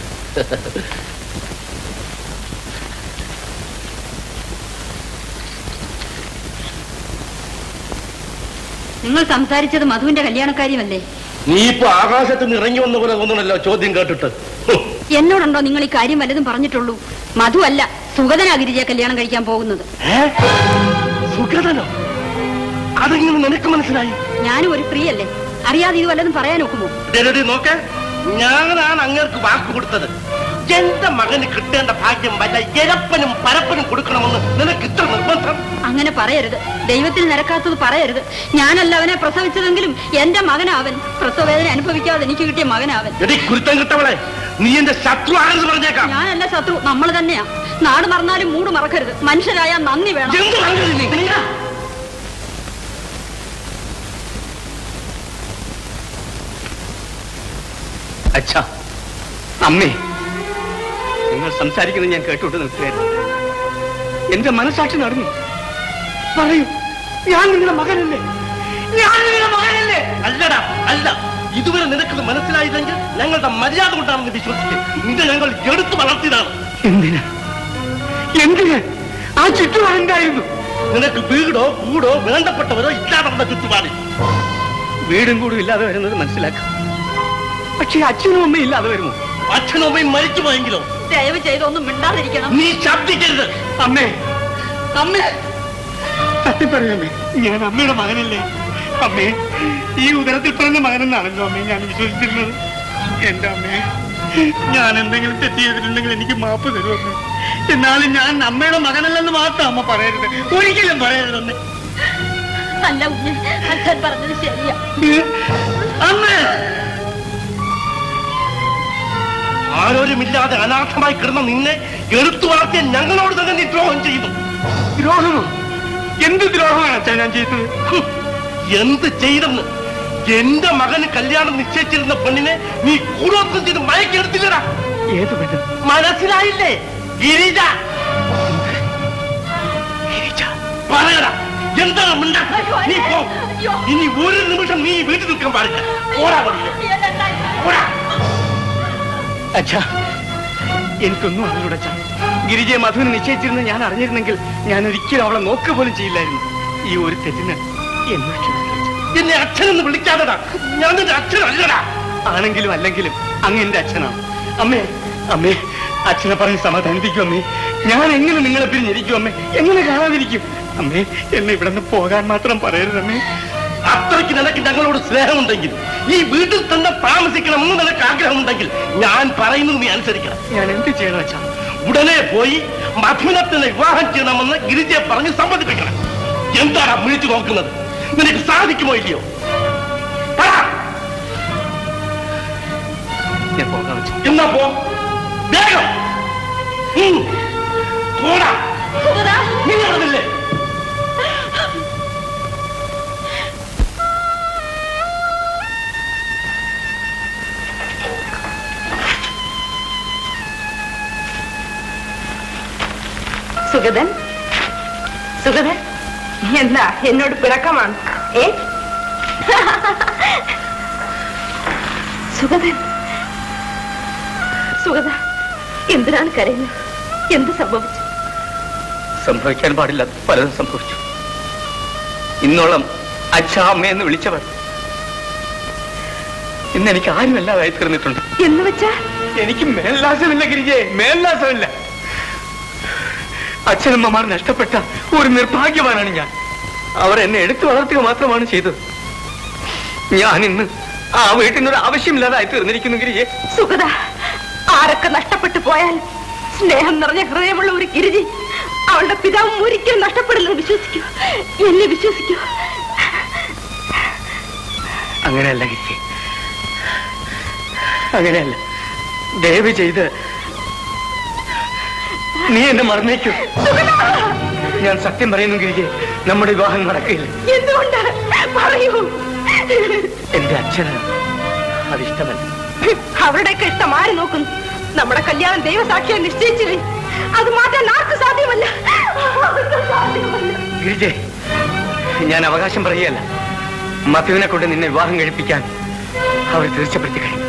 നിങ്ങൾ സംസാരിച്ചത് മധുവിന്റെ കല്യാണക്കാര്യമല്ലേ നീ ഇപ്പൊ ആകാശത്ത് നിന്ന് ഇറങ്ങി വന്ന പോലെ തോന്നണല്ലോ ചോദ്യം കേട്ടിട്ട് ഹും. എന്നോടുണ്ടോ നിങ്ങൾ ഈ കാര്യം വല്ലതും പറഞ്ഞിട്ടുള്ളൂ മധു അല്ല സുഗതനാ ഗിരിജയെ കല്യാണം കഴിക്കാൻ പോകുന്നത് ഏ? സുഗതനോ അതെങ്ങനെ നിനക്ക് മനസ്സിലായി ഞാനും ഒരു സ്ത്രീ അല്ലേ അറിയാതെ ഇത് വല്ലതും പറയാൻ ഒക്കുമോ ഡെഡി നോക്ക് ഞാനാണ് അങ്ങേർക്ക് വാക്ക് കൊടുത്തത് എന്റെ മകന് കിട്ടേണ്ട ഭാഗ്യം വല്ല എരപ്പനും പരപ്പനും കൊടുക്കണമെന്ന് നിനക്ക് ഇത്ര നിർബന്ധം അങ്ങനെ പറയരുത് ദൈവത്തിന് നിരക്കാത്തത് പറയരുത് ഞാനല്ല അവനെ പ്രസവിച്ചതെങ്കിലും എന്റെ മകനാവൻ പ്രസവവേദന അനുഭവിക്കാതെ എനിക്ക് കിട്ടിയ മകനാവൻ എടി കുരുത്തം കിട്ടവളെ നീ എന്റെ ശത്രു ആണെന്ന് പറഞ്ഞേക്കാം ഞാനല്ല ശത്രു നമ്മൾ തന്നെയാ നാട് മറന്നാലും മൂട് മറക്കരുത് മനുഷ്യരായ നന്ദി വേണം എന്ത് പറഞ്ഞത് നീ? അച്ഛാ അമ്മേ നിങ്ങൾ സംസാരിക്കുന്നത് ഞാൻ കേട്ടോട്ട് നിൽക്കുകയായിരുന്നു എന്റെ മനസാക്ഷി നടന്നു പറയൂ ഞാൻ നിങ്ങളുടെ മകനല്ലേ ഞാൻ നിങ്ങളുടെ മകനല്ലേ അല്ലടാ അല്ല ഇതുവരെ നിനക്കത് മനസ്സിലായില്ലെങ്കിൽ ഞങ്ങളുടെ മര്യാദ കൊണ്ടാണെന്ന് വിശ്വസിക്കും നിന്നെ ഞങ്ങൾ എടുത്തു വളർത്തിയതാണ് എന്തിനാ എന്തിന് ആ ചുറ്റുപാട് എന്തായിരുന്നു നിനക്ക് വീടോ കൂടോ വേണ്ടപ്പെട്ടവരോ ഇല്ലാതെ വന്ന ചുറ്റുപാടിൽ വീടും കൂടും ഇല്ലാതെ വരുന്നത് മനസ്സിലാക്കാം പക്ഷേ അച്ഛനും അമ്മയും ഇല്ലാതെ വരുമോ അച്ഛനും അമ്മയും മരിച്ചു പോയെങ്കിലോ ദയവ് ചെയ്തൊന്നും മിണ്ടാതിരിക്കണം നീ ശബ്ദിക്കരുത് അമ്മേ അമ്മേ സത്യം പറയാമേ ഞാൻ അമ്മയുടെ മകനല്ലേ അമ്മേ ഈ ഉദരത്തിൽ പിറന്ന മകനെന്നാണല്ലോ അമ്മേ ഞാൻ വിശ്വസിച്ചിരുന്നത് എന്റെ അമ്മേ ഞാൻ എന്തെങ്കിലും തെറ്റ് ചെയ്തിട്ടുണ്ടെങ്കിൽ എനിക്ക് മാപ്പ് തരുമമ്മേ എന്നാലും ഞാൻ അമ്മയുടെ മകനല്ലെന്ന് മാത്രം അമ്മ പറയരുത് ഒരിക്കലും പറയരുതമ്മേ അല്ല കുഞ്ഞ് അച്ഛൻ പറഞ്ഞത് ശരിയാ അമ്മേ ആരോരുമില്ലാതെ അനാഥമായി കിടന്ന നിന്നെ എടുത്തു വളർത്തിയ ഞങ്ങളോട് തന്നെ നീ ദ്രോഹം ചെയ്തു ദ്രോഹമോ എന്ത് ദ്രോഹമാണ് അച്ഛൻ ഞാൻ ചെയ്തത് ഹും, എന്ത് ചെയ്തെന്ന് എന്റെ മകന് കല്യാണം നിശ്ചയിച്ചിരുന്ന പെണ്ണിനെ നീ കൂടോത്രം ചെയ്ത് മയക്കെടുത്തില്ലടാ ഏത് പെണ്ണ് മനസ്സിലായില്ലേ ഗിരിജ പറയടാ എന്താണ് മിണ്ടാ നീ പോ ഇനി ഒരു നിമിഷം നീ ഈ വീട്ടിൽ നിൽക്കാൻ പാടില്ല ഓടാ പാടില്ല ഓടാ അച്ഛാ എനിക്കൊന്നും അറിഞ്ഞൂടെ അച്ഛാ ഗിരിജയെ മധുവിനെ നിശ്ചയിച്ചിരുന്ന ഞാൻ അറിഞ്ഞിരുന്നെങ്കിൽ ഞാൻ ഒരിക്കലും അവളെ നോക്കുക പോലും ചെയ്യില്ലായിരുന്നു ഈ ഒരു തെറ്റിന് എന്നോട് ക്ഷമിക്കണം അച്ഛാ. എന്നെ അച്ഛനെന്ന് വിളിക്കാതെടാ ഞാൻ നിന്റെ അച്ഛനല്ലടാ ആണെങ്കിലും അല്ലെങ്കിലും അങ്ങ് എന്റെ അച്ഛനാണ് അമ്മേ അമ്മേ അച്ഛനെ പറഞ്ഞ് സമാധാനിപ്പിക്കും അമ്മേ ഞാൻ എങ്ങനെ നിങ്ങളെ പിരിഞ്ഞിരിക്കും അമ്മേ എങ്ങനെ കാണാതിരിക്കും അമ്മേ എന്നെ ഇവിടെ നിന്ന് പോകാൻ മാത്രം പറയരുതമ്മേ അത്രയ്ക്ക് നിനക്ക് ഞങ്ങളോട് സ്നേഹമുണ്ടെങ്കിൽ ഈ വീട്ടിൽ തന്നെ താമസിക്കണമെന്ന് നിനക്ക് ആഗ്രഹമുണ്ടെങ്കിൽ ഞാൻ പറയുന്നത് നീ അനുസരിക്കണം ഞാൻ എന്ത് ചെയ്യണം അച്ഛാ ഉടനെ പോയി മധുവിനെ തന്നെ വിവാഹം ചെയ്യണമെന്ന് ഗിരിജയെ പറഞ്ഞ് സമ്മതിപ്പിക്കണം എന്താണ് വിളിച്ചു നോക്കുന്നത് നിനക്ക് സാധിക്കുമോ ഇല്ലയോ പറ. ഞാൻ പോകാം അച്ഛാ എന്നാ പോ വേഗം ഉം. പോടാ സുഗത നീ നടന്നില്ലേ സുഗതൻ സുഗതൻ എന്താ എന്നോട് പിണക്കമാണ് ഏ സുഗതൻ സുഗത എന്തിനാണ് കരയുന്നത് എന്ത് സംഭവിച്ചു സംഭവിക്കാൻ പാടില്ലാത്ത പലതും സംഭവിച്ചു ഇന്നോളം അച്ഛ അമ്മയെന്ന് വിളിച്ചവർ ഇന്ന് എനിക്ക് ആരുമല്ലാതായി തീർന്നിട്ടുണ്ട് എന്ന് വെച്ചാ എനിക്ക് മേൽലാസമില്ല ഗിരിജയെ മേൽലാസമില്ല അച്ഛനമ്മമാർ നഷ്ടപ്പെട്ട ഒരു നിർഭാഗ്യവാനാണ് ഞാൻ അവർ എന്നെ എടുത്തു വളർത്തുക മാത്രമാണ് ചെയ്തത് ഞാൻ ഇന്ന് ആ വീട്ടിനൊരു ആവശ്യമില്ലാതായി തീർന്നിരിക്കുന്നു ഗിരിജെ സുഗത ആരൊക്കെ നഷ്ടപ്പെട്ടു പോയാൽ സ്നേഹം നിറഞ്ഞ ഹൃദയമുള്ള ഒരു ഗിരിജി അവളുടെ പിതാവും ഒരിക്കലും നഷ്ടപ്പെടില്ലെന്ന് വിശ്വസിക്കൂ എന്നെ വിശ്വസിക്കൂ അങ്ങനെയല്ല ഗിരിജെ അങ്ങനെയല്ല ദയവ് ചെയ്ത് നീ എന്നെ മറന്നേക്കൂ ഞാൻ സത്യം പറയുന്നു ഗിരിജെ നമ്മുടെ വിവാഹം നടക്കില്ല എന്തുകൊണ്ട് പറയൂ എന്റെ അച്ഛന് അതിഷ്ടമല്ല അവരുടെയൊക്കെ ഇഷ്ടം ആര് നോക്കുന്നു നമ്മുടെ കല്യാണം ദൈവസാക്ഷിയെ നിശ്ചയിച്ചില്ലേ അത് മാറ്റാൻ ആർക്കും സാധ്യമല്ല ആർക്കും സാധ്യമല്ല. ഗിരിജെ ഞാൻ അവകാശം പറയുകയല്ല മധുവിനെ കൊണ്ട് നിന്നെ വിവാഹം കഴിപ്പിക്കാൻ അവർ തീർച്ചപ്പെടുത്തി കഴിഞ്ഞു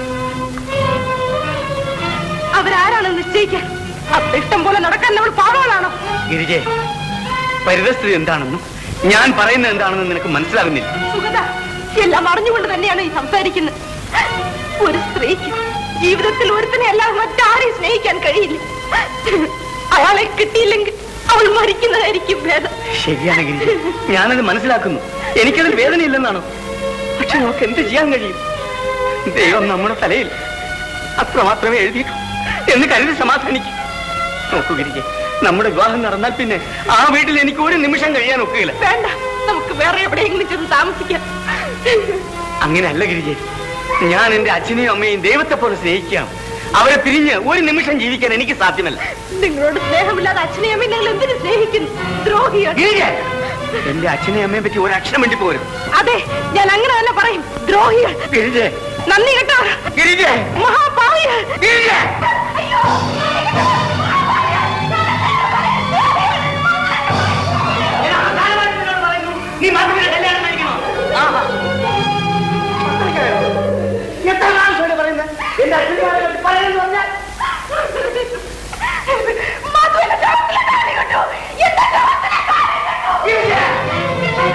അവരാരാണ് നിശ്ചയിക്കാൻ അത്ര ഇഷ്ടം പോലെ നടക്കാൻ നമ്മൾ പാവങ്ങളാണോ ഗിരിജെ പരിതസ്ഥിതി എന്താണെന്നും ഞാൻ പറയുന്നത് എന്താണെന്നും നിനക്ക് മനസ്സിലാകുന്നില്ല സുഗത എല്ലാം അറിഞ്ഞുകൊണ്ട് തന്നെയാണ് ഈ സംസാരിക്കുന്നത് ഒരു സ്ത്രീക്ക് ജീവിതത്തിൽ ഒരുത്തനെ അല്ലാതെ മറ്റാരെയും സ്നേഹിക്കാൻ കഴിയില്ല അയാളെ കിട്ടിയില്ലെങ്കിൽ അവൾ മരിക്കുന്നതായിരിക്കും ഭേദം ശരിയാണ് ഗിരിജെ ഞാനത് മനസ്സിലാക്കുന്നു എനിക്കതിൽ വേദനയില്ലെന്നാണോ പക്ഷെ നമുക്ക് എന്ത് ചെയ്യാൻ കഴിയും ദൈവം നമ്മുടെ തലയിൽ അത്ര മാത്രമേ എഴുതിയിട്ടു എന്ന് കരുതി സമാധാനിക്കും നോക്കൂ ഗിരിജെ നമ്മുടെ വിവാഹം നടന്നാൽ പിന്നെ ആ വീട്ടിൽ എനിക്ക് ഒരു നിമിഷം കഴിയാൻ ഒക്കുകയില്ല വേണ്ട നമുക്ക് വേറെ എവിടെയെങ്കിലും ചെന്ന് താമസിക്കാം അങ്ങനെയല്ല ഗിരിജെ ഞാൻ എന്റെ അച്ഛനെയും അമ്മയും ദൈവത്തെ പോലെ സ്നേഹിക്കാം അവരെ പിരിഞ്ഞ് ഒരു നിമിഷം ജീവിക്കാൻ എനിക്ക് സാധ്യമല്ല നിങ്ങളോട് സ്നേഹമില്ലാതെ അച്ഛനെയും അമ്മയും നിങ്ങൾ എന്തിനു സ്നേഹിക്കുന്നു ദ്രോഹിയാണ് ഗിരിജെ എന്റെ അച്ഛനെയും അമ്മയെ പറ്റി ഒരു അക്ഷരം വേണ്ടി പോരും അതെ ഞാൻ അങ്ങനെ തന്നെ പറയും ദ്രോഹികൾ ഗിരിജെ നന്ദി കേട്ടോ ഗിരിജെ മഹാഭാവികൾ ഗിരിജെ നീ മധുവിനെ കല്യാണം കഴിക്കണോ ആഹാ. എത്ര പ്രാവശ്യമാണ് പറയുന്നത് എന്റെ അച്ഛനെ പറയുന്നത് പറഞ്ഞാൽ മധുവിനെ ചവിട്ടിലെ കാലി കണ്ടു. എന്റെ ചവിട്ടിലെ കാലി കണ്ടു.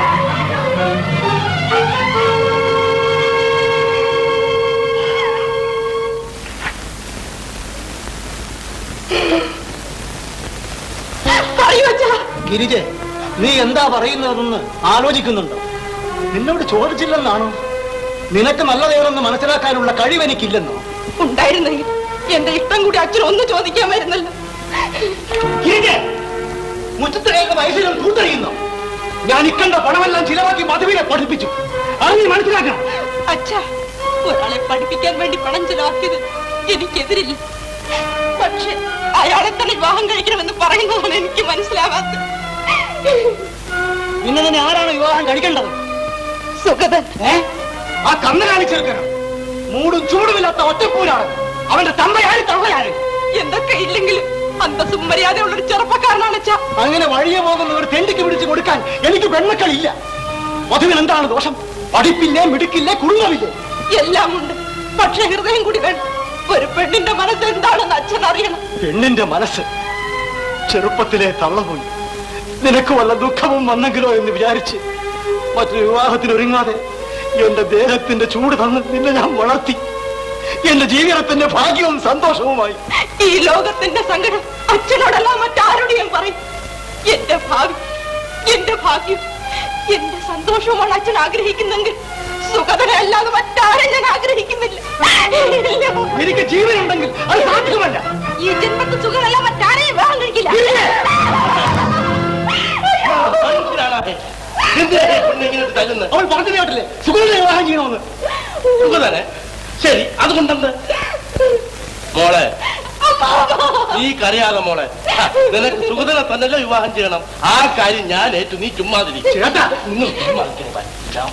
പറയൂ അച്ഛാ ഗിരിജെ നീ എന്താ പറയുന്നതെന്ന് ആലോചിക്കുന്നുണ്ടോ നിന്നോട് ചോദിച്ചില്ലെന്നാണോ നിനക്ക് നല്ലതേതെന്ന് മനസ്സിലാക്കാനുള്ള കഴിവ് എനിക്കില്ലെന്നോ ഉണ്ടായിരുന്നെങ്കിൽ എന്റെ ഇഷ്ടം കൂടി അച്ഛൻ ഒന്ന് ചോദിക്കാമായിരുന്നല്ലോ ഗിരിജെ മുറ്റത്തിലേക്ക് വയസ്സിലും കൂട്ടറിയുന്നു ഞാൻ ഇക്കണ്ട പണമെല്ലാം ചിലവാക്കി മധുവിനെ പഠിപ്പിച്ചു അത് നീ മനസ്സിലാക്കണം അച്ഛാ ഒരാളെ പഠിപ്പിക്കാൻ വേണ്ടി പണം ചെലവാക്കിയത് എനിക്കെതിരില്ല പക്ഷെ അയാളെ തന്നെ വിവാഹം കഴിക്കണമെന്ന് പറയുന്നതാണ് എനിക്ക് മനസ്സിലാവാത്തത് പിന്നെ നിന്നെ ആരാണ് വിവാഹം കഴിക്കേണ്ടത് സുഗതൻ ഏ ആ കന്നുകാലി ചെറുക്കണം മൂടും ചൂടുമില്ലാത്ത ഒറ്റപ്പൂരാണ് അവന്റെ തമ്മയാര് തള്ളയാര് എന്തൊക്കെ ഇല്ലെങ്കിലും അന്തസ്സും മര്യാദയുള്ള ഒരു ചെറുപ്പക്കാരനാണ് അച്ഛാ അങ്ങനെ വഴിയെ പോകുന്ന ഒരു തെണ്ടിക്ക് പിടിച്ചു കൊടുക്കാൻ എനിക്ക് പെൺമക്കളില്ല മധുവിന് എന്താണ് ദോഷം പഠിപ്പില്ലേ മിടുക്കില്ലേ കുടുംബമില്ലേ എല്ലാം ഉണ്ട് പക്ഷെ ഹൃദയം കൂടി വേണം ഒരു പെണ്ണിന്റെ മനസ്സ് എന്താണെന്ന് അച്ഛൻ അറിയണം പെണ്ണിന്റെ മനസ്സ് ചെറുപ്പത്തിലെ തള്ളപോയി നിനക്ക് വല്ല ദുഃഖവും വന്നെങ്കിലോ എന്ന് വിചാരിച്ച് മറ്റൊരു വിവാഹത്തിന് ഒരുങ്ങാതെ എന്റെ ദേഹത്തിന്റെ ചൂട് തന്ന് നിന്നെ ഞാൻ വളർത്തി എന്റെ ജീവിതത്തിന്റെ ഭാഗ്യവും സന്തോഷവുമായി ഈ ലോകത്തിന്റെ സങ്കടം അച്ഛനോടല്ല മറ്റാരോടെയും പറയും എന്റെ ഭാവി എന്റെ ഭാഗ്യം എന്റെ സന്തോഷവുമാണ് അച്ഛൻ ആഗ്രഹിക്കുന്നെങ്കിൽ സുഖതനെ അല്ലാതെ മറ്റാരും ഞാൻ ആഗ്രഹിക്കുന്നില്ല എനിക്ക് ജീവനുണ്ടെങ്കിൽ അത് സാധ്യമല്ല ഈ ജന്മത്തിൽ സുഖമല്ല മറ്റാരെയും വിവാഹം കഴിക്കില്ല അവൾ പറഞ്ഞു കേട്ടില്ലേ സുഖത്തെ വിവാഹം ചെയ്യണമെന്ന് സുഖതനെ ശരി അതുകൊണ്ടെന്ത് മോളെ നീ കരയാതെ മോളെ ആ, നിനക്ക് സുഗതനെ തന്നല്ലോ വിവാഹം ചെയ്യണം ആ കാര്യം ഞാൻ ഏറ്റു നീ ചുമ്മാതിരി ചേട്ടാ നിങ്ങൾ ചുമ്മാതിരിക്കണേ. ഞാൻ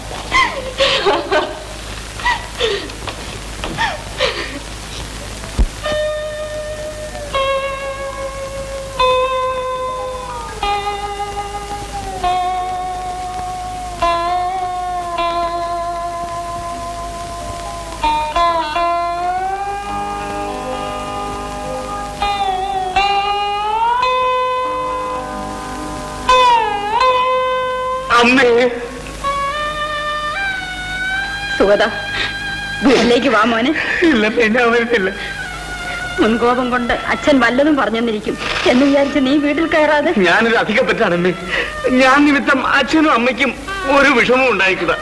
അമ്മേ സുഗത വീട്ടിലേക്ക് വാ മോനെ ഇല്ല പിന്നെ വരുന്നില്ല മുൻകോപം കൊണ്ട് അച്ഛൻ വല്ലതും പറഞ്ഞെന്നിരിക്കും എന്ന് വിചാരിച്ച് നീ വീട്ടിൽ കയറാതെ ഞാനൊരു അധികപ്പറ്റാണമ്മേ ഞാൻ നിമിത്തം അച്ഛനും അമ്മയ്ക്കും ഒരു വിഷമവും ഉണ്ടായിക്കുക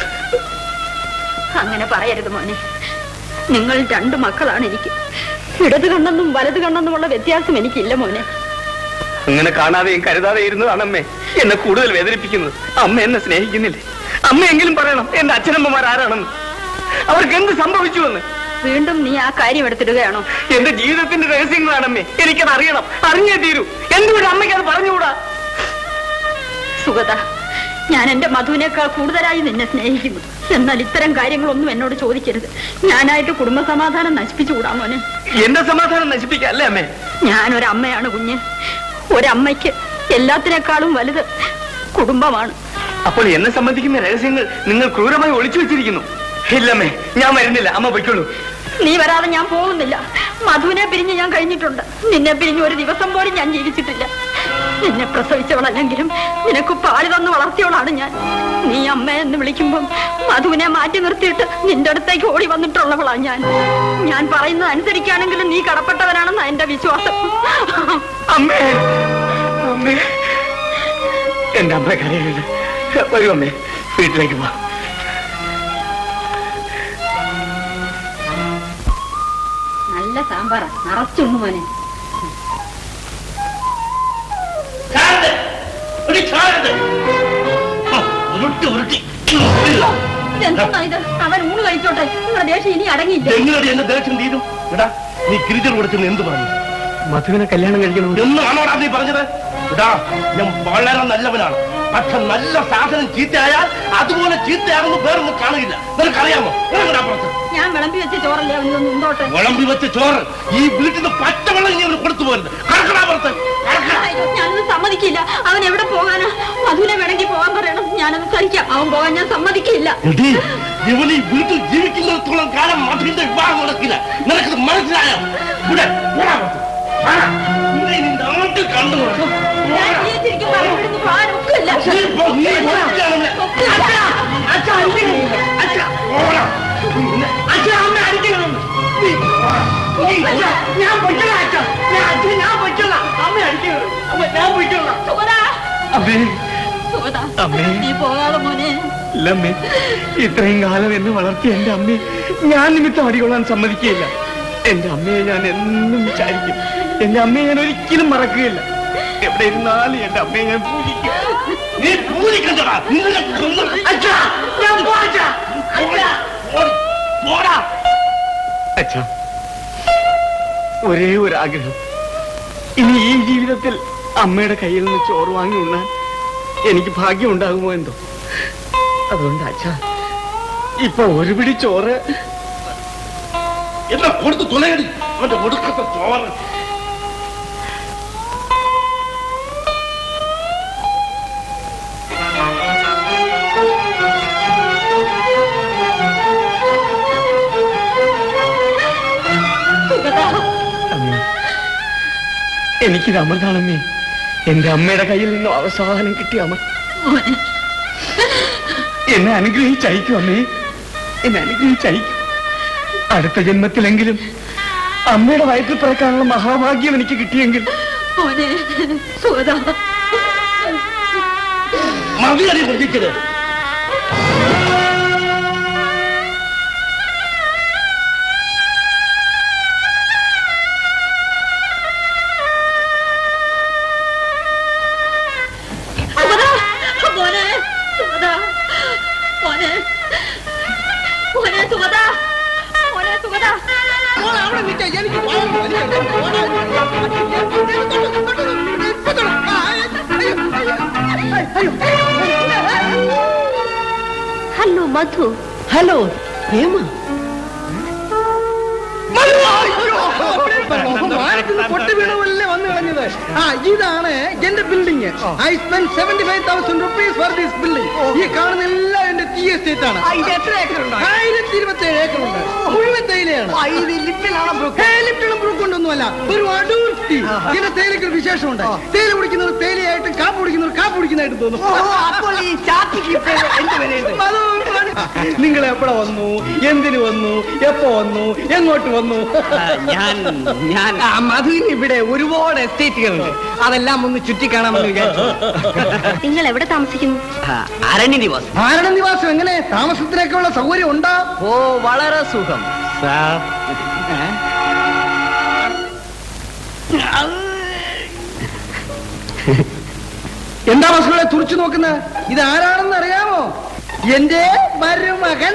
അങ്ങനെ പറയരുത് മോനെ നിങ്ങൾ രണ്ടു മക്കളാണ് എനിക്ക് ഇടത് കണ്ണെന്നും വലത് കണ്ണെന്നുമുള്ള വ്യത്യാസം എനിക്കില്ല മോനെ അങ്ങനെ കാണാതെയും കരുതാതെ ഇരുന്നതാണമ്മേ എന്നെ കൂടുതൽ വേദനിപ്പിക്കുന്നത് അമ്മ എന്നെ സ്നേഹിക്കുന്നില്ലേ അമ്മയെങ്കിലും പറയണം എന്റെ അച്ഛനമ്മമാർ ആരാണെന്ന് അവർക്ക് എന്ത് സംഭവിച്ചുവെന്ന് വീണ്ടും നീ ആ കാര്യം എടുത്തിടുകയാണോ എന്റെ ജീവിതത്തിന്റെ രഹസ്യങ്ങളാണമ്മേ എനിക്കത് അറിയണം അറിഞ്ഞേ തീരൂ എന്തുകൊണ്ട് അമ്മയ്ക്ക് അത് പറഞ്ഞുകൂടാ സുഗത ഞാൻ എന്റെ മധുവിനേക്കാൾ കൂടുതലായി നിന്നെ സ്നേഹിക്കുന്നു എന്നാൽ ഇത്തരം കാര്യങ്ങളൊന്നും എന്നോട് ചോദിക്കരുത് ഞാനായിട്ട് കുടുംബ സമാധാനം നശിപ്പിച്ചുകൂടാ മോനെ എന്റെ സമാധാനം നശിപ്പിക്കല്ലേ അമ്മേ ഞാനൊരമ്മയാണ് കുഞ്ഞ് ഒരമ്മയ്ക്ക് എല്ലാത്തിനേക്കാളും വലുത് കുടുംബമാണ് അപ്പോൾ എന്നെ സംബന്ധിക്കുന്ന രഹസ്യങ്ങൾ നിങ്ങൾ ക്രൂരമായി ഒളിച്ചു വെച്ചിരിക്കുന്നു ഇല്ലമ്മേ ഞാൻ വരുന്നില്ല അമ്മ പൊയ്ക്കോളൂ നീ വരാതെ ഞാൻ പോകുന്നില്ല മധുവിനെ പിരിഞ്ഞ് ഞാൻ കഴിഞ്ഞിട്ടുണ്ട് നിന്നെ പിരിഞ്ഞ് ഒരു ദിവസം പോലും ഞാൻ ജീവിച്ചിട്ടില്ല നിന്നെ പ്രസവിച്ചവളല്ലെങ്കിലും നിനക്ക് പാടി തന്ന് വളർത്തിയവളാണ് ഞാൻ നീ അമ്മ എന്ന് വിളിക്കുമ്പം മധുവിനെ മാറ്റി നിർത്തിയിട്ട് നിന്റെ അടുത്തേക്ക് ഓടി വന്നിട്ടുള്ളവളാണ് ഞാൻ ഞാൻ പറയുന്നത് അനുസരിക്കുകയാണെങ്കിലും നീ കടപ്പെട്ടവനാണെന്നാ എന്റെ വിശ്വാസം അമ്മേ അമ്മേ എന്റെ അമ്മ കരയില്ല വരൂ അമ്മേ വീട്ടിലേക്ക് പോ നല്ല സാമ്പാറാ നിറച്ചൊന്നു മോനെ ചാടരുത്. എടി, ചാടരുത്. ആ, ഉരുട്ടി ഉരുട്ടി എന്താ ഇത് അവൻ ഊണ് കഴിച്ചോട്ടെ നിങ്ങളുടെ ദേഷ്യം ഇനി അടങ്ങിയില്ല എങ്ങനെയാണ് എന്റെ ദേഷ്യം തീരും എടാ നീ ഗിരിജർ കൊടുത്തെന്ന് എന്ത് പറഞ്ഞു മധുവിനെ കല്യാണം കഴിക്കണം എന്നാണോടാ നീ പറഞ്ഞത് എടാ ഞാൻ വളരെ നല്ലവനാണ് പക്ഷെ നല്ല സാധനം ചീത്തയായാൽ അതുപോലെ ചീത്തയാണെന്ന് വേറൊന്നും കാണില്ല നിനക്കറിയാമോ ഇറങ്ങടാ പുറത്ത് ഞാൻ വിളമ്പി വെച്ച ചോറല്ലേ അവനൊന്ന് ഉണ്ടോട്ടെ വിളമ്പി വെച്ച ചോറ് ഈ വീട്ടിൽ നിന്ന് പച്ചവെള്ളം ഇനി അവന് കൊടുത്തു പോകരുത് കറക്കടാ പുറത്ത് കറക്കടാ. അയ്യോ, ഞാനൊന്നും സമ്മതിക്കില്ല അവൻ എവിടെ പോകാനാ മധുവിനെ വേണമെങ്കിൽ പോകാൻ പറയണം ഞാനത് സഹിക്കാം അവൻ പോകാൻ ഞാൻ സമ്മതിക്കില്ല എടീ, ഇവൻ ഈ വീട്ടിൽ ജീവിക്കുന്നിടത്തോളം കാലം മധുവിന്റെ വിവാഹം നടക്കില്ല നിനക്കത് മനസ്സിലായോ ഇവിടെ പോടാ പുറത്ത്. പോടാ. നിന്നെ ഇനി നാട്ടിൽ കണ്ടു ഞാൻ ജീവിച്ചിരിക്കുമ്പോൾ അവൻ ഇവിടുന്ന് പോകാൻ ഒക്കില്ല. നീ പോ, നീ പോകാനാണ്. ഒക്കില്ല. സുഗതാ, അമ്മേ സുഗതാ, അമ്മേ. നീ പോകാതെ മോനെ ഇല്ലമ്മേ ഇത്രയും കാലം എന്നെ വളർത്തിയ എന്റെ അമ്മയെ ഞാൻ നിമിത്തം അടികൊള്ളാൻ സമ്മതിക്കുകയില്ല എന്റെ അമ്മയെ ഞാൻ എന്നും വിചാരിക്കും എന്റെ അമ്മയെ ഞാൻ ഒരിക്കലും മറക്കുകയില്ല എവിടെ ഇരുന്നാലും എന്റെ അമ്മയെ ഞാൻ പൂജിക്കും നീ പൂരിക്കണ്ടടാ നിന്നെ കൊന്ന് ഞാൻ പോരാ. ഓടി, പോടാ അച്ഛാ ഒരേ ഒരു ആഗ്രഹം ഇനി ഈ ജീവിതത്തിൽ അമ്മയുടെ കയ്യിൽ നിന്ന് ചോറ് വാങ്ങി ഉണ്ണാൻ എനിക്ക് ഭാഗ്യം ഉണ്ടാകുമോ എന്തോ അതുകൊണ്ട് അച്ഛാ ഇപ്പൊ ഒരു പിടി ചോറ് എന്നെ കൊടുത്ത് തുലയടി അവന്റെ ഒടുക്കത്തെ ചോറ് സുഗതാ അമ്മേ എനിക്കിത് അമൃതാണമ്മേ എന്റെ അമ്മയുടെ കയ്യിൽ നിന്നും അവസാനം കിട്ടിയ അമർ മോനെ എന്നെ അനുഗ്രഹിച്ചയക്കും അമ്മേ എന്നെ അനുഗ്രഹിച്ചയക്കും അടുത്ത ജന്മത്തിലെങ്കിലും അമ്മയുടെ വയറ്റിൽ പിറക്കാനുള്ള മഹാഭാഗ്യം എനിക്ക് കിട്ടിയെങ്കിൽ മോനെ സുഗതാ മതിയടി കൊതിച്ചത് സുഗതാ മോനെ സുഗതാ മോനെ മോനെ സുഗതാ മോനെ സുഗതാ അവിടെ നിൽക്കാം എനിക്ക് ഹലോ മധു ഹലോ ഹേമ പൊട്ടി വീണവല്ലേ വന്നു കളഞ്ഞത് ആ ഇതാണ് എന്റെ building I spend seventy five thousand rupees for this building ഈ കാണുന്ന എല്ലാം എന്റെ ടി എസ്റ്റേറ്റ് ആണ് ഇത് എത്ര ഏക്കർ ഉണ്ടോ ആയിരത്തി ഇരുപത്തി ഏഴ് ഏക്കർ ഉണ്ട് മുഴുവൻ തേയിലയാണ് ഇത് ലിറ്റിലാണോ ഹേ, ലിപ്റ്റണും ബ്രൂക്കും കൊണ്ടൊന്നുമല്ല ഒരു അടൂർ ടീ ഇതിന്റെ തേയിലയ്ക്ക് ഒരു വിശേഷമുണ്ട് തേയില കുടിക്കുന്നവർ തേയിലയായിട്ടും കാപ്പ് കുടിക്കുന്നവർ കാപ്പ് കുടിക്കുന്നതായിട്ട് തോന്നും അപ്പോൾ ഈ ചാത്തിക്ക് ഇപ്പൊ എന്ത് വിലയുണ്ട് അതും നിങ്ങൾ എപ്പോഴ വന്നു എന്തിനു വന്നു എപ്പോ വന്നു എങ്ങോട്ട് വന്നു ഞാൻ ഞാൻ ആ, മധുവിന് ഇവിടെ ഒരുപാട് എസ്റ്റേറ്റുകളുണ്ട് അതെല്ലാം ഒന്ന് ചുറ്റിക്കാണാമെന്ന് വിചാരിച്ചു നിങ്ങൾ എവിടെ താമസിക്കുന്നു ആ, അരണ്യ നിവാസം ആരുടെ നിവാസം എങ്ങനെ താമസത്തിനൊക്കെ ഉള്ള സൗകര്യം ഉണ്ടോ ഓ വളരെ സുഖം എന്താ മക്കളെ തുറച്ചു നോക്കുന്നത് ഇത് ആരാണെന്ന് അറിയാമോ എന്റെ മരുമകൻ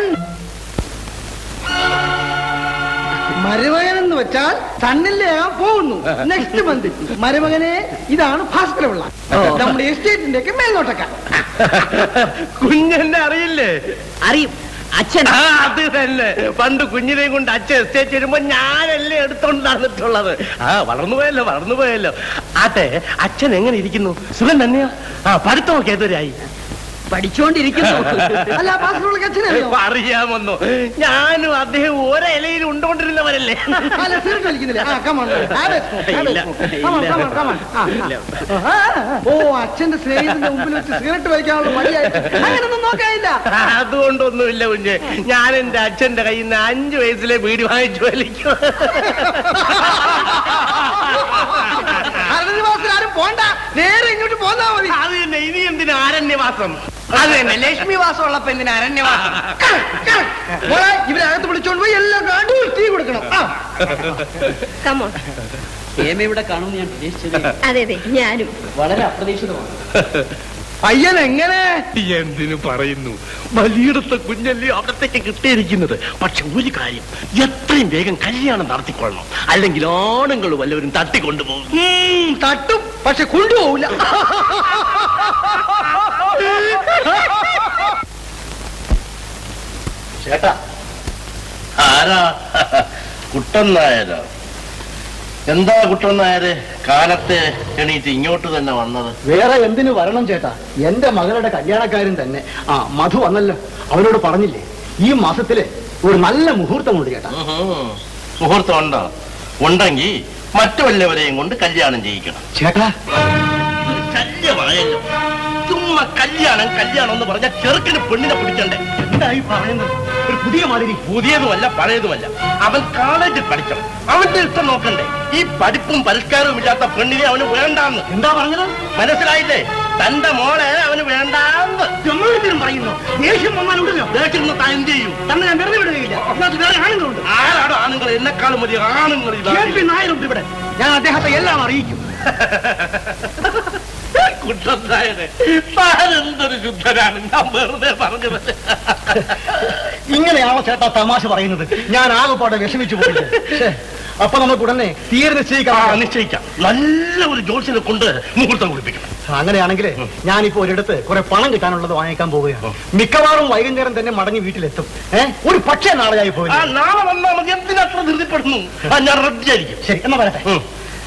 മരുമകൻ എന്ന് വെച്ചാൽ തന്നിലേയാൻ പോകുന്നു നെക്സ്റ്റ് മന്ത് മരുമകനെ ഇതാണ് ഭാസ്കരപിള്ള നമ്മുടെ എസ്റ്റേറ്റിന്റെ ഒക്കെ മേൽനോട്ടക്കാർ കുഞ്ഞെന്നെ അറിയില്ലേ അറിയും അച്ഛൻ ആ അത് തന്നെ പണ്ട് കുഞ്ഞിനെയും കൊണ്ട് അച്ഛൻ എസ്റ്റേറ്റ് വരുമ്പോ ഞാനല്ലേ എടുത്തോണ്ട് നടന്നിട്ടുള്ളത് ആ വളർന്നു പോയല്ലോ വളർന്നു പോയല്ലോ ആട്ടെ അച്ഛൻ എങ്ങനെ ഇരിക്കുന്നു സുഖം തന്നെയോ ആ പഠിത്തമൊക്കെ ഏതൊരായി പഠിച്ചുകൊണ്ടിരിക്കുന്നു അല്ല ഭാസ്കരപിള്ള അച്ഛനറിയോ ഇപ്പൊ അറിയാമെന്നോ ഞാനും അദ്ദേഹം ഒരലയിൽ ഉണ്ടോണ്ടിരുന്നവരല്ലേ അല്ല സിഗരറ്റ് വലിക്കുന്നില്ല ആ കമൺ ഇല്ല, ഓ അച്ഛന്റെ സ്നേഹിതന്റെ മുമ്പിൽ വെച്ച് സിഗരറ്റ് വലിക്കാനുള്ള മടിയായിട്ട് അങ്ങനൊന്നും നോക്കാനില്ല അതുകൊണ്ടൊന്നുമില്ല കുഞ്ഞ് ഞാൻ എന്റെ അച്ഛന്റെ കയ്യിൽ നിന്ന് അഞ്ചു വയസ്സിലെ വീട് വാങ്ങിച്ചു വലിക്കും അരണ്യവാസത്തിൽ ആരും പോണ്ട നേരെ ഇങ്ങോട്ട് പോന്നാ മതി അത് തന്നെ ഇനി എന്തിനാ ആരണ്യവാസം അത് തന്നെ ലക്ഷ്മി വാസം ഉള്ളപ്പോ എന്തിനാ അരണ്യവാസം മോളെ ഇവരെ അകത്ത് വിളിച്ചോണ്ട് പോയി എല്ലാം കാണ്ടു ടീ കൊടുക്കണം ആ. കമോൺ ഹേമ ഇവിടെ കാണുമെന്ന് ഞാൻ പ്രതീക്ഷിച്ചത് അതെ അതെ ഞാനും വളരെ അപ്രതീക്ഷിതമാണ് പയ്യൻ എങ്ങനെ എന്തിനു പറയുന്നു വലിയിടത്തെ കുഞ്ഞല്ലേ അവിടത്തേക്ക് കിട്ടിയിരിക്കുന്നത് പക്ഷെ ഒരു കാര്യം എത്രയും വേഗം കല്യാണം നടത്തിക്കൊള്ളണം അല്ലെങ്കിൽ ആണുങ്ങൾ വല്ലവരും തട്ടിക്കൊണ്ടുപോകും ഉം, തട്ടും പക്ഷെ കൊണ്ടുപോകില്ല ചേട്ടാ ആരാ കുട്ടൻ നായരോ എന്താ കുട്ടൻ നായര് കാലത്തെ എണീറ്റ് ഇങ്ങോട്ട് തന്നെ വന്നത് വേറെ എന്തിനു വരണം ചേട്ടാ എന്റെ മകളുടെ കല്യാണക്കാരൻ തന്നെ ആ മധു വന്നല്ലോ അവനോട് പറഞ്ഞില്ലേ ഈ മാസത്തില് ഒരു നല്ല മുഹൂർത്തമുണ്ട് ചേട്ടാ ഉഹും. മുഹൂർത്തം ഉണ്ടോ ഉണ്ടെങ്കിൽ മറ്റു വല്ലവരെയും കൊണ്ട് കല്യാണം ചെയ്യിക്കണം ചേട്ടാ ശല്യമായല്ലോ ചുമ്മാ കല്യാണം കല്യാണം എന്ന് പറഞ്ഞാൽ ചെറുക്കിന് പെണ്ണിനെ പിടിക്കണ്ടേ എന്തായി പറയുന്നത് ഒരു പുതിയ മാതിരി പുതിയതുമല്ല പഴയതുമല്ല അവൻ കോളേജിൽ പഠിക്കണം അവന്റെ ഇഷ്ടം നോക്കണ്ടേ ഈ പഠിപ്പും പരിഷ്കാരവും ഇല്ലാത്ത പെണ്ണിനെ അവന് വേണ്ടാന്ന് എന്താ പറഞ്ഞത് മനസ്സിലായില്ലേ തന്റെ മോളെ അവന് വേണ്ടാന്ന് ജമ്മത്തിനും പറയുന്നു ദേഷ്യം വന്നാലുണ്ടല്ലോ ദേഷ്യം വന്നാ താൻ എന്ത് ചെയ്യും തന്നെ ഞാൻ വെറുതെ വിടുകയില്ല അതിനകത്ത് വേറെ ആണുങ്ങളുണ്ട് ആരാടോ ആണുങ്ങൾ എന്നെക്കാളും വലിയ ആണുങ്ങൾ ഇതാ. കെ പി നായരുണ്ട് ഇവിടെ ഞാൻ അദ്ദേഹത്തെ എല്ലാം അറിയിക്കും കുട്ടനായരെ താനെന്തൊരു ശുദ്ധനാണ് ഞാൻ വെറുതെ പറഞ്ഞത് ഇങ്ങനെയാണോ ചേട്ടാ തമാശ പറയുന്നത് ഞാൻ ആകെപ്പാടെ വിഷമിച്ചു പോയില്ലേ ശ്ശേ, അപ്പൊ നമുക്ക് ഉടനെ തീരെ ആ നിശ്ചയിക്കാം നിശ്ചയിക്കാം നല്ല ഒരു ജോത്സ്യനെ കൊണ്ട് മുഹൂർത്തം കുളിപ്പിക്കണം അങ്ങനെയാണെങ്കിൽ ഞാനിപ്പോ ഒരിടത്ത് കുറെ പണം കിട്ടാനുള്ളത് വാങ്ങിക്കാൻ പോവുകയാണ് മിക്കവാറും വൈകുന്നേരം തന്നെ മടങ്ങി വീട്ടിലെത്തും ഏഹ് ഒരു പക്ഷേ നാളെയായി ആ പോയി നാളെ വന്നാൽ മതി എന്തിനത്ര ധൃതിപ്പെടുന്നു ആ ഞാൻ റദ്ദായിരിക്കും ശരി എന്നാ വരട്ടെ ഉം.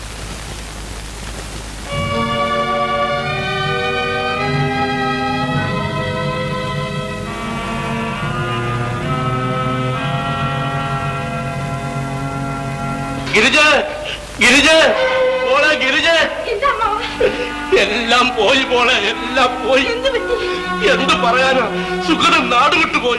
ഗിരിജ ഗിരിജ പോളെ ഗിരിജ എന്താ അമ്മാവ എല്ലാം പോയി പോളെ എല്ലാം പോയി എന്ത് പറ്റി എന്ത് പറയാനാ സുഖം നാട് വിട്ടുപോയി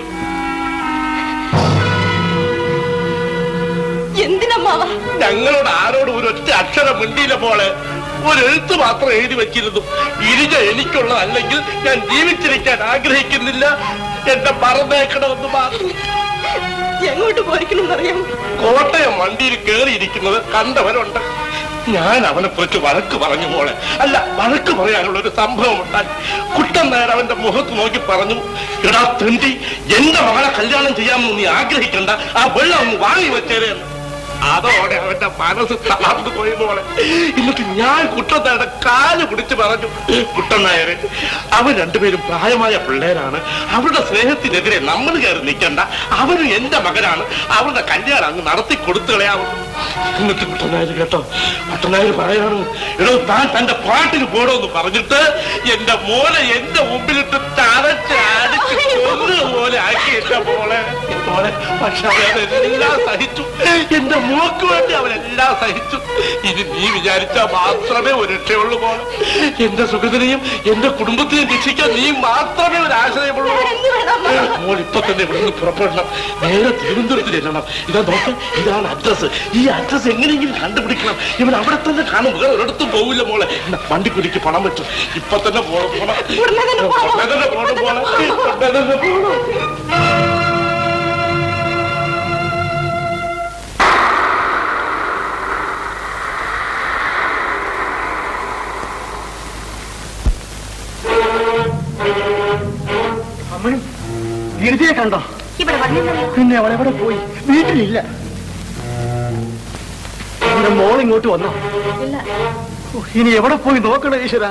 എന്തിനമ്മാവ ഞങ്ങളോട് ആരോട് ഒരു ഒറ്റ അക്ഷരം മിണ്ടിയില്ല പോലെ ഒരു എഴുത്ത് മാത്രം എഴുതി വെച്ചിരുന്നു ഗിരിജ എനിക്കുള്ള അല്ലെങ്കിൽ ഞാൻ ജീവിച്ചിരിക്കാൻ ആഗ്രഹിക്കുന്നില്ല എന്നെ മറന്നേക്കണമെന്ന് മാത്രം എങ്ങോട്ട് പോയിരിക്കണമെന്നറിയാം കോട്ടയം വണ്ടിയിൽ കയറിയിരിക്കുന്നത് കണ്ടവരുണ്ട് ഞാൻ അവനെ കുറിച്ച് വഴക്ക് പറഞ്ഞു പോലെ അല്ല വഴക്ക് പറയാനുള്ള ഒരു സംഭവം ഉണ്ടായി കുട്ടൻ നായർ അവന്റെ മുഖത്ത് നോക്കി പറഞ്ഞു എടാ തെണ്ടി എന്റെ മകളെ കല്യാണം ചെയ്യാമെന്ന് നീ ആഗ്രഹിക്കണ്ട ആ വെള്ളം ഒന്ന് വാങ്ങി വെച്ചേരെ എന്ന്." ആ അതോടെ അവന്റെ മനസ്സ് തളർന്നു പോയി മോളെ എന്നിട്ട് ഞാൻ കുട്ടനായുടെ കാല് പിടിച്ച് പറഞ്ഞു കുട്ടനായര് അവർ രണ്ടുപേരും പ്രായമായ പിള്ളേരാണ് അവരുടെ സ്നേഹത്തിനെതിരെ നമ്മൾ കയറി നിൽക്കണ്ട അവരും എന്റെ മകനാണ് അവരുടെ കല്യാണം അങ്ങ് നടത്തി കൊടുത്തു കളയാവും എന്നിട്ട് കുട്ടനായർ കേട്ടോ കുട്ടനായർ പറയാണ് എടോ താൻ തന്റെ പാട്ടിന് പോടോന്ന് പറഞ്ഞിട്ട് എന്റെ മോനെ എന്റെ മുമ്പിലിട്ട് തറച്ച് അടിച്ച് കൊന്നതുപോലെ ആക്കി എന്റെ മോളെ മോളെ പക്ഷെ അവനെല്ലാം സഹിച്ചു എന്റെ മോക്ക് വേണ്ടി അവനെല്ലാം സഹിച്ചു ഇനി നീ വിചാരിച്ചാൽ മാത്രമേ ഒരു രക്ഷയുള്ളൂ മോളെ എന്റെ സുഖത്തിനെയും എന്റെ കുടുംബത്തെയും രക്ഷിക്കാൻ നീ മാത്രമേ ഒരു ആശ്രയമുള്ളൂ മോൾ ഇപ്പൊ തന്നെ ഇവിടുന്ന് പുറപ്പെടണം നേരെ തിരുവനന്തപുരത്ത് ചെല്ലണം ഇതാ നോക്ക് ഇതാണ് അഡ്രസ് ഈ അഡ്രസ് എങ്ങനെയെങ്കിലും കണ്ടുപിടിക്കണം ഇവൻ അവിടെ തന്നെ കാണും വേറെ ഒരിടത്തും പോവില്ല മോളെ എന്നാ വണ്ടിക്കുലിക്ക് പണം പറ്റും ഇപ്പൊ തന്നെ പോണം പോണം ഉടനെ തന്നെ പോണം മോളെ ഉടനെ തന്നെ പോണം അമ്മണി ഗിരിജയെ കണ്ടോ ഇവിടെ വന്നില്ലല്ലോ പിന്നെ അവളെവിടെ പോയി വീട്ടിലില്ല എന്റെ മോൾ ഇങ്ങോട്ട് വന്നോ ഇല്ല ഓ, ഇനി എവിടെ പോയി നോക്കണേ ഈശ്വര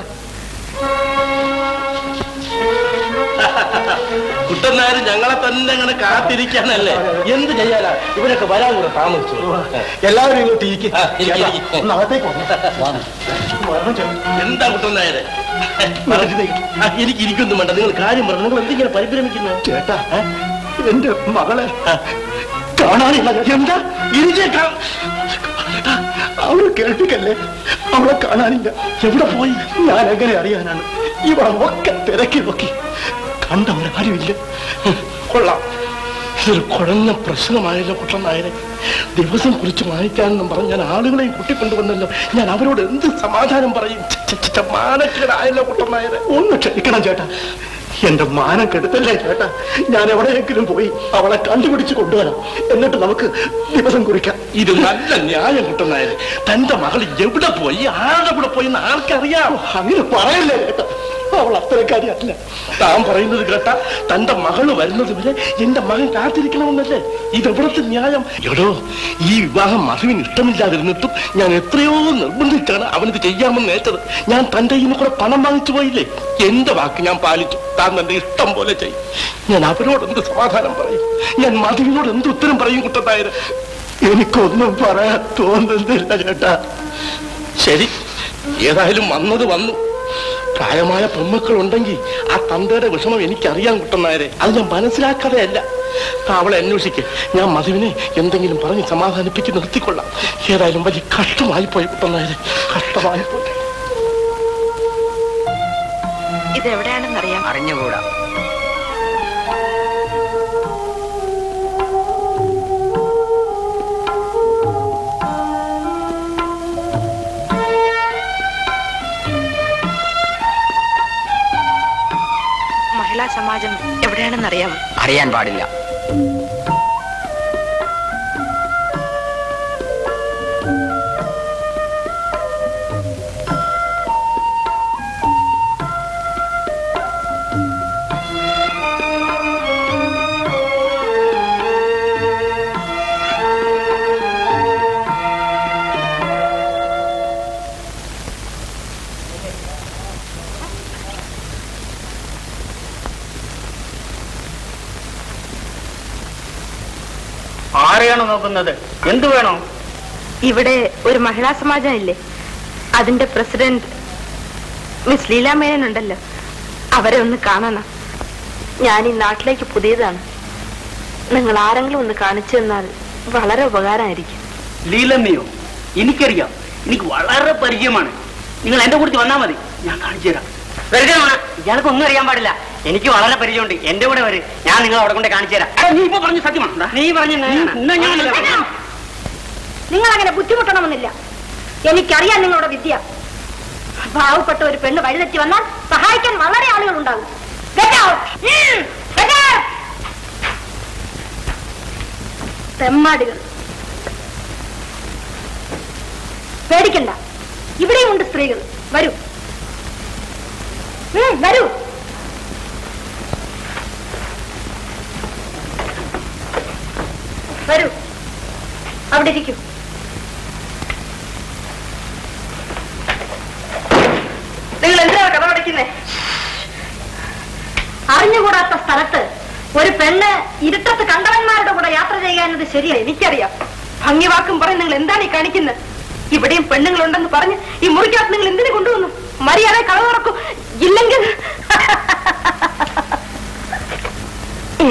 കുട്ടനാര് ഞങ്ങളെ തന്നെ അങ്ങനെ കാത്തിരിക്കാനല്ലേ എന്ത് ചെയ്യാനാ ഇവരൊക്കെ വരാൻ കൂടെ താമസിച്ചു എല്ലാവരും ഇങ്ങോട്ട് ഇരിക്ക്. ആ, ഇരിക്ക്, ചേട്ടാ, ഇരിക്ക്. ഒന്ന് അകത്തേക്ക് വന്നോ. വരണം ചേട്ടാ. എന്താ കുട്ടനായരെ അകത്തേക്ക്. എനിക്ക് ഇരിക്കൊന്നും വേണ്ട നിങ്ങൾ കാര്യം പറഞ്ഞു നിങ്ങൾ എന്തിങ്ങനെ പരിഭ്രമിക്കുന്നത് ചേട്ടാ എന്റെ മകളെ കാണാനില്ല എന്താ ഗിരിജയെ കാ അവളെ കേൾപ്പിക്കല്ലേ അവളെ കാണാനില്ല എവിടെ പോയി ഞാൻ എങ്ങനെ അറിയാനാണ് ഇവളെ ഒക്കെ തിരക്കി നോക്കി കണ്ടവരാരുമില്ല കൊള്ളാം ഇതൊരു കുഴഞ്ഞ പ്രശ്നമായല്ലോ കുട്ടനായരെ ദിവസം കുറിച്ച് വാങ്ങിക്കാനെന്നും പറഞ്ഞ് ഞാൻ ആളുകളെയും കൂട്ടിക്കൊണ്ടുവന്നല്ലോ ഞാൻ അവരോട് എന്ത് സമാധാനം പറയും ഛെ, ഛെ, ഛെ, ഛെ, മാനക്കേടായല്ലോ കുട്ടനായരെ ഒന്ന് ക്ഷമിക്കണം ചേട്ടാ എന്റെ മാനം കെടുത്തല്ലേ ചേട്ടാ ഞാൻ എവിടെയെങ്കിലും പോയി അവളെ കണ്ടുപിടിച്ച് കൊണ്ടുവരാം എന്നിട്ട് നമുക്ക് ദിവസം കുറിക്കാം ഇത് നല്ല ന്യായം കുട്ടനായരെ തന്റെ മകൾ എവിടെ പോയി ആരുടെ കൂടെ പോയി എന്ന് ആർക്കറിയാം അങ്ങനെ പറയല്ലേ ചേട്ടാ അവൾ അത്തരക്കാരി അല്ല താൻ പറയുന്നത് കേട്ട തന്റെ മകള് വരുന്നത് വരെ എന്റെ മകൻ കാത്തിരിക്കണമെന്നല്ലേ ഇതെവിടത്തെ ന്യായം എടോ ഈ വിവാഹം മധുവിന് ഇഷ്ടമില്ലാതിരുന്നിട്ടും ഞാൻ എത്രയോ നിർബന്ധിച്ചാണ് അവനിത് ചെയ്യാമെന്ന് ഏറ്റത് ഞാൻ തന്റെ കയ്യിൽ നിന്ന് കൂടെ പണം വാങ്ങിച്ചു പോയില്ലേ എന്റെ വാക്ക് ഞാൻ പാലിച്ചു താൻ തന്റെ ഇഷ്ടം പോലെ ചെയ്യും ഞാൻ അവരോട് എന്ത് സമാധാനം പറയും ഞാൻ മധുവിനോട് എന്ത് ഉത്തരം പറയും കുട്ടത്തായത് എനിക്കൊന്നും പറയാൻ തോന്നുന്നില്ല ചേട്ടാ ശരി ഏതായാലും വന്നത് വന്നു പ്രായമായ പെൺമക്കൾ ഉണ്ടെങ്കിൽ ആ തന്തയുടെ വിഷമം എനിക്കറിയാൻ കുട്ടുന്നായരെ അത് ഞാൻ മനസ്സിലാക്കാതെയല്ല അവളെ അന്വേഷിക്ക് ഞാൻ മധുവിനെ എന്തെങ്കിലും പറഞ്ഞ് സമാധാനിപ്പിച്ച് നിർത്തിക്കൊള്ളാം ഏതായാലും വലിയ കഷ്ടമായി പോയി കുട്ടുന്നായരെ കഷ്ടമായി പോയി ഇത് എവിടെയാണെന്നറിയാം അറിഞ്ഞുകൂടാ മഹിളാ സമാജം എവിടെയാണെന്നറിയാം അറിയാൻ പാടില്ല ആരെയാണ് നോക്കുന്നത് എന്ത് വേണോ ഇവിടെ ഒരു മഹിളാ സമാജം ഇല്ലേ അതിന്റെ പ്രസിഡന്റ് മിസ് ലീല മേനൻ ഉണ്ടല്ലോ അവരെ ഒന്ന് കാണണം ഞാൻ ഈ നാട്ടിലേക്ക് പുതിയതാണ് നിങ്ങൾ ആരെങ്കിലും ഒന്ന് കാണിച്ചു തന്നാൽ വളരെ ഉപകാരമായിരിക്കും ലീലമ്മയോ എനിക്കറിയാം എനിക്ക് വളരെ പരിചയമാണ് നിങ്ങൾ എന്റെ കൂടെ വന്നാൽ മതി ഞാൻ കാണിച്ചു തരാം വെറുതെ ഇയാൾക്ക് ഒന്നും അറിയാൻ പാടില്ല എനിക്ക് വളരെ പരിചയമുണ്ട് എന്റെ കൂടെ വരും ഞാൻ നിങ്ങൾ അവിടെ കൊണ്ട് കാണിച്ചു തരാം എടാ, നീ ഇപ്പൊ പറഞ്ഞ സത്യമാണ് നീ പറഞ്ഞ നിങ്ങൾ അങ്ങനെ ബുദ്ധിമുട്ടണമെന്നില്ല എനിക്കറിയാം നിങ്ങളുടെ വിദ്യ പാവപ്പെട്ട ഒരു പെണ്ണ് വഴിതെറ്റി വന്നാൽ സഹായിക്കാൻ വളരെ ആളുകൾ ഉണ്ടാകും Get out! ഉം, get out! തെമ്മാടികൾ പേടിക്കണ്ട ഇവിടെയും ഉണ്ട് സ്ത്രീകൾ വരൂ ഉം, വരൂ വരൂ അവിടെ ഇരിക്കൂ നിങ്ങൾ എന്തിനാ കഥ അടയ്ക്കുന്നേ അറിഞ്ഞുകൂടാത്ത സ്ഥലത്ത് ഒരു പെണ്ണ് ഇരുട്ടത്ത് കണ്ടവന്മാരുടെ കൂടെ യാത്ര ചെയ്യാനത് ശരിയാ എനിക്കറിയാം ഭംഗിവാക്കും പറയും നിങ്ങൾ എന്താണ് ഈ കാണിക്കുന്നത് ഇവിടെയും പെണ്ണുങ്ങളുണ്ടെന്ന് പറഞ്ഞ് ഈ മുറിക്കകത്ത് നിങ്ങൾ എന്തിനു കൊണ്ടുവന്നു മര്യാദ കള തുറക്കൂ ഇല്ലെങ്കിൽ ഏ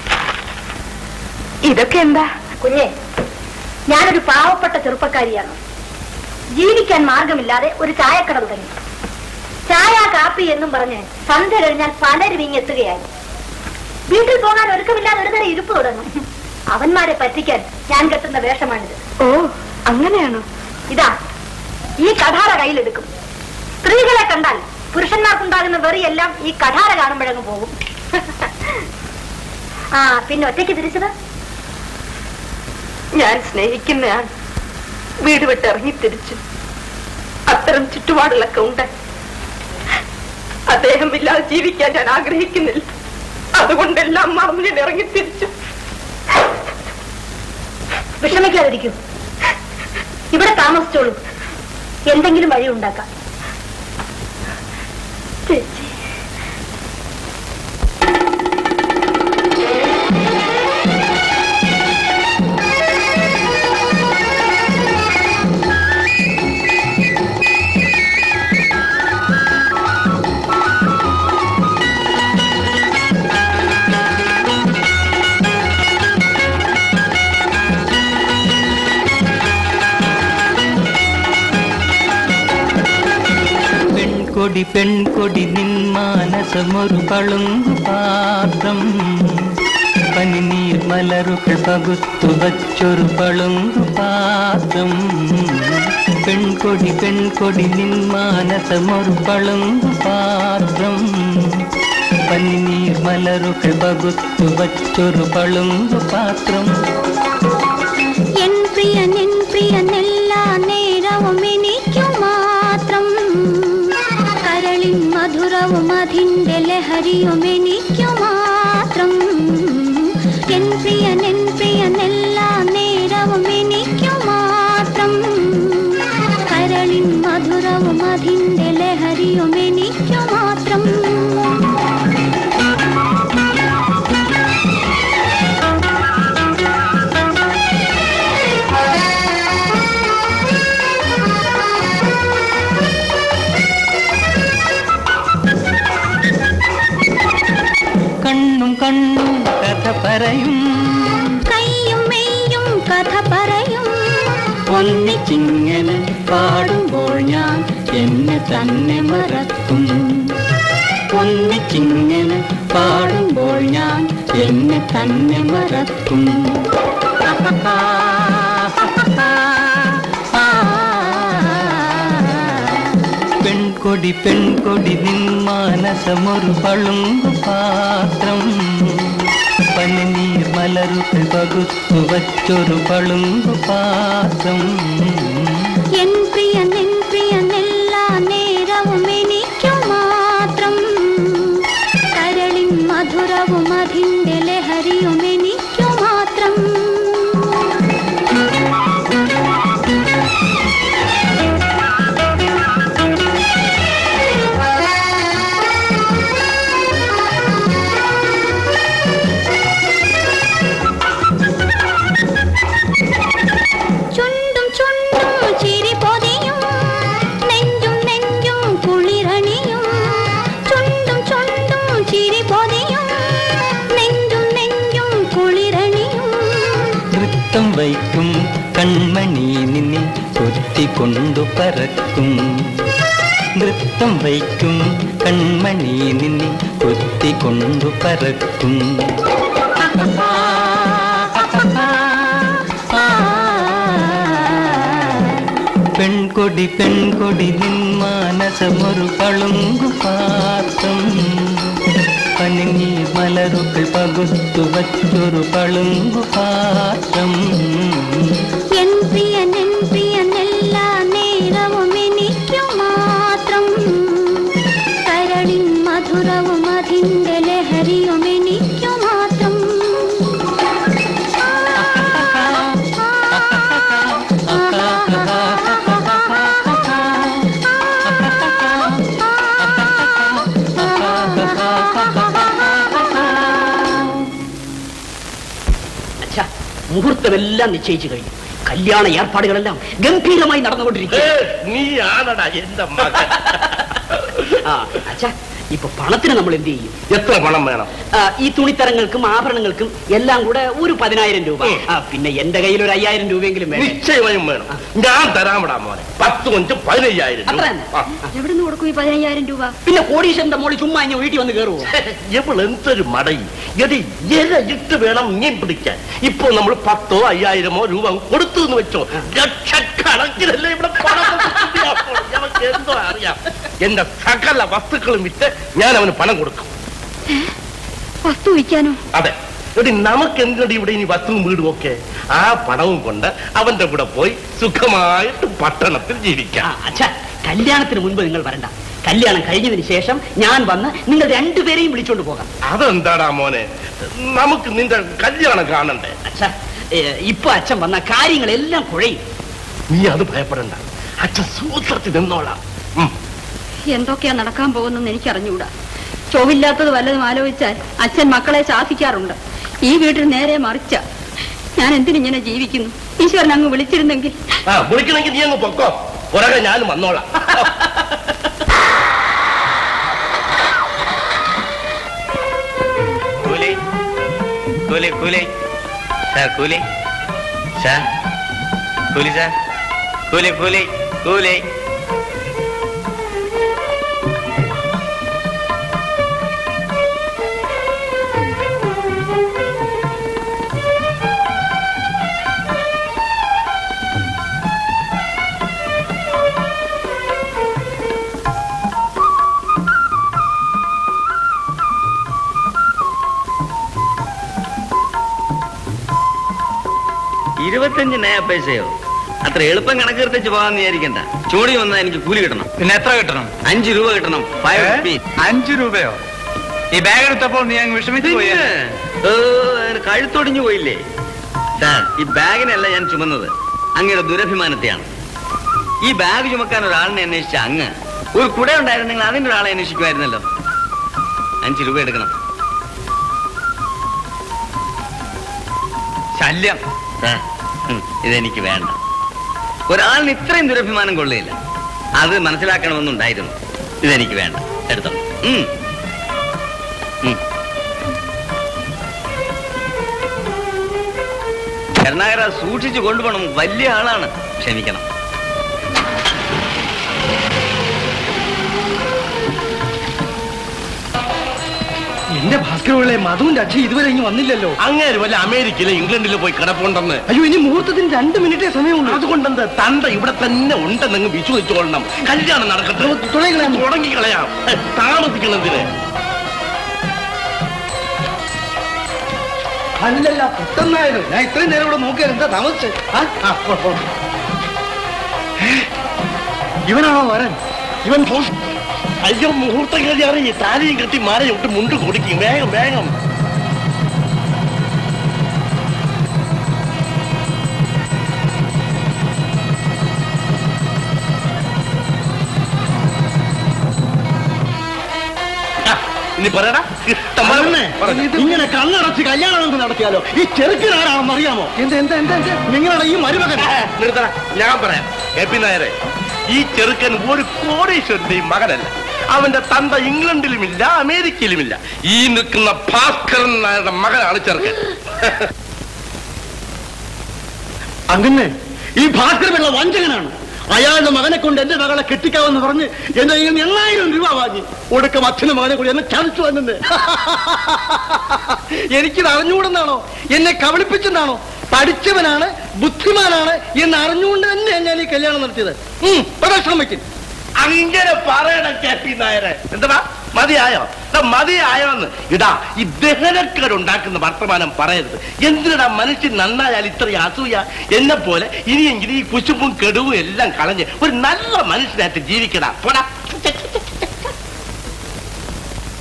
ഇതൊക്കെ എന്താ കുഞ്ഞെ ഞാനൊരു പാവപ്പെട്ട ചെറുപ്പക്കാരിയാണ് ജീവിക്കാൻ മാർഗമില്ലാതെ ഒരു ചായക്കട തുടങ്ങി ചായ കാപ്പി എന്നും പറഞ്ഞ് സന്ധ്യ കഴിഞ്ഞാൽ പലരും ഇങ്ങെത്തുകയായി വീട്ടിൽ പോകാൻ ഒരുക്കമില്ലാതെ ഒരു തരം ഇരിപ്പ് തുടങ്ങും അവന്മാരെ പറ്റിക്കാൻ ഞാൻ കെട്ടുന്ന വേഷമാണിത് ഓ അങ്ങനെയാണോ ഇതാ ഈ കഠാര കയ്യിലെടുക്കും സ്ത്രീകളെ കണ്ടാൽ പുരുഷന്മാർക്കുണ്ടാകുന്ന വെറിയെല്ലാം ഈ കഠാര കാണുമ്പോഴങ്ങ് പോകും ആ പിന്നെ ഒറ്റയ്ക്ക് തിരിച്ചത് ഞാൻ സ്നേഹിക്കുന്നയാൾ വീട് വിട്ട് ഇറങ്ങി തിരിച്ചു അത്തരം ചുറ്റുപാടുകളൊക്കെ ഉണ്ട് അദ്ദേഹം ഇല്ലാതെ ജീവിക്കാൻ ഞാൻ ആഗ്രഹിക്കുന്നില്ല അതുകൊണ്ടെല്ലാം മറന്നു ഞാൻ ഇറങ്ങി തിരിച്ചു വിഷമിക്കാതിരിക്കൂ ഇവിടെ താമസിച്ചോളൂ എന്തെങ്കിലും വഴി ഉണ്ടാക്കാം ചേച്ചി പെൺകൊടി പെൺകൊടി നിൻ മാനസമൊരു പളുങ്കു പാത്രം പനിനീർ മലറുകൾ പകുത്തു വച്ചൊരു പളുങ്കു പാത്രം പെൺകൊടി പെൺകൊടി നിൻ മാനസമൊരു പളുങ്കു പാത്രം പനിനീർ മലറുകൾ പകുത്തു വച്ചൊരു പളുങ്കു പാത്രം എൻ പ്രിയൻ എൻ പ്രിയൻ എല്ലാ നേരവും എനിക്കു മാത്രം കരളിൻ മധുരവും അതിൻ്റെ ലഹരിയും എനിക്കു മാത്രം എൻ പ്രിയൻ എൻ പ്രിയൻ എല്ലാ നേരവും എനിക്കു മാത്രം കരളിൻ മധുരവും അതിൻ്റെ ലഹരിയും എനിക്കു മാത്രം കണ്ണും കണ്ണും കഥ പറയും കയ്യും മെയ്യും കഥ പറയും ഒന്നിച്ചിങ്ങനെ പാടുമ്പോൾ ഞാൻ എന്നെ തന്നെ മറക്കും ഒന്നിച്ചിങ്ങനെ പാടുമ്പോൾ ഞാൻ എന്നെ തന്നെ മറക്കും പെൺകൊടി പെൺകൊടി നിൻ മാനസമൊരു പളുങ്കു പാത്രം പനിനീർ മലരുകൾ പകുത്തു വച്ചൊരു പളുങ്കു പാത്രം എൻ പ്രിയൻ എൻ പ്രിയൻ എല്ലാ നേരവും എനിക്കു മാത്രം കരളിൻ മധുരവും അതിൻ്റെ ലഹരിയും എനിക്കു മാത്രം ചുണ്ടും ചുണ്ടും ചിരി പൊതിയും നെഞ്ചും നെഞ്ചും കുളിരണിയും ചുണ്ടും ചുണ്ടും ചിരി പൊതിയും നെഞ്ചും നെഞ്ചും കുളിരണിയും നൃത്തം വയ്ക്കും കൺമണി നിന്നെ കൊത്തിക്കൊണ്ടു പറക്കും നൃത്തം വയ്ക്കും കൺമണി നിന്നെ കൊത്തിക്കൊണ്ടു പറക്കും പെൺകൊടി പെൺകൊടി നിൻ മാനസമൊരു പളുങ്കു പാത്രം പനിനീർ മലരുകൾ പകുത്തു വച്ചൊരു പളുങ്കു പാത്രം എൻ പ്രിയൻ എൻ പ്രിയൻ എല്ലാ നേരവും എനിക്കു മാത്രം കരളിൻ മധുരവും അതിൻ്റെ ലഹരിയും എനിക്കു മാത്രം മുഹൂർത്തമെല്ലാം നിശ്ചയിച്ചു കഴിഞ്ഞു കല്യാണ ഏർപ്പാടുകളെല്ലാം ഗംഭീരമായി നടന്നുകൊണ്ടിരിക്കുക നീ ആണടാ എന്റെ മകൻ ആ അച്ഛാ ഇപ്പൊ പണത്തിന് നമ്മൾ എന്ത് ചെയ്യും എത്ര പണം വേണം ആ, ഈ തുണിത്തരങ്ങൾക്കും ആഭരണങ്ങൾക്കും എല്ലാം കൂടെ ഒരു പതിനായിരം രൂപ ആ, പിന്നെ എന്റെ കയ്യിൽ ഒരു അയ്യായിരം രൂപയെങ്കിലും വേണം നിശ്ചയമായും വേണം ഞാൻ തരാമിടാ മോനെ പത്ത് കൊഞ്ച് പതിനയ്യായിരം രൂപ. അത്ര തന്നെ? ആ. എവിടെ നിന്ന് കൊടുക്കും ഈ പതിനയ്യായിരം രൂപ പിന്നെ കോടീശ്വരന്റെ മോളി ചുമ്മാ ഇങ്ങനെ വീട്ടിൽ വന്ന് കയറുവോ ഇവൾ എന്തൊരു മടയി എടി ഇല ഇട്ട് വേണം മീൻ പിടിക്കാൻ ഇപ്പൊ നമ്മൾ പത്തോ അയ്യായിരമോ രൂപ അങ്ങ് കൊടുത്തു എന്ന് വെച്ചോ ലക്ഷക്കണക്കിനല്ലേ ഇവിടെ പണം കൊടുത്തിട്ട് അപ്പോൾ ഞങ്ങൾക്ക് എന്തോ അറിയാം എന്റെ സകല വസ്തുക്കളും വിറ്റ് ഞാൻ അവന് പണം കൊടുക്കും വസ്തു വിൽക്കാനോ അതെ എടി നമുക്ക് എന്തിനടി ഇവിടെ ഇനി വസ്തുവും വീടും ഒക്കെ ആ പണവും കൊണ്ട് അവന്റെ കൂടെ പോയി സുഖമായിട്ട് പട്ടണത്തിൽ ആ, ജീവിക്കാം അച്ഛാ കല്യാണത്തിന് മുൻപ് നിങ്ങൾ വരണ്ട കല്യാണം കഴിഞ്ഞതിന് ശേഷം ഞാൻ വന്ന് നിങ്ങൾ രണ്ടുപേരെയും വിളിച്ചോണ്ട് പോകാം അതെന്താടാ മോനെ നമുക്ക് നിന്റെ കല്യാണം കാണണ്ടേ അച്ഛാ ഏ, ഇപ്പൊ അച്ഛൻ വന്ന കാര്യങ്ങളെല്ലാം കുഴയും നീ അത് ഭയപ്പെടണ്ട അച്ഛൻ സൂത്രത്തിൽ നിന്നോളാം ഉം. എന്തൊക്കെയാ നടക്കാൻ പോകുന്നെന്ന് എനിക്ക് അറിഞ്ഞുകൂടാ ചൊവ്വില്ലാത്തത് വല്ലതും ആലോചിച്ചാൽ അച്ഛൻ മക്കളെ ശാസിക്കാറുണ്ട് ഈ വീട്ടിൽ നേരെ മറിച്ച ഞാൻ എന്തിനിങ്ങനെ ജീവിക്കുന്നു ഈശ്വരൻ അങ്ങ് വിളിച്ചിരുന്നെങ്കിൽ ആ വിളിക്കണമെങ്കിൽ നീ അങ്ങ് പൊക്കോ പുറകെ ഞാനും വന്നോളാം കൂലി കൂലി കൂലി സാർ കൂലി സാർ കൂലി സാർ കൂലി കൂലി കൂലി ഇരുപത്തഞ്ച് നയ പൈസയോ അത്ര എളുപ്പം കണക്കെടുത്തേച്ച് പോകാന്ന് വിചാരിക്കണ്ട ചൂടി വന്നാൽ എനിക്ക് കൂലി കിട്ടണം പിന്നെ എത്ര കിട്ടണം അഞ്ചു രൂപ കിട്ടണം ഫൈവ് റുപ്പീസ് അഞ്ചു രൂപയോ ഈ ബാഗ് എടുത്തപ്പോൾ നീ അങ്ങ് വിഷമിച്ചു പോയി കഴുത്തൊടിഞ്ഞു പോയില്ലേ സാർ ഈ ബാഗിനല്ല ഞാൻ ചുമന്നത് അങ്ങയുടെ ദുരഭിമാനത്തെയാണ് ഈ ബാഗ് ചുമക്കാൻ ഒരാളിനെ അന്വേഷിച്ച അങ്ങ് ഒരു കുട ഉണ്ടായിരുന്നെങ്കിൽ അതിന്റെ ഒരാളെ അന്വേഷിക്കുമായിരുന്നല്ലോ അഞ്ച് രൂപ എടുക്കണം ശല്യം സാർ ഉം, ഇതെനിക്ക് വേണ്ട ഒരാളിന് ഇത്രയും ദുരഭിമാനം കൊള്ളില്ല അത് മനസ്സിലാക്കണമെന്നുണ്ടായിരുന്നു ഇതെനിക്ക് വേണ്ട എടുത്തോ ഉം. ഉം. കരുണാകര സൂക്ഷിച്ചു കൊണ്ടുപോകണം വലിയ ആളാണ് ക്ഷമിക്കണം എന്റെ ഭാസ്കരപിള്ളെ മധുവിന്റെ അച്ഛൻ ഇതുവരെ ഇനി വന്നില്ലല്ലോ അങ്ങേര് വല്ല അമേരിക്കയിലെ ഇംഗ്ലണ്ടിലോ പോയി കിടപ്പുണ്ടെന്ന് അയ്യോ ഇനി മുഹൂർത്തത്തിന് രണ്ട് മിനിറ്റേ സമയമുള്ളൂ അതുകൊണ്ടെന്ത് തണ്ട ഇവിടെ തന്നെ ഉണ്ടെന്നങ്ങ് വിശ്വസിച്ചോളണം കല്യാണം നടക്കട്ടെ തുടങ്ങിക്കളയാം. തുടങ്ങിക്കളയാം താമസിക്കണതിന് അല്ലല്ല പെട്ടെന്നായാലും ഞാൻ ഇത്രയും നേരം ഇവിടെ നോക്കിയാൽ എന്താ താമസിച്ച് ആ? ആ, പോ, പോ. ഏ? ഇവനാണോ വരൻ ഇവൻ പോ അയ്യോ മുഹൂർത്തം കഴിയാറ് ഈ താലിയും കെട്ടി മാലയും ഇട്ട് മുണ്ട് കൊടുക്കും വേഗം വേഗം ആ, ഇനി പറയടാ ഇഷ്ടം പോലെ അതെന്നെ, പറഞ്ഞോ. ഇത് ഇങ്ങനെ കണ്ണടച്ച് കല്യാണം നമുക്ക് നടത്തിയാലോ ഈ ചെറുക്കൻ ആരാണെന്ന് അറിയാമോ എന്താ എന്താ എന്താ എന്താ നിങ്ങളുടെ ഈ മരുമകൻ ആ, നിർത്തടാ ഞാൻ പറയാം എ പി നായരെ ഈ ചെറുക്കൻ ഒരു കോടീശ്വരന്റെയും മകനല്ല അവന്റെ തന്ത ഇംഗ്ലണ്ടിലുമില്ല അമേരിക്കയിലുമില്ല ഈ നിൽക്കുന്ന ഭാസ്കരൻ നായരുടെ മകനാണ് ചെറുക്കൻ അങ്ങനെ ഈ ഭാസ്കരമുള്ള വഞ്ചകനാണ് അയാളുടെ മകനെ കൊണ്ട് എന്റെ മകളെ കെട്ടിക്കാവെന്ന് പറഞ്ഞ് എന്റെ കയ്യിൽ നിന്ന് എണ്ണായിരം രൂപ വാങ്ങി ഒടുക്കം അച്ഛനും മകനെ കൂടി എന്നെ ചതിച്ചു വന്നെ എനിക്കിത് അറിഞ്ഞുകൂടെന്നാണോ എന്നെ കബളിപ്പിച്ചെന്നാണോ പഠിച്ചവനാണ് ബുദ്ധിമാനാണ് എന്ന് അറിഞ്ഞുകൊണ്ട് തന്നെ ഞാൻ ഈ കല്യാണം നടത്തിയത് ഉം, പ്രദക്ഷിണം വയ്ക്കും അങ്ങനെ പറയണം കെ പി നായരെ എന്താ മതിയായോ എടാ, മതിയായോന്ന് ഇടാ ഈ ദഹനക്കാരുണ്ടാക്കുന്ന വർത്തമാനം പറയരുത് എന്തിനാ മനുഷ്യൻ നന്നായാൽ ഇത്രയും അസൂയ എന്നെ പോലെ ഇനിയെങ്കിലും ഈ കുശുമ്പും കെടുവും എല്ലാം കളഞ്ഞ് ഒരു നല്ല മനുഷ്യനായിട്ട് ജീവിക്കടാ പോടാ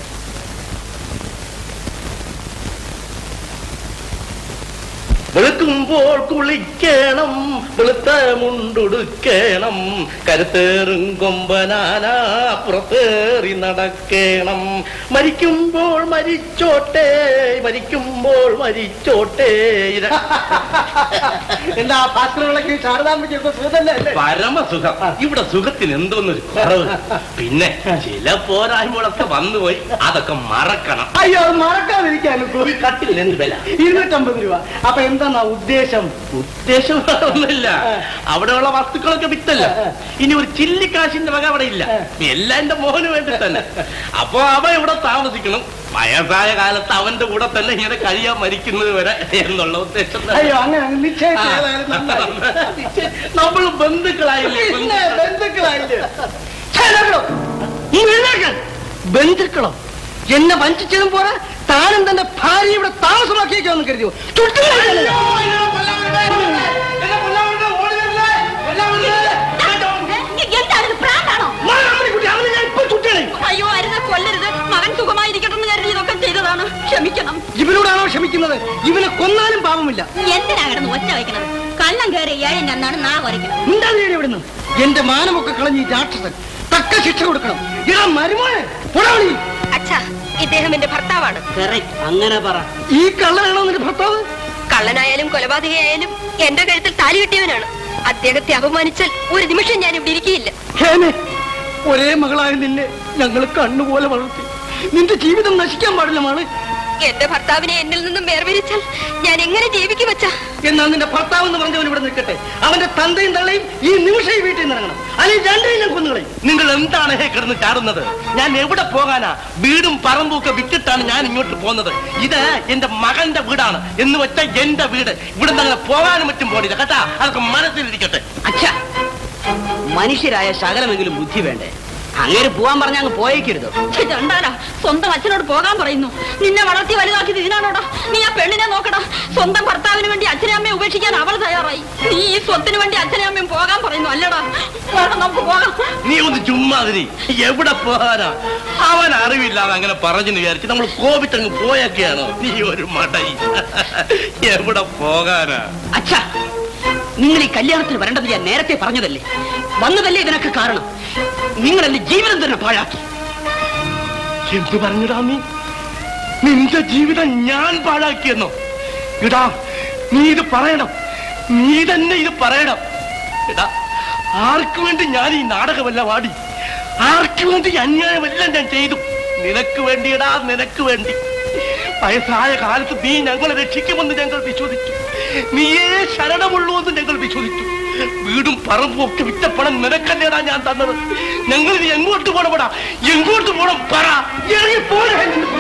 വെളുക്കും കുളിക്കുമ്പോൾ കുളിക്കണം വെളുത്ത മുണ്ടുടുക്കണം കരുത്തേറും കൊമ്പനാന പുറത്തേറി നടക്കണം മരിക്കുമ്പോൾ മരിച്ചോട്ടെ മരിക്കുമ്പോൾ മരിച്ചോട്ടെ ഇര- എന്താ ഭാസ്കരങ്ങളൊക്കെ ശാരദാമ്പയ്ക്ക് സുഖത്തന്നെ അല്ലേ പരമസുഖം ഇവിടെ സുഖത്തിന് എന്തോന്നൊരു കുറവ് പിന്നെ ചില പോരായ്മകളൊക്കെ വന്നുപോയി അതൊക്കെ മറക്കണം അയ്യോ അത് മറക്കാതിരിക്കാൻ ഈ കട്ടിൽ എന്ത് വില ഇരുന്നൂറ്റമ്പത് രൂപ അപ്പൊ എന്താ ഉദ്ദേശം ഉദ്ദേശം ഒന്നുമില്ല അവിടെയുള്ള വസ്തുക്കളൊക്കെ വിറ്റല്ല ഇനി ഒരു ചില്ലിക്കാശിന്റെ വക അവിടെ ഇല്ല എല്ലാം എന്റെ മോഹന് വേണ്ടി തന്നെ അപ്പൊ അവ ഇവിടെ താമസിക്കണം വയസ്സായ കാലത്ത് അവന്റെ കൂടെ തന്നെ ഇങ്ങനെ കഴിയാൻ മരിക്കുന്നത് വരെ എന്നുള്ള ഉദ്ദേശം തന്നെ. അയ്യോ അങ്ങനെ അങ്ങ് ആ. നിശ്ചയിച്ച് ഏതായാലും നന്നായി. നമ്മൾ ബന്ധുക്കളായില്ലേ പിന്നെ ബന്ധുക്കൾ. ബന്ധുക്കളായില്ലേ ഛേ, എഴുന്നേൽക്കണോ? ഈ എഴുന്നേൽക്കാൻ ബന്ധുക്കളോ എന്നെ വഞ്ചിച്ചതും പോരാ താനും തന്റെ ഭാര്യ ഇവിടെ താമസമാക്കിയേക്കാന്ന് കരുതിയോ ചുട്ടു എന്താണ് പ്രാന്താണോ ഞാൻ ഇപ്പൊ ചുട്ടേ അയ്യോ അരുത് കൊല്ലരുത് മകൻ സുഖമായിരിക്കട്ടെ എന്ന് കരുതി ഇതൊക്കെ ചെയ്തതാണ് ക്ഷമിക്കണം ഇവനോടാണോ ക്ഷമിക്കുന്നത് ഇവനെ കൊന്നാലും പാപമില്ല എന്തിനാ കിടന്ന് ഒച്ച വയ്ക്കുന്നത് കള്ളം കയറി ഏഴിന്റെ അന്നാണ് നാ കുറയ്ക്കുന്നത് ഉണ്ടാ നീ ഇവിടുന്ന് എന്റെ മാനമൊക്കെ കളഞ്ഞ് ഈ രാക്ഷസൻ തക്ക ശിക്ഷ കൊടുക്കണം ഇടാ മരുമോനെ പൊടാളി അച്ഛാ ഇദ്ദേഹം എന്റെ ഭർത്താവാണ് കറക്റ്റ് അങ്ങനെ പറ ഈ കള്ളനാണോ നിന്റെ ഭർത്താവ് കള്ളനായാലും കൊലപാതകയായാലും എന്റെ കഴുത്തിൽ താലി കെട്ടിയവനാണ് അദ്ദേഹത്തെ അപമാനിച്ചാൽ ഒരു നിമിഷം ഞാൻ ഇവിടെ ഇരിക്കുകയില്ല ഹേമേ ഒരേ മകളായ നിന്നെ ഞങ്ങൾ കണ്ണുപോലെ വളർത്തി നിന്റെ ജീവിതം നശിക്കാൻ പാടില്ല മാള് എന്റെ ഭർത്താവിനെ എന്നിൽ നിന്നും വേർപിരിച്ചാൽ ഞാൻ എങ്ങനെ ജീവിക്കും അച്ഛാ എന്നാ നിന്റെ ഭർത്താവ് എന്ന് പറഞ്ഞവൻ ഇവിടെ നിൽക്കട്ടെ അവന്റെ തന്തയും തള്ളയും ഈ നിമിഷം ഈ വീട്ടിൽ നിന്ന് ഇറങ്ങണം അല്ലെങ്കിൽ രണ്ടേയും ഞാൻ കൊന്നുകളയും നിങ്ങൾ എന്താണ് ഹേ കിടന്ന് ചാടുന്നത് ഞാൻ എവിടെ പോകാനാ വീടും പറമ്പും ഒക്കെ വിറ്റിട്ടാണ് ഞാൻ ഇങ്ങോട്ട് പോകുന്നത് ഇത് എന്റെ മകന്റെ വീടാണ് എന്ന് വെച്ചാൽ എന്റെ വീട് ഇവിടെ അങ്ങനെ പോകാനും മറ്റും പോടില്ല കേട്ടാ അതൊക്കെ മനസ്സിലിരിക്കട്ടെ അച്ഛ മനുഷ്യരായ ശകലമെങ്കിലും ബുദ്ധി വേണ്ടേ അങ്ങേര് പോവാൻ പറഞ്ഞ അങ്ങ് പോയേക്കരുത് ചണ്ടാരാ സ്വന്തം അച്ഛനോട് പോകാൻ പറയുന്നു നിന്നെ വളർത്തി വലുതാക്കിയത് ഇതിനാണോടാ നീ ആ പെണ്ണിനെ നോക്കടാ സ്വന്തം ഭർത്താവിന് വേണ്ടി അച്ഛനെ അമ്മയെ ഉപേക്ഷിക്കാൻ അവൾ തയ്യാറായി നീ ഈ സ്വത്തിന് വേണ്ടി അച്ഛനെ അമ്മയും പോകാൻ പറയുന്നു അല്ലടാ വേണം നമുക്ക് പോകാം നീ ഒന്ന് ചുമ്മാതിരി എവിടെ പോകാനാ അവൻ അറിവില്ലാതെ അങ്ങനെ പറഞ്ഞു വിചാരിച്ച് നമ്മൾ കോപിച്ചങ്ങ് പോയൊക്കെയാണോ നീ ഒരു മടയി എവിടെ പോകാനാ അച്ഛ നിങ്ങൾ ഈ കല്യാണത്തിന് വരേണ്ടത് ഞാൻ നേരത്തെ പറഞ്ഞതല്ലേ വന്നതല്ലേ ഇതിനൊക്കെ കാരണം നിങ്ങൾ എന്റെ ജീവിതം തന്നെ പാഴാക്കി എന്തു പറഞ്ഞടാ നീ നിന്റെ ജീവിതം ഞാൻ പാഴാക്കിയെന്നോ ഇടാ നീ ഇത് പറയണം നീ തന്നെ ഇത് പറയണം ഇടാ ആർക്കു വേണ്ടി ഞാൻ ഈ നാടകമെല്ലാം ആടി ആർക്കു വേണ്ടി ഈ അന്യായമെല്ലാം ഞാൻ ചെയ്തു നിനക്ക് വേണ്ടിയിടാ നിനക്ക് വേണ്ടി വയസ്സായ കാലത്ത് നീ ഞങ്ങളെ രക്ഷിക്കുമെന്ന് ഞങ്ങൾ വിശ്വസിച്ചു നീയേ ശരണമുള്ളൂ എന്ന് ഞങ്ങൾ വിശ്വസിച്ചു വീടും പറമ്പും ഒക്കെ വിറ്റ പണം നിനക്കല്ലേടാ ഞാൻ തന്നത് ഞങ്ങൾ ഇനി എങ്ങോട്ട് പോണപ്പെടാ എങ്ങോട്ട് പോണം പറ ഇറങ്ങി പോണേ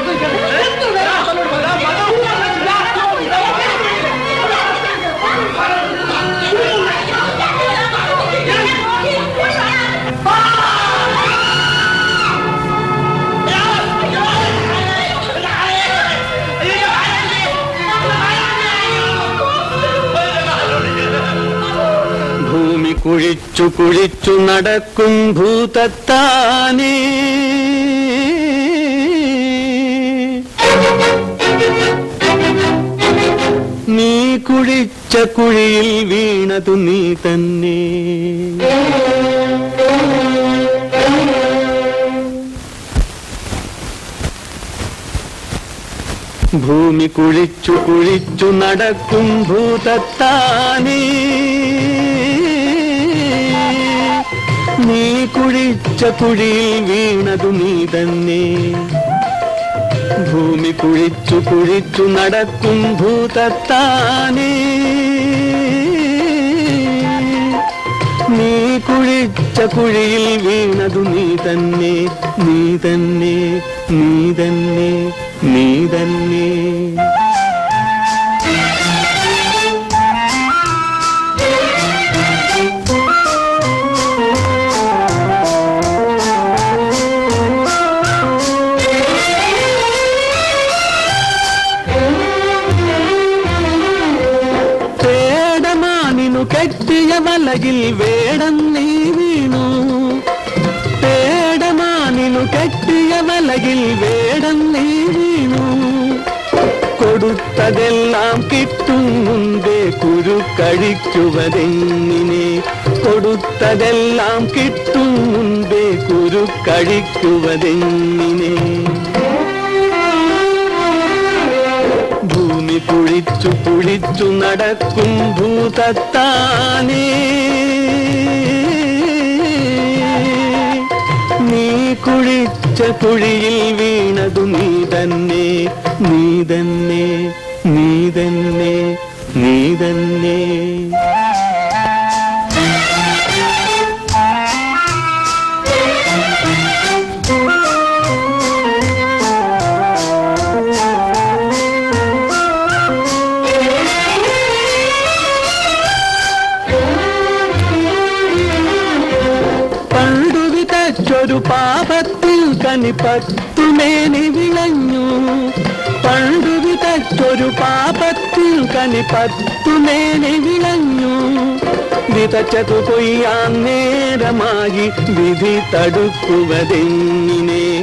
ഭൂമി കുഴിച്ചു കുഴിച്ചു നടക്കും ഭൂതത്താനേ നീ കുഴിച്ച കുഴിയിൽ വീണതു നീ തന്നെ ഭൂമി കുഴിച്ചു കുഴിച്ചു നടക്കും ഭൂതത്താനേ നീ കുഴിച്ച കുഴിയിൽ വീണതു നീ തന്നെ ഭൂമി കുഴിച്ചു കുഴിച്ചു നടക്കും ഭൂതത്താനേ നീ കുഴിച്ച കുഴിയിൽ വീണതു നീ തന്നെ നീ തന്നെ നീ തന്നെ നീ തന്നെ പേടമാനിനു കെട്ടിയ വലകിൽ വേടം നീ വീണു പേടമാനിനു കെട്ടിയ വലകിൽ വേടം നീ വീണു കൊടുത്തതെല്ലാം കിട്ടും മുമ്പേ കുരു കഴിക്കുവതെങ്ങിനെ കൊടുത്തതെല്ലാം കിട്ടും മുമ്പേ കുരു കഴിക്കുവതെങ്ങിനെ ഭൂമി പുഴിച്ചു പുഴിച്ചു നടക്കും ഭൂതത്താനേ നീ കുഴിച്ച കുഴിയിൽ വീണതു നീ തന്നെ നീ തന്നെ നീ തന്നെ നീ തന്നെ പണ്ടു വിതച്ചൊരു പാപത്തിൽ കനിപ്പത്തുമേനി വിളഞ്ഞു പണ്ടു വിതച്ചൊരു പാപത്തിൽ കനിപ്പത്തുമേനി വിളഞ്ഞു വിതച്ചതു കൊയ്യാൻ നേരമായി വിധി തടുക്കുവതെങ്ങിനെ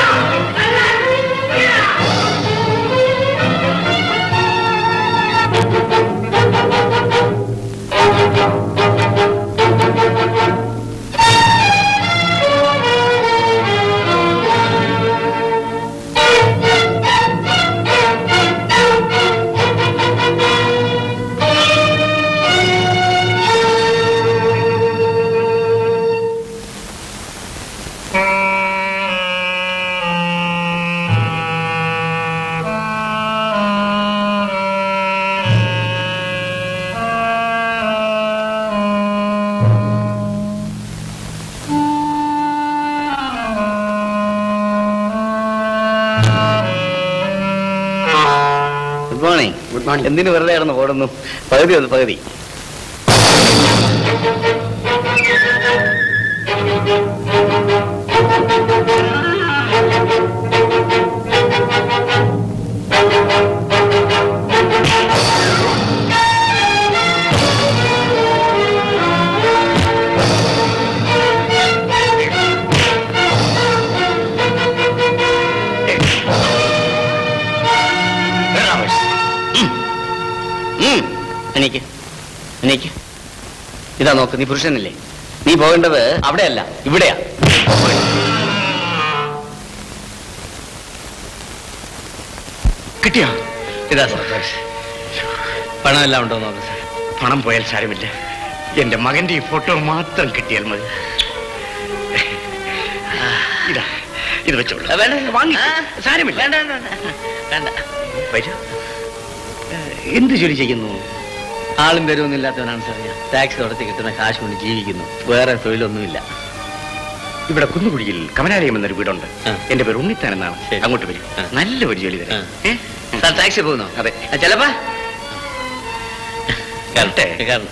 ഗുഡ് മോർണിംഗ് ഗുഡ് മോർണിംഗ് എന്തിനു വെറുതെ കിടന്ന് ഓടുന്നു പകുതി ഒന്ന് പകുതി എനിക്ക് എനിക്ക് ഇതാ നോക്ക് നീ പുരുഷനല്ലേ നീ പോകേണ്ടത് അവിടെയല്ല ഇവിടെയാ കിട്ടിയോ ഇതാ സാർ പണമെല്ലാം ഉണ്ടോ നോക്ക് സാർ പണം പോയാൽ സാരമില്ല എന്റെ മകന്റെ ഈ ഫോട്ടോ മാത്രം കിട്ടിയാൽ മതി ഇതാ ഇത് വെച്ചോളൂ വേണ്ട വാങ്ങി സാരമില്ല വേണ്ട വേണ്ട വരൂ എന്ത് ജോലി ചെയ്യുന്നു ആളും പേരൊന്നും ഇല്ലാത്തവനാണ് സാർ ഞാൻ ടാക്സ് നടത്തി കിട്ടുന്ന കാശ് കൊണ്ട് ജീവിക്കുന്നു വേറെ തൊഴിലൊന്നുമില്ല ഇവിടെ കുന്നുകുഴിയിൽ കമലാലയം എന്നൊരു വീടുണ്ട് എന്റെ പേര് ഉണ്ണിത്താൻ എന്നാണ് അങ്ങോട്ട് വരും നല്ല ഒരു ജോലി തരാം സാർ ടാക്സി പോകുന്നു അതെ ചിലപ്പാ കറക്റ്റേ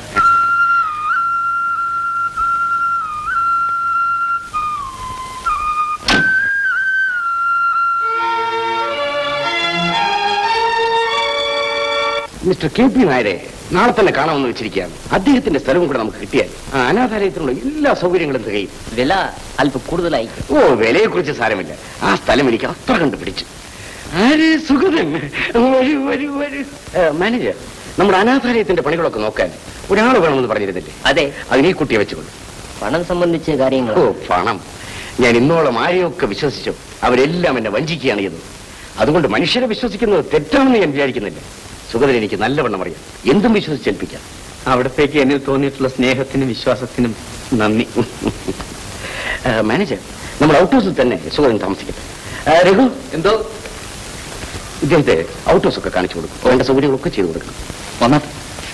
മിസ്റ്റർ കെ പി നായരെ നാളെ തന്നെ കാണാമെന്ന് വെച്ചിരിക്കുകയാണ് അദ്ദേഹത്തിന്റെ സ്ഥലവും കൂടെ നമുക്ക് കിട്ടിയാൽ ആ അനാഥാലയത്തിനുള്ള എല്ലാ സൗകര്യങ്ങളും തികയും വില അല്പം കൂടുതലായി ഓ വിലയെ കുറിച്ച് സാരമില്ല ആ സ്ഥലം എനിക്ക് അത്ര കണ്ട് പിടിച്ചു ആര് സുഗതൻ വരൂ വരൂ വരൂ ഏ, മാനേജർ നമ്മുടെ അനാഥാലയത്തിന്റെ പണികളൊക്കെ നോക്കാൻ ഒരാൾ വേണമെന്ന് പറഞ്ഞിരുന്നില്ലേ അതെ അതിനെ കുട്ടിയെ വെച്ചുകൊണ്ട് പണം സംബന്ധിച്ച കാര്യങ്ങൾ ഓ പണം ഞാൻ ഇന്നോളം ആരെയൊക്കെ വിശ്വസിച്ചു അവരെല്ലാം എന്നെ വഞ്ചിക്കുകയാണ് എന്ന് അതുകൊണ്ട് മനുഷ്യരെ വിശ്വസിക്കുന്നത് തെറ്റാണെന്ന് ഞാൻ വിചാരിക്കുന്നില്ല സുഗതൻ എനിക്ക് നല്ലവണ്ണം അറിയാം എന്തും വിശ്വസിച്ചേൽപ്പിക്കാം അവിടത്തേക്ക് എന്നിൽ തോന്നിയിട്ടുള്ള സ്നേഹത്തിനും വിശ്വാസത്തിനും നന്ദി ആ, മാനേജർ നമ്മൾ ഔട്ട് ഹൗസിൽ തന്നെ സുഗതൻ താമസിക്കട്ടെ ആ, രഘു എന്തോ ഇദ്ദേഹത്തെ ഔട്ട് ഹൗസ് ഒക്കെ കാണിച്ചു കൊടുക്കും വേണ്ട സൗകര്യങ്ങളൊക്കെ ചെയ്തു കൊടുക്കണം വന്നാട്ടെ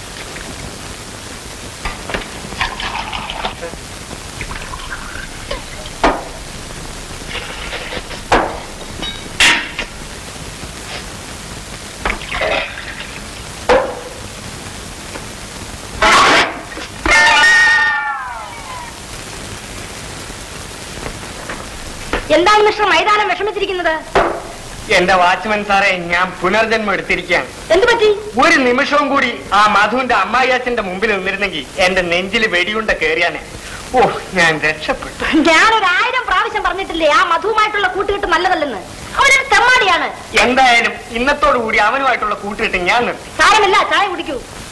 എന്താണ് മിസ്റ്റർ മൈതാനം വിഷമിച്ചിരിക്കുന്നത് എന്റെ വാച്ച്മാൻ സാറേ ഞാൻ പുനർജന്മം എടുത്തിരിക്കുകയാണ് എന്തു പറ്റി ഒരു നിമിഷവും കൂടി ആ മധുവിന്റെ അമ്മായിയച്ഛന്റെ മുമ്പിൽ നിന്നിരുന്നെങ്കിൽ എന്റെ നെഞ്ചിൽ വെടിയുണ്ട കയറിയാനെ ഓ ഞാൻ രക്ഷപ്പെട്ടു ഞാനൊരു ആയിരം പ്രാവശ്യം പറഞ്ഞിട്ടില്ലേ ആ മധുവുമായിട്ടുള്ള കൂട്ടുകെട്ട് നല്ലതല്ലെന്ന് അവനൊരു തെമ്മാടിയാണ് എന്തായാലും ഇന്നത്തോടു കൂടി അവനുമായിട്ടുള്ള കൂട്ടുകെട്ട് ഞാൻ നിർത്തി സാരമില്ല ചായ കുടിക്കൂ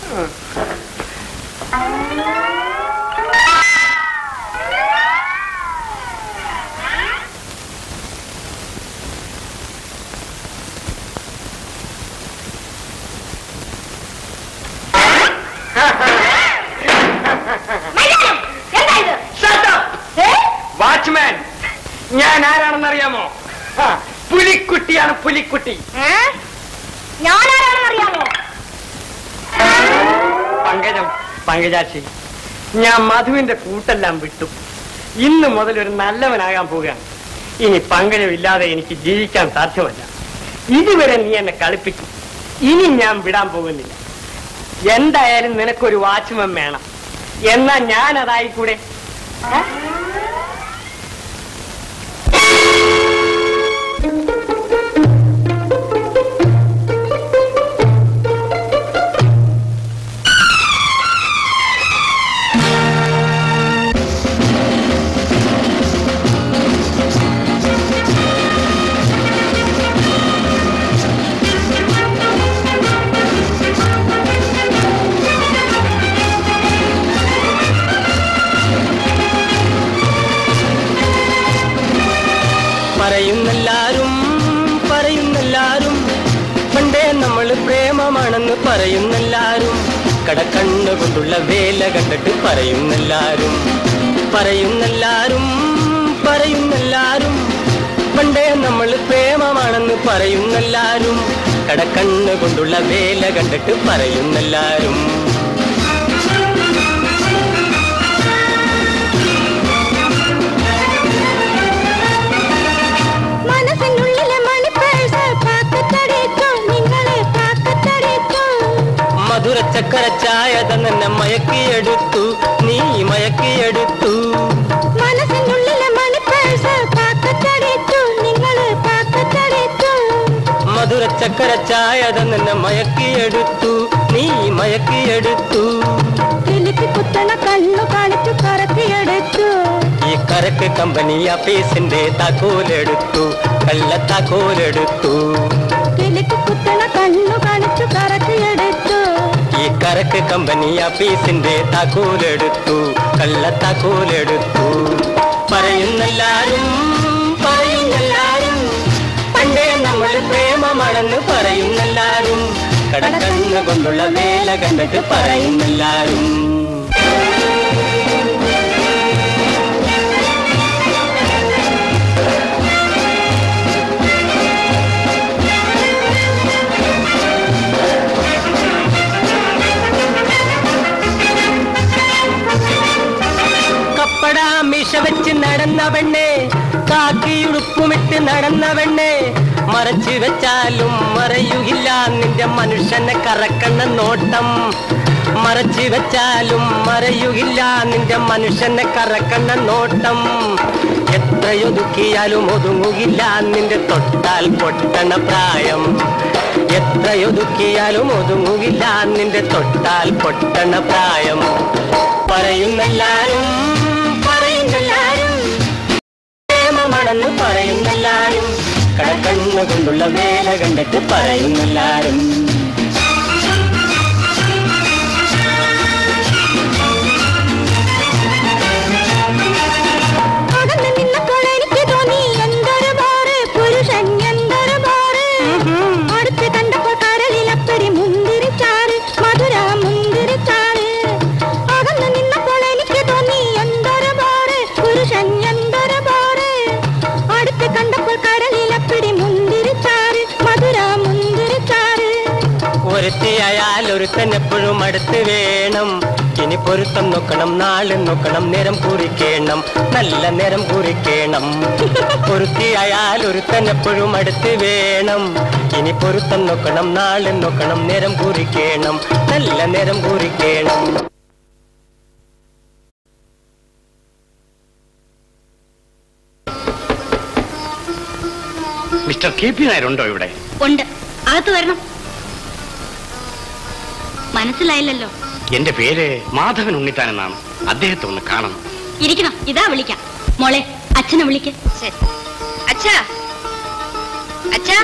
മര്യാദ! എന്താ ഇത് ഏ? വാച്ച്മാൻ ഞാൻ ആരാണെന്നറിയാമോ ആ, പുലിക്കുട്ടിയാണ് പുലിക്കുട്ടി ഏ? ഞാനാരാണെന്ന് അറിയാമോ പങ്കജം പങ്കജാക്ഷി ഞാൻ മധുവിന്റെ കൂട്ടെല്ലാം വിട്ടു ഇന്ന് മുതൽ ഒരു നല്ലവനാകാൻ പോവുകയാണ് ഇനി പങ്കജം ഇല്ലാതെ എനിക്ക് ജീവിക്കാൻ സാധ്യമല്ല ഇതുവരെ നീ എന്നെ കളിപ്പിച്ചു ഇനി ഞാൻ വിടാൻ പോകുന്നില്ല എന്തായാലും നിനക്കൊരു വാച്ച്മാൻ വേണം എന്നാ ഞാൻ അതായിക്കൂടെ ഏ? പറയുന്നെല്ലാരും പറയുന്നെല്ലാരും പണ്ടേ നമ്മൾ പ്രേമമാണെന്ന് പറയുന്നെല്ലാരും കടക്കണ്ണു കൊണ്ടുള്ള വേല കണ്ടിട്ട് പറയുന്നെല്ലാരും പറയുന്നെല്ലാരും പറയുന്നെല്ലാരും പണ്ടേ നമ്മൾ പ്രേമമാണെന്ന് പറയുന്നെല്ലാരും കടക്കണ്ണു കൊണ്ടുള്ള വേല കണ്ടിട്ട് പറയുന്നെല്ലാരും മനസ്സിനുള്ളിലെ മണിപ്പേഴ്സ് പാക്കത്തടിച്ചു നിങ്ങളെ പാക്കത്തടിച്ചു മധുര ചക്കര ചായത നിന്നെ മയക്കിയെടുത്തു നീ മയക്കിയെടുത്തു മനസ്സിനുള്ളിലെ മണിപ്പേഴ്സ് പാക്കത്തടിച്ചു നിങ്ങളെ പാക്കത്തടിച്ചു മധുര ചക്കര ചായത നിന്നെ മയക്കിയെടുത്തു നീ മയക്കിയെടുത്തു കിലുക്കി കുത്തണ കണ്ണു കാണിച്ചു കറക്കിയെടുത്തു ഈ കരക്ക് കമ്പനി ആഫീസിന്റെ താക്കോലെടുത്തു കള്ള താക്കോലെടുത്തു കിലുക്കി കുത്തണ കണ്ണു കാണിച്ചു കറക്കിയെടുത്തു ഈ കരക്ക് കമ്പനി ആഫീസിന്റെ താക്കോലെടുത്തു കള്ള താക്കോലെടുത്തു പറയുന്നെല്ലാരും പറയുന്നെല്ലാരും പണ്ടേ നമ്മൾ പ്രേമമാണെന്ന് പറയുന്നെല്ലാരും കടക്കണ്ണ് കൊണ്ടുള്ള വേല കണ്ടിട്ട് പറയുന്നെല്ലാരും കപ്പട മിഷ വെച്ച് നടന്ന പെണ്ണെ കാക്കിയുടുപ്പുമിട്ട് നടന്ന പെണ്ണെ മറച്ചു വെച്ചാലും മറയുകില്ല നിന്റെ മനുഷ്യനെ കറക്കണ നോട്ടം മറച്ചു വെച്ചാലും മറയുകില്ല നിന്റെ മനുഷ്യനെ കറക്കണ നോട്ടം എത്രയൊതുക്കിയാലും ഒതുങ്ങുകില്ല നിന്റെ തൊട്ടാൽ പൊട്ടണ പ്രായം എത്രയൊതുക്കിയാലും ഒതുങ്ങുകില്ല നിന്റെ തൊട്ടാൽ പൊട്ടണ പ്രായം പറയുന്നെല്ലാരും പറയുന്നെല്ലാരും പ്രേമമാണെന്ന് പറയുന്നെല്ലാരും കടക്കണ്ണു കൊണ്ടുള്ള വേല കണ്ടിട്ട് പറയുന്നെല്ലാരും അകന്ന് നിന്നപ്പോൾ എനിക്ക് തോന്നി എന്തൊരു ബോറ് പുരുഷൻ എന്തൊരു ബോറ് അടുത്ത് കണ്ടപ്പോൾ കരളിലപ്പടി മുന്തിരിച്ചാറ് മധുര മുന്തിരിച്ചാറ് അകന്ന് നിന്നപ്പോൾ എനിക്ക് തോന്നി എന്തൊരു ബോറ് പുരുഷൻ എന്തൊരു ബോറ് അടുത്ത് കണ്ടപ്പോൾ കരളിലപ്പടി മുന്തിരിച്ചാറ് മധുര മുന്തിരിച്ചാറ് ഒരുത്തിയായാൽ ഒരുത്തൻ എപ്പോഴും അടുത്ത് വേണം ഇനി പൊരുത്തം നോക്കണം നാളെ നോക്കണം നേരം കുറിക്കണം നല്ല നേരം കുറിക്കണം ഒരുത്തിയായാൽ ഒരുത്തൻ എപ്പോഴും അടുത്ത് വേണം ഇനി പൊരുത്തം നോക്കണം നാളെ നോക്കണം നേരം കുറിക്കണം നല്ല നേരം കുറിക്കണം മിസ്റ്റർ കെ പി നായരുണ്ടോ ഇവിടെ ഉണ്ട് അകത്ത് വരണം മനസ്സിലായില്ലല്ലോ എന്റെ പേര് മാധവൻ ഉണ്ണിത്താൻ എന്നാണ് അദ്ദേഹത്തെ ഒന്ന് കാണണം ഇരിക്കണം ഇതാ വിളിക്കാം മോളെ അച്ഛനെ വിളിക്ക് ശരി അച്ഛാ അച്ഛാ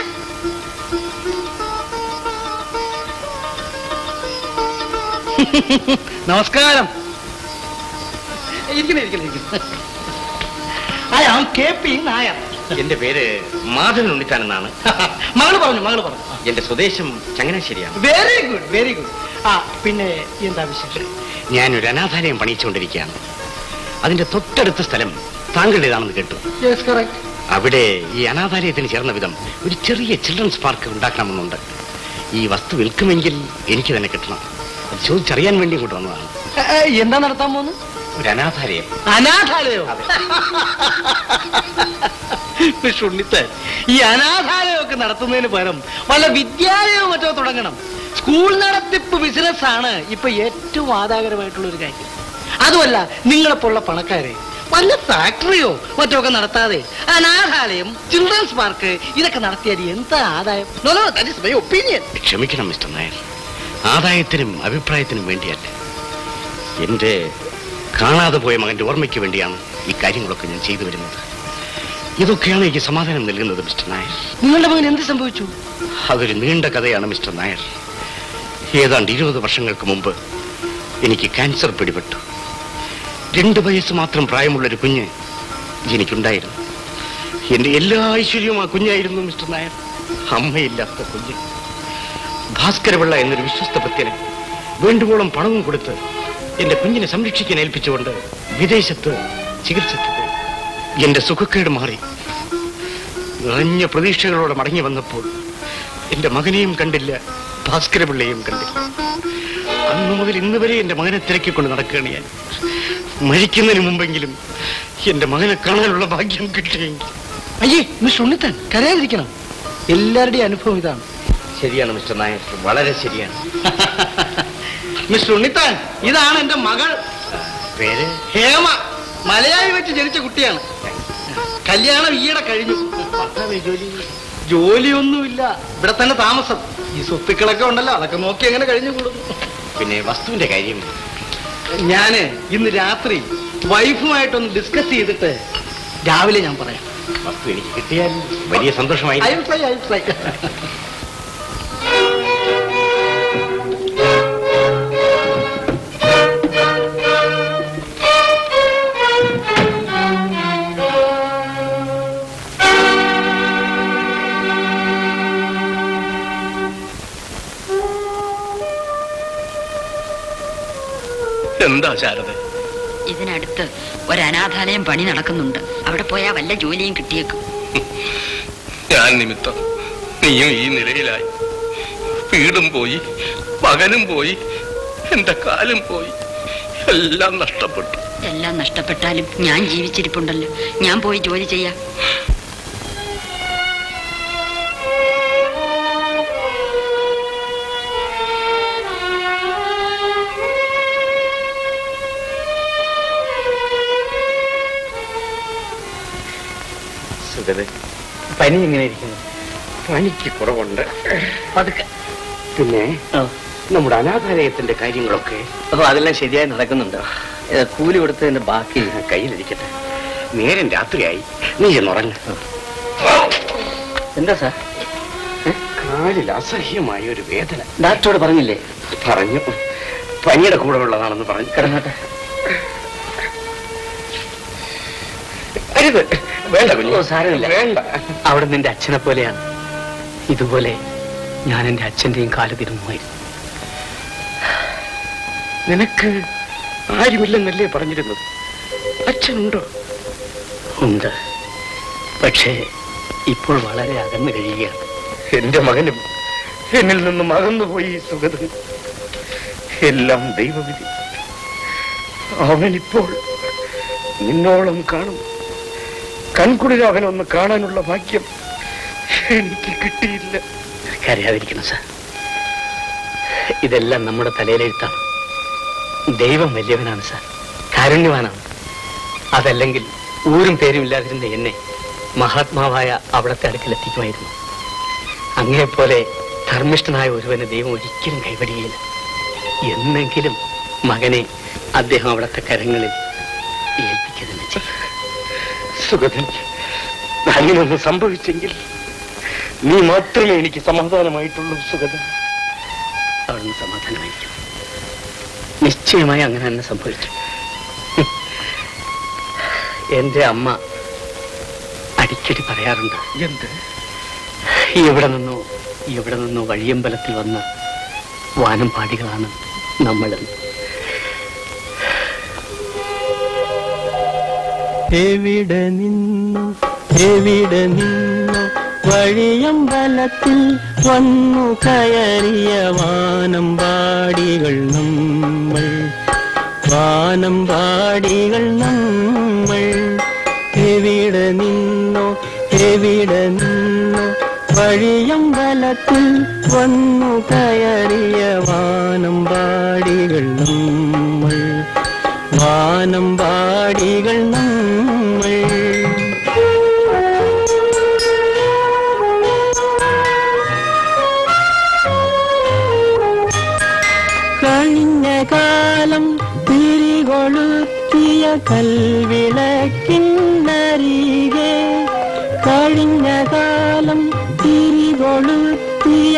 നമസ്കാരം ഇരിക്കണേ ഇരിക്കണേ ഇരിക്കണേ I am K P Nair എന്റെ പേര് മാധവൻ ഉണ്ണിത്താൻ എന്നാണ് മകള് പറഞ്ഞു മകള് പറഞ്ഞു എന്റെ സ്വദേശം ചങ്ങനാശ്ശേരിയാണ് വെരി ഗുഡ് വെരി ഗുഡ് ആ പിന്നെ എന്താ വിശേഷം ഞാൻ ഒരു അനാഥാലയം പണിയിച്ചുകൊണ്ടിരിക്കുകയാണ് അതിന്റെ തൊട്ടടുത്ത സ്ഥലം താങ്കളുടേതാണെന്ന് കേട്ടു യെസ് കറക്റ്റ് അവിടെ ഈ അനാഥാലയത്തിന് ചേർന്ന വിധം ഒരു ചെറിയ ചിൽഡ്രൻസ് പാർക്ക് ഉണ്ടാക്കണമെന്നുണ്ട് ഈ വസ്തു വിൽക്കുമെങ്കിൽ എനിക്ക് തന്നെ കിട്ടണം അത് ചോദിച്ചറിയാൻ വേണ്ടി ഇങ്ങോട്ട് വന്നതാണ് എന്താ നടത്താൻ പോകുന്നത് ഒരു അനാഥാലയം അനാഥാലയോ മിസ്റ്റർ ഉണ്ണിത്താൻ ഈ അനാഥാലയമൊക്കെ നടത്തുന്നതിന് പകരം വല്ല വിദ്യാലയവും മറ്റോ തുടങ്ങണം സ്കൂൾ നടത്തിപ്പ് ബിസിനസ് ആണ് ഇപ്പൊ ഏറ്റവും ആദായകരമായിട്ടുള്ള ഒരു കാര്യം അതുമല്ല നിങ്ങളെപ്പോലുള്ള പണക്കാരെ വല്ല ഫാക്ടറിയോ മറ്റോ ഒക്കെ നടത്താതെ അനാഥാലയം ചിൽഡ്രൻസ് പാർക്ക് ഇതൊക്കെ നടത്തിയാൽ എന്താ ആദായം no no that is my opinion ക്ഷമിക്കണം മിസ്റ്റർ നായർ ആദായത്തിനും അഭിപ്രായത്തിനും വേണ്ടിയല്ല എന്റെ കാണാതെ പോയ മകന്റെ ഓർമ്മയ്ക്ക് വേണ്ടിയാണ് ഈ കാര്യങ്ങളൊക്കെ ഞാൻ ചെയ്തു വരുന്നത് ഇതൊക്കെയാണ് എനിക്ക് സമാധാനം നൽകുന്നത് മിസ്റ്റർ നായർ നിങ്ങളുടെ മകൻ എന്ത് സംഭവിച്ചു അതൊരു നീണ്ട കഥയാണ് മിസ്റ്റർ നായർ ഏതാണ്ട് ഇരുപത് വർഷങ്ങൾക്ക് മുമ്പ് എനിക്ക് ക്യാൻസർ പിടിപെട്ടു രണ്ട് വയസ്സ് മാത്രം പ്രായമുള്ളൊരു കുഞ്ഞ് എനിക്കുണ്ടായിരുന്നു എന്റെ എല്ലാ ഐശ്വര്യവും ആ കുഞ്ഞായിരുന്നു മിസ്റ്റർ നായർ അമ്മയില്ലാത്ത കുഞ്ഞ് ഭാസ്കരപിള്ള എന്നൊരു വിശ്വസ്ത ഭക്തന് വേണ്ടുവോളം പണവും കൊടുത്ത് എന്റെ കുഞ്ഞിനെ സംരക്ഷിക്കാൻ ഏൽപ്പിച്ചുകൊണ്ട് വിദേശത്ത് ചികിത്സയ്ക്ക് പോയി എന്റെ സുഖക്കേട് മാറി നിറഞ്ഞ പ്രതീക്ഷകളോടെ മടങ്ങി വന്നപ്പോൾ എന്റെ മകനെയും കണ്ടില്ല ഭാസ്കരപിള്ളയെയും കണ്ടില്ല അന്നു മുതൽ ഇന്ന് വരെ എന്റെ മകനെ തിരക്കിക്കൊണ്ട് നടക്കുകയാണ് ഞാൻ മരിക്കുന്നതിന് മുമ്പെങ്കിലും എന്റെ മകനെ കാണാനുള്ള ഭാഗ്യം കിട്ടിയെങ്കിൽ അയ്യേ മിസ്റ്റർ ഉണ്ണിത്താൻ കരയാതിരിക്കണം എല്ലാവരുടെയും അനുഭവം ഇതാണ് ശരിയാണ് മിസ്റ്റർ നായർ വളരെ ശരിയാണ് മിസ്റ്റർ ഉണ്ണിത്താൻ ഇതാണ് എന്റെ മകൾ പേര് ഹേമ മലയാളി വെച്ച് ജനിച്ച കുട്ടിയാണ് കല്യാണം ഈയിടെ കഴിഞ്ഞു ജോലിയൊന്നുമില്ല ഇവിടെ തന്നെ താമസം ഈ സ്വത്തുക്കളൊക്കെ ഉണ്ടല്ലോ അതൊക്കെ നോക്കി എങ്ങനെ കഴിഞ്ഞു കൂടും പിന്നെ വസ്തുവിന്റെ കാര്യം ഞാന് ഇന്ന് രാത്രി വൈഫുമായിട്ടൊന്ന് ഡിസ്കസ് ചെയ്തിട്ട് രാവിലെ ഞാൻ പറയാം വസ്തു എനിക്ക് കിട്ടിയാൽ വലിയ സന്തോഷമായി ഐ ട്രൈ ഐ ട്രൈ എന്താ ശാരദ ഇതിനടുത്ത് ഒരു അനാഥാലയം പണി നടക്കുന്നുണ്ട് അവിടെ പോയാ വല്ല ജോലിയും കിട്ടിയേക്കും ഞാൻ നിമിത്തം നീയും ഈ നിലയിലായി വീടും പോയി മകനും പോയി എന്റെ കാലും പോയി എല്ലാം നഷ്ടപ്പെട്ടു എല്ലാം നഷ്ടപ്പെട്ടാലും ഞാൻ ജീവിച്ചിരിപ്പുണ്ടല്ലോ ഞാൻ പോയി ജോലി ചെയ്യാം സുഗതൻ പനി എങ്ങനെ ഇരിക്കുന്നു പനിക്ക് കുറവുണ്ട് പതുക്കെ പിന്നെ നമ്മുടെ അനാഥാലയത്തിന്റെ കാര്യങ്ങളൊക്കെ അപ്പൊ അതെല്ലാം ശരിയായി നടക്കുന്നുണ്ടോ ഏ, കൂലി കൊടുത്തതിന്റെ ബാക്കി കയ്യിലിരിക്കട്ടെ നേരം രാത്രിയായി നീ ചെന്നുറങ്ങ എന്താ സാർ കാലിൽ അസഹ്യമായ ഒരു വേദന ഡാക്ടറോട് പറഞ്ഞില്ലേ പറഞ്ഞു പനിയുടെ കൂടെ ഉള്ളതാണെന്ന് പറഞ്ഞു കിടന്നോട്ടെ അരുത് വേണ്ട കുഞ്ഞു ഓ, സാരമില്ല. വേണ്ട അവിടെ നിന്റെ അച്ഛനെ പോലെയാണ് ഇതുപോലെ ഞാൻ എന്റെ അച്ഛന്റെയും കാല് തിരുമ്മുമായിരുന്നു നിനക്ക് ആരുമില്ലെന്നല്ലേ പറഞ്ഞിരുന്നത് അച്ഛനുണ്ടോ ഉണ്ട് പക്ഷേ ഇപ്പോൾ വളരെ അകന്നു കഴിയുകയാണ് എന്റെ മകനും എന്നിൽ നിന്നും അകന്നുപോയി സുഗതൻ എല്ലാം ദൈവവിധി അവനിപ്പോൾ നിന്നോളം കാണും കൺകുളിര അവനൊന്ന് കാണാനുള്ള ഭാഗ്യം എനിക്ക് കിട്ടിയില്ല കരയാതിരിക്കണം സാർ ഇതെല്ലാം നമ്മുടെ തലയിലെഴുത്താണ് ദൈവം വലിയവനാണ് സാർ കാരുണ്യവാനാണ് അതല്ലെങ്കിൽ ഊരും പേരും ഇല്ലാതിരുന്ന എന്നെ മഹാത്മാവായ അവിടത്തെ അടുക്കലെത്തിക്കുമായിരുന്നു അങ്ങനെപ്പോലെ ധർമ്മിഷ്ഠനായ ഒരുവനെ ദൈവം ഒരിക്കലും കൈവടിയില്ല എന്നെങ്കിലും മകനെ അദ്ദേഹം അവിടത്തെ കരങ്ങളിൽ ഏൽപ്പിക്കരുതെന്ന് ചെയ്യും സുഗതൻ അങ്ങനൊന്ന് സംഭവിച്ചെങ്കിൽ നീ മാത്രമേ എനിക്ക് സമാധാനമായിട്ടുള്ളൂ സുഗത അവിടുന്ന് സമാധാനമായിരിക്കും നിശ്ചയമായി അങ്ങനെ തന്നെ സംഭവിക്കും എന്റെ അമ്മ അടിക്കടി പറയാറുണ്ട് എന്ത് എവിടെ നിന്നോ എവിടെ നിന്നോ വഴിയമ്പലത്തിൽ വന്ന വാനം പാടികളാണ് നമ്മളെന്ന് എവിടെ നിന്നു എവിടെ നിന്നു വഴിയമ്പലത്തിൽ വന്നു കയറിയ വാനമ്പാടികൾ നമ്മൾ വാനമ്പാടികൾ നമ്മൾ എവിടെ നിന്നോ എവിടെ നിന്നോ വഴിയമ്പലത്തിൽ വന്നു കയറിയ വാനമ്പാടികൾ നമ്മൾ വാനമ്പാടികൾ നമ്മൾ കഴിഞ്ഞ കാലം തിരികൊളുത്തിയ കൽവിളക്കിന്നരികെ കഴിഞ്ഞ കാലം തിരികൊളുത്തിയ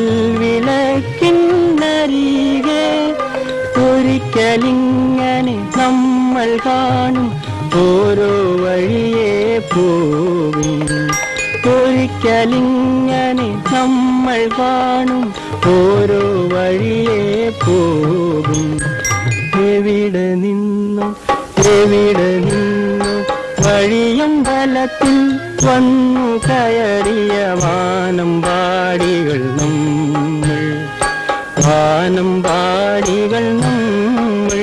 കൽവിളക്കിന്നരികെ ഒരിക്കലിങ്ങനെ നമ്മൾ കാണും ഓരോ വഴിയെ പോകും ഒരിക്കലിങ്ങനെ നമ്മൾ കാണും ഓരോ വഴിയെ പോകും എവിടെ നിന്നു എവിടെ നിന്നു വഴിയമ്പലത്തിൽ വന്നു കയറിയ വാനമ്പാടികൾ നമ്മൾ വാനമ്പാടികൾ നമ്മൾ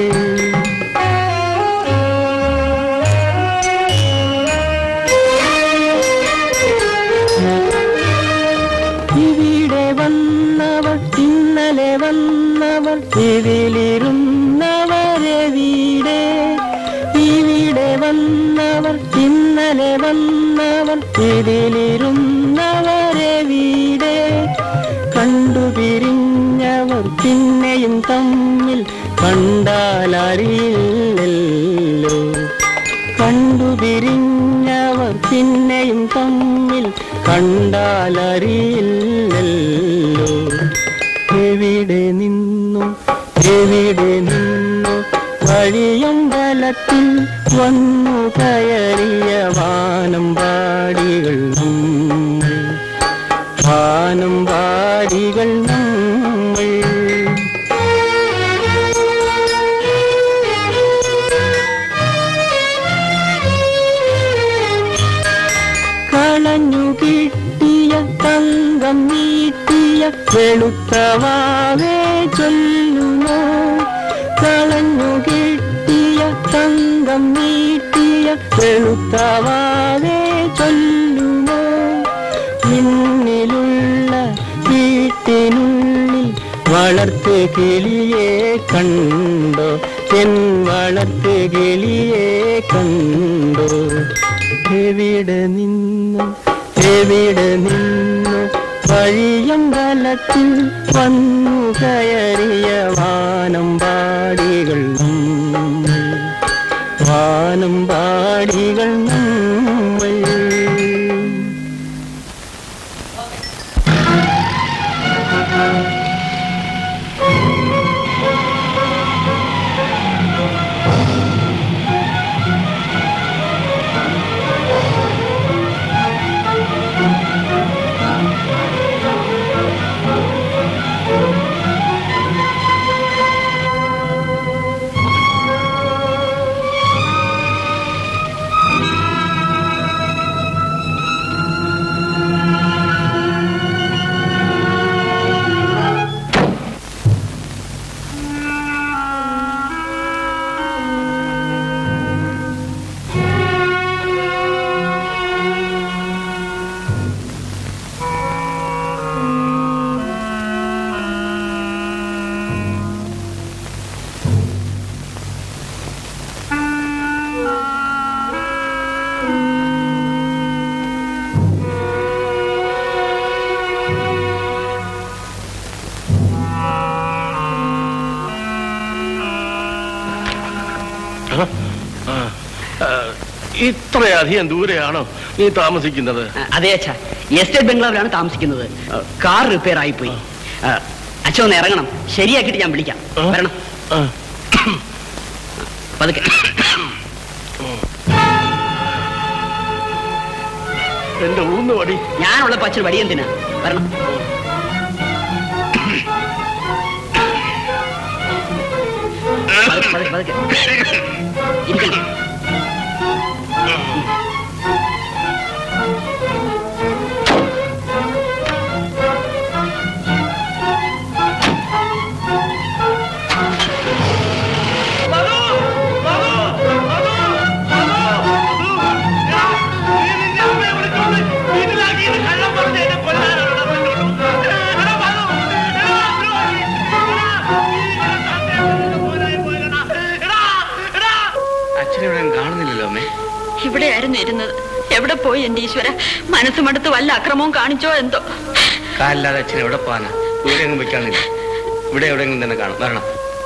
ഇവിടെ വന്നവർ ഇന്നലെ വന്നവർ ഇതിലിരുന്നവരെവിടെ ഇവിടെ വന്നവർ ഇന്നലെ വന്നവർ ഇതിലിരുന്നവരെവിടെ കണ്ടുപിരിഞ്ഞവർ പിന്നെയും തമ്മിൽ കണ്ടാലറിയില്ലല്ലോ കണ്ടുപിരിഞ്ഞവർ പിന്നെയും തമ്മിൽ കണ്ടാലറിയില്ലല്ലോ എവിടെ നിന്നു എവിടെ നിന്നു വഴിയമ്പലത്തിൽ വന്നു കയറിയ വാനമ്പാടികൾ നമ്മൾ വാനമ്പാടികൾ നമ്മൾ കളഞ്ഞു കിട്ടിയ തങ്കം നീട്ടിയ വെളുത്തവാവേ ചൊല്ലുമോ കളഞ്ഞു കിട്ടിയ തങ്കം നീട്ടിയ വെളുത്തവാവേ ചൊല്ലുമോ ഇന്നിലുള്ള വീട്ടിനുള്ളിൽ വളർത്ത് കിളിയെ കണ്ടോ എൻ വളർത്ത് കിളിയെ കണ്ടോ എവിടെ നിന്നു എവിടെ നിന്നു വഴിയമ്പലത്തിൽ വന്നു കയറിയ വാനമ്പാടികൾ നമ്മൾ വാനമ്പാടികൾ നമ്മൾ ഇത്രയധികം ദൂരെയാണോ നീ താമസിക്കുന്നത് അതെ അച്ഛാ എസ്റ്റേറ്റ് ബംഗ്ലാവിലാണ് താമസിക്കുന്നത് കാർ റിപ്പയർ ആയിപ്പോയി അച്ഛൻ ഒന്ന് ഇറങ്ങണം ശരിയാക്കിയിട്ട് ഞാൻ വിളിക്കാം വരണം പതുക്കെ എന്റെ ഊന്ന് വടി ഞാനുള്ള പച്ച വടി എന്തിനാ വരണം പതുക്കെ, പതുക്കെ, പതുക്കെ. ഇരിക്കണം അച്ഛനെ ഇവിടെ കാണുന്നില്ലല്ലോ അമ്മേ ഇവിടെയായിരുന്നു ഇരുന്നത് എവിടെ പോയി എന്റെ ഈശ്വര മനസ്സുമടുത്ത് വല്ല അക്രമവും കാണിച്ചോ എന്തോ കാലില്ലാതെ അച്ഛൻ എവിടെ പോകാനാ ദൂരെ എങ്ങും വെക്കാനില്ല ഇവിടെ എവിടെയെങ്കിലും തന്നെ കാണും വരണം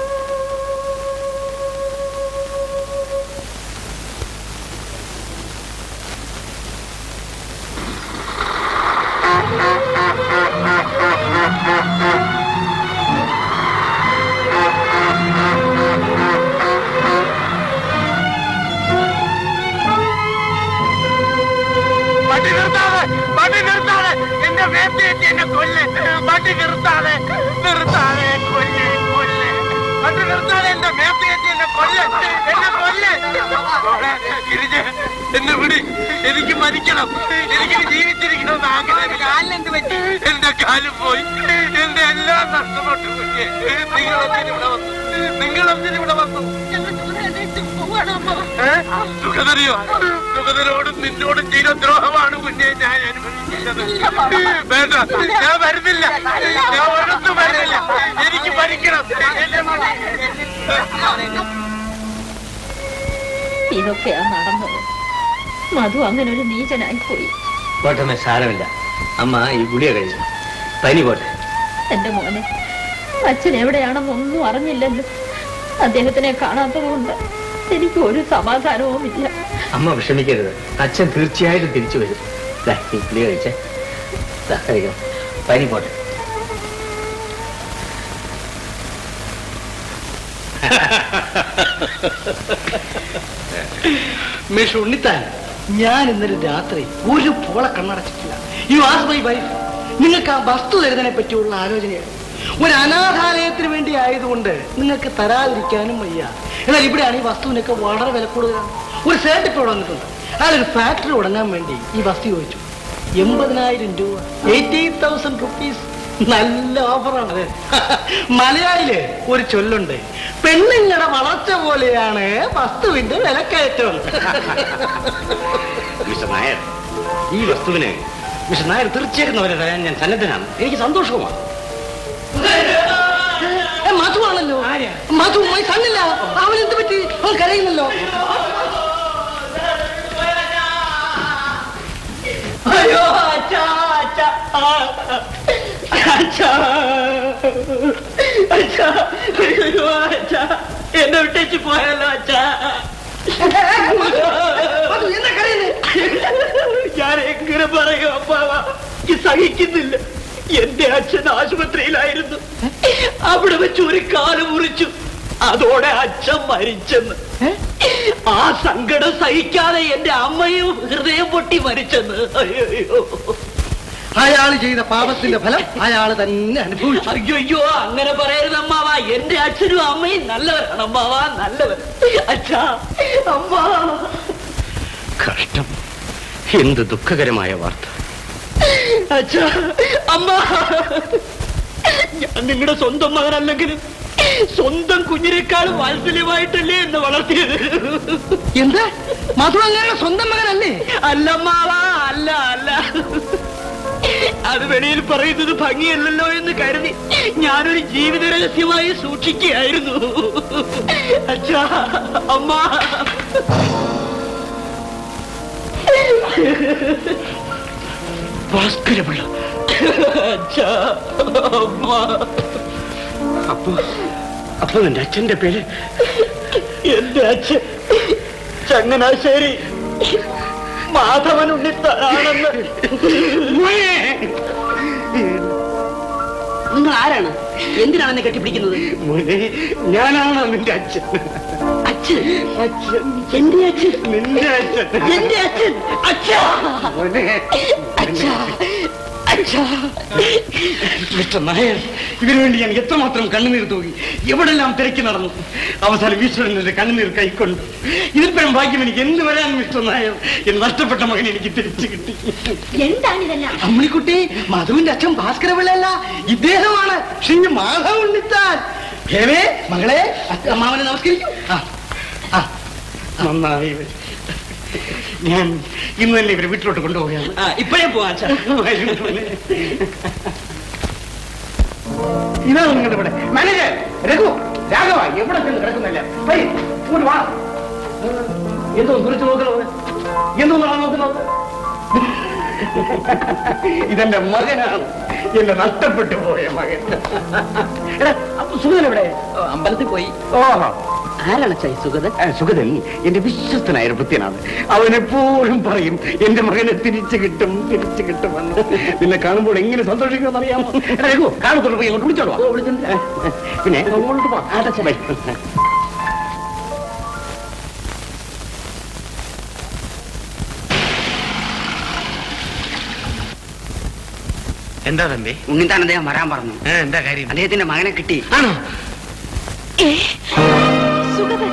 വണ്ടി നിർത്താതെ വണ്ടി നിർത്താതെ എന്റെ വേപ്പേറ്റി എന്നെ കൊല്ല് വണ്ടി നിർത്താതെ നിർത്താതെ കൊല്ല് കൊല്ല് വണ്ടി നിർത്താതെ എന്റെ മേപ്പേറ്റി എന്നെ കൊല്ല് എന്നെ കൊല്ല് മോളെ, ഗിരിജ എന്നെ വിടി എനിക്ക് മരിക്കണം എനിക്ക് ജീവിച്ചിരിക്കണമെന്ന് ആഗ്രഹം കാലിനെന്ത് പറ്റി എന്റെ കാല് പോയി എന്റെ എല്ലാം നഷ്ടപ്പെട്ടു കുഞ്ഞെ നിങ്ങളെന്തിന് ഇവിടെ വന്നു നിങ്ങളെന്തിന് ഇവിടെ വന്നു ഏ? സുഗതനെയോ സുഗതനോടും നിന്നോടും ചെയ്ത ദ്രോഹമാണ് കുഞ്ഞെ ഞാൻ അനുഭവിക്കുന്നത് വേണ്ട ഞാൻ വരുന്നില്ല ഞാൻ ഒരിടത്തും വരുന്നില്ല എനിക്ക് മരിക്കണം എന്നെ ഇതൊക്കെയാ നടന്നത് മധു അങ്ങനെ ഒരു നീചനായി പോയി പോട്ടെ സാരമില്ല അമ്മ ഈ ഗുളിക കഴിച്ചു പനി പോട്ടെ എന്റെ മോനെ അച്ഛൻ എവിടെയാണെന്നൊന്നും അറിഞ്ഞില്ലല്ലോ അദ്ദേഹത്തിനെ കാണാത്തത് കൊണ്ട് എനിക്ക് ഒരു സമാധാനവും ഇല്ല അമ്മ വിഷമിക്കരുത് അച്ഛൻ തീർച്ചയായിട്ടും തിരിച്ചു വരും ദാ, ഈ ഗുളിക കഴിച്ചേ ദാ, കഴിക്കണം പനി പോട്ടെ മിസ് ഉണ്ണിത്താൻ ഞാൻ ഇന്നലെ രാത്രി ഒരു പോള കണ്ണടച്ചിട്ടില്ല യു ആസ് മൈ വൈഫ് നിങ്ങൾക്ക് ആ വസ്തു തരുന്നതിനെ പറ്റിയുള്ള ആലോചനയാണ് ഒരു അനാഥാലയത്തിന് വേണ്ടി ആയതുകൊണ്ട് നിങ്ങൾക്ക് തരാതിരിക്കാനും വയ്യ എന്നാൽ ഇവിടെയാണ് ഈ വസ്തുവിനൊക്കെ വളരെ വില കൂടുതലാണ് ഒരു സേട്ട് ഇപ്പോൾ വന്നിട്ടുണ്ട് അയാളൊരു ഫാക്ടറി തുടങ്ങാൻ വേണ്ടി ഈ വസ്തു ചോദിച്ചു എൺപതിനായിരം രൂപ എയ്റ്റി തൗസൻഡ് റുപ്പീസ് നല്ല ഓഫറാണ് മലയാളില് ഒരു ചൊല്ലുണ്ട് പെണ്ണുങ്ങളുടെ വളർച്ച പോലെയാണ് വസ്തുവിന്റെ വിലക്കയറ്റം മിസ്റ്റർ നായർ ഈ വസ്തുവിന് മിസ്റ്റർ നായർ തീർച്ചയായിട്ടും അവരെ തരാൻ ഞാൻ സന്നദ്ധനാണ് എനിക്ക് സന്തോഷവുമാണ് ഏ, മധുവാണല്ലോ മധു മൈ സണ്ണില്ല അവൻ എന്ത് പറ്റി അവൻ കരയുന്നല്ലോ അയ്യോ അച്ഛാ അച്ഛാ അച്ഛാ അച്ഛാ അയ്യോ അച്ഛാ എന്നെ വിട്ടേച്ച് പോയല്ലോ അച്ഛാ ഞാൻ എങ്ങനെ പറയും അപ്പാവ ഈ സഹിക്കുന്നില്ല എന്റെ അച്ഛൻ ആശുപത്രിയിലായിരുന്നു അവിടെ വെച്ച് ഒരു കാല് മുറിച്ചു അതോടെ അച്ഛൻ മരിച്ചെന്ന് ആ സങ്കടം സഹിക്കാതെ എന്റെ അമ്മയും ഹൃദയം പൊട്ടി മരിച്ചെന്ന് അയ്യോ അയാൾ ചെയ്ത പാപത്തിന്റെ ഫലം അയാൾ തന്നെ അനുഭവിച്ചു അയ്യോ അങ്ങനെ പറയരുത് അമ്മാവ എന്റെ അച്ഛനും അമ്മയും നല്ലവരാണ് അമ്മാവ നല്ലവർ അച്ഛാ അമ്മ കഷ്ടം എന്ത് ദുഃഖകരമായ വാർത്ത അച്ഛാ അമ്മ ഞാൻ നിങ്ങളുടെ സ്വന്തം മകനല്ലെങ്കിലും സ്വന്തം കുഞ്ഞിനേക്കാൾ വാത്സല്യമായിട്ടല്ലേ എന്നെ വളർത്തിയത് എന്താ മധു അങ്ങയുടെ സ്വന്തം മകനല്ലേ അല്ലമ്മാവ അല്ല അല്ല അത് വെളിയിൽ പറയുന്നത് ഭംഗിയല്ലല്ലോ എന്ന് കരുതി ഞാനൊരു ജീവിത രഹസ്യമായി സൂക്ഷിക്കുകയായിരുന്നു അച്ഛാ അമ്മ ഭാസ്കരപിള്ള അച്ഛാ അമ്മ അപ്പൊ അപ്പൊ നിന്റെ അച്ഛന്റെ പേര് എന്റെ അച്ഛൻ ചങ്ങനാശ്ശേരി മാധവൻ ഉണ്ണിത്താനാണെന്ന് നിങ്ങൾ ആരാണ് എന്തിനാണ് എന്നെ കെട്ടിപ്പിടിക്കുന്നത് മോനെ ഞാനാണ് നിന്റെ അച്ഛൻ അച്ഛൻ അച്ഛൻ എന്റെ അച്ഛൻ നിന്റെ അച്ഛൻ എന്റെ അച്ഛൻ അച്ഛാ മോനെ അച്ഛാ അച്ഛാ മിസ്റ്റർ നായർ ഇതിനു വേണ്ടി ഞാൻ എത്രമാത്രം കണ്ണുനീർ തൂകി എവിടെല്ലാം തിരക്കി നടന്നു അവസാനം ഈശ്വരൻ എന്റെ കണ്ണുനീർ കൈക്കൊണ്ടു ഇതിൽപ്പരം ഭാഗ്യം എനിക്ക് എന്ത് വരാൻ മിസ്റ്റർ നായർ എൻ നഷ്ടപ്പെട്ട മകൻ എനിക്ക് തിരിച്ചു കിട്ടി എന്താണിതെല്ലാം അമ്മിണിക്കുട്ടി മധുവിന്റെ അച്ഛൻ ഭാസ്കരപിള്ളയല്ല ഇദ്ദേഹമാണ് ശ്രീ മാധവ് ഉണ്ണിത്താൻ ഹേവേ മകളെ അച്ഛ- അമ്മാവനെ നമസ്കരിക്കും ആ, ആ, നന്നായി വരൂ. ഞാൻ ഇന്ന് തന്നെ ഇവരെ വീട്ടിലോട്ട് കൊണ്ടുപോവുകയാണ് ആ, ഇപ്പോഴേ പോവാ അച്ഛാ ഇതാണ് നിങ്ങളുടെ ഇവിടെ മാനേജർ രഘു രാഘവ എവിടെ ചെന്ന് കിടക്കുന്നില്ല വരി, ഇങ്ങോട്ട് വാ എന്തോ കുറിച്ച് നോക്കുന്നത് എന്തോ നോക്കുന്നത് ഇതെന്റെ മകനാണ് എന്റെ നഷ്ടപ്പെട്ടു പോയ മകൻ എടാ, അപ്പൊ സുഗതൻ എവിടെ അമ്പലത്തിൽ പോയി ഓഹോ ആരാണ് അച്ഛാ ഈ സുഗതൻ ആ, സുഗതൻ എന്റെ വിശ്വസ്തനായ ഒരു ഭൃത്യനാണ് അവൻ എപ്പോഴും പറയും എന്റെ മകനെ തിരിച്ചു കിട്ടും തിരിച്ചു കിട്ടുമെന്ന് നിന്നെ കാണുമ്പോൾ എങ്ങനെ സന്തോഷിക്കുമെന്ന് അറിയാമോ എടാ, രഘു, കാണത്തുള്ളൂ പോയി അങ്ങോട്ട് വിളിച്ചോളൂ ഏ, ഏ, പിന്നെ അങ്ങോട്ട് പോ. ബൈ. എന്താ തമ്പി ഉണ്ണിത്താൻ അദ്ദേഹം വരാൻ പറഞ്ഞു ഏ, എന്താ കാര്യം അദ്ദേഹത്തിന്റെ മകനെ കിട്ടി ആണോ സുഗതൻ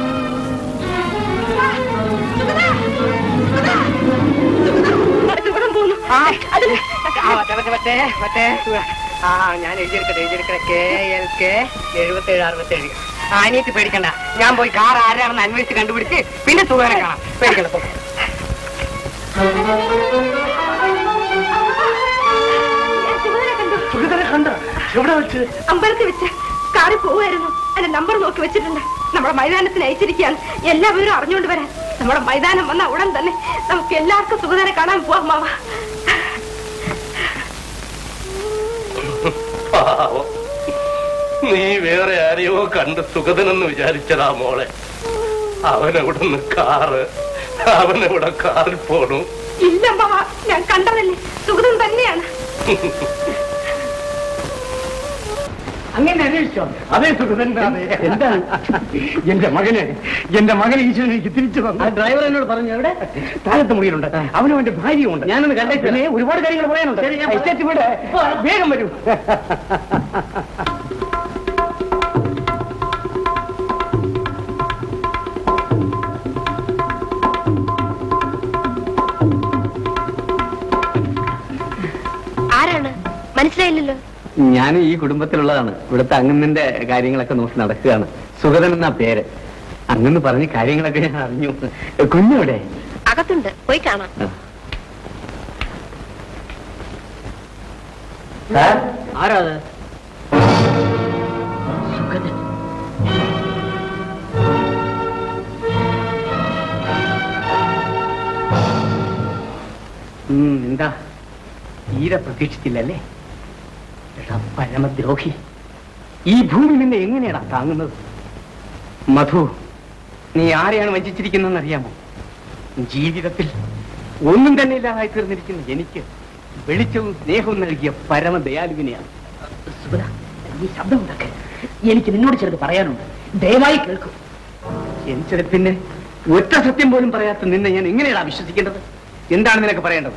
സുഗതൻ പോകുന്നു അതിൽ ആ ഞാൻ എഴുതിയെടുക്കട്ടെ എഴുതിയെടുക്കട്ടെ കെ എൽ കെ എഴുപത്തേഴ് അറുപത്തേഴ് ആ അനിയത്തി പേടിക്കണ്ട ഞാൻ പോയി കാർ ആരാണെന്ന് അന്വേഷിച്ച് കണ്ടുപിടിച്ച് പിന്നെ സുഖം കാണാം പേടിക്കണ്ട പോ. സുഗതനെ കണ്ടു സുഗതനെ കണ്ട എവിടെ വെച്ച് അമ്പലത്തിൽ വെച്ച് കാറിൽ പോവായിരുന്നു അതിന്റെ നമ്പർ നോക്കി വെച്ചിട്ടുണ്ട് നമ്മുടെ മൈതാനത്തിന് അയച്ചിരിക്കുകയാണ് എല്ലാവരും അറിഞ്ഞുകൊണ്ട് വരാൻ നമ്മുടെ മൈതാനം വന്ന ഉടൻ തന്നെ നമുക്ക് എല്ലാവർക്കും സുഗതനെ കാണാൻ പോവാം മാവ പാവം. നീ വേറെ ആരെയോ കണ്ട് സുഗതനെന്ന് വിചാരിച്ചതാ മോളെ അവനവിടുന്ന് കാറ് അവനവിടെ കാറിൽ പോണു ഇല്ല മാവ ഞാൻ കണ്ടതല്ലേ സുഗതൻ തന്നെയാണ് അങ്ങനെ അന്വേഷിച്ചോ അതേ സുഗതൻ എന്താണ് എന്റെ മകന് എന്റെ മകനെ ഈശ്വരൻ എനിക്ക് തിരിച്ചു തന്നു ഡ്രൈവർ എന്നോട് പറഞ്ഞു എവിടെ താഴത്തെ മുറിയിലുണ്ട് അവനും എന്റെ ഭാര്യയുണ്ട് ഞാനൊന്ന് കണ്ടേ പിന്നെ ഒരുപാട് കാര്യങ്ങൾ പറയാനുണ്ട് എസ്റ്റേറ്റ് വീട് വേഗം വരൂ ആരാണ് മനസ്സിലായില്ലല്ലോ ഞാൻ ഈ കുടുംബത്തിലുള്ളതാണ് ഇവിടുത്തെ അങ്ങന്നിന്റെ കാര്യങ്ങളൊക്കെ നോക്കി നടക്കുകയാണ് സുഗതൻ എന്നാ പേര് അങ്ങന്ന് പറഞ്ഞ കാര്യങ്ങളൊക്കെ ഞാൻ അറിഞ്ഞു കുഞ്ഞെവിടെ അകത്തുണ്ട് പോയി കാണാം ആരാ അത് സുഗതൻ ഉം, എന്താ തീരെ പ്രതീക്ഷിച്ചില്ലല്ലേ എടാ പരമദ്രോഹി ഈ ഭൂമി നിന്നെ എങ്ങനെയാടാ താങ്ങുന്നത് മധു നീ ആരെയാണ് വഞ്ചിച്ചിരിക്കുന്നതെന്ന് അറിയാമോ ജീവിതത്തിൽ ഒന്നും തന്നെ ഇല്ലാതായി തീർന്നിരിക്കുന്ന എനിക്ക് വെളിച്ചവും സ്നേഹവും നൽകിയ പരമദയാലുവിനെയാണ് സുഗത ഈ ശബ്ദം ഉണ്ടാക്കെ എനിക്ക് നിന്നോട് ചിലത് പറയാനുണ്ട് ദയവായി കേൾക്കൂ എനിച്ചത് പിന്നെ ഒറ്റ സത്യം പോലും പറയാത്ത നിന്നെ ഞാൻ എങ്ങനെയാണ് വിശ്വസിക്കേണ്ടത് എന്താണ് നിനക്ക് പറയേണ്ടത്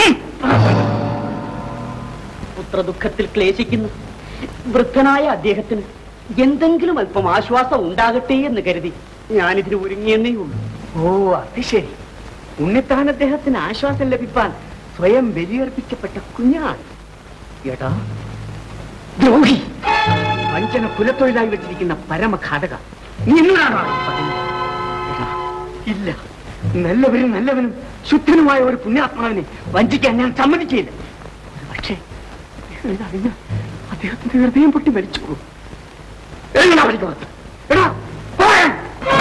പുത്രദുഃഖത്തിൽ ക്ലേശിക്കുന്ന വൃദ്ധനായ അദ്ദേഹത്തിന് എന്തെങ്കിലും അല്പം ആശ്വാസം ഉണ്ടാകട്ടെ എന്ന് കരുതി ഞാനിതിന് ഒരുങ്ങിയെന്നേ ഉള്ളൂ ഓ അത് ശരി ഉണ്ണിത്താൻ അദ്ദേഹത്തിന് ആശ്വാസം ലഭിപ്പാൻ സ്വയം ബലിയർപ്പിക്കപ്പെട്ട കുഞ്ഞാണ് എടാ ദ്രോഹി വഞ്ചന കുലത്തൊഴിലായി വെച്ചിരിക്കുന്ന പരമഘാതക നീ എന്നോടാണോ ഈ പറയുന്നത്? എടാ, ഇല്ല നല്ലവരും നല്ലവനും ശുദ്ധനുമായ ഒരു പുണ്യാത്മാവിനെ വഞ്ചിക്കാൻ ഞാൻ സമ്മതിക്കില്ല പക്ഷേ ഇതറിഞ്ഞ അദ്ദേഹത്തിന്റെ ഹൃദയം പൊട്ടി മരിച്ചു പോകും എഴുന്നേൽക്ക് പഠിക്കുന്നത്. എടാ, പോകാൻ.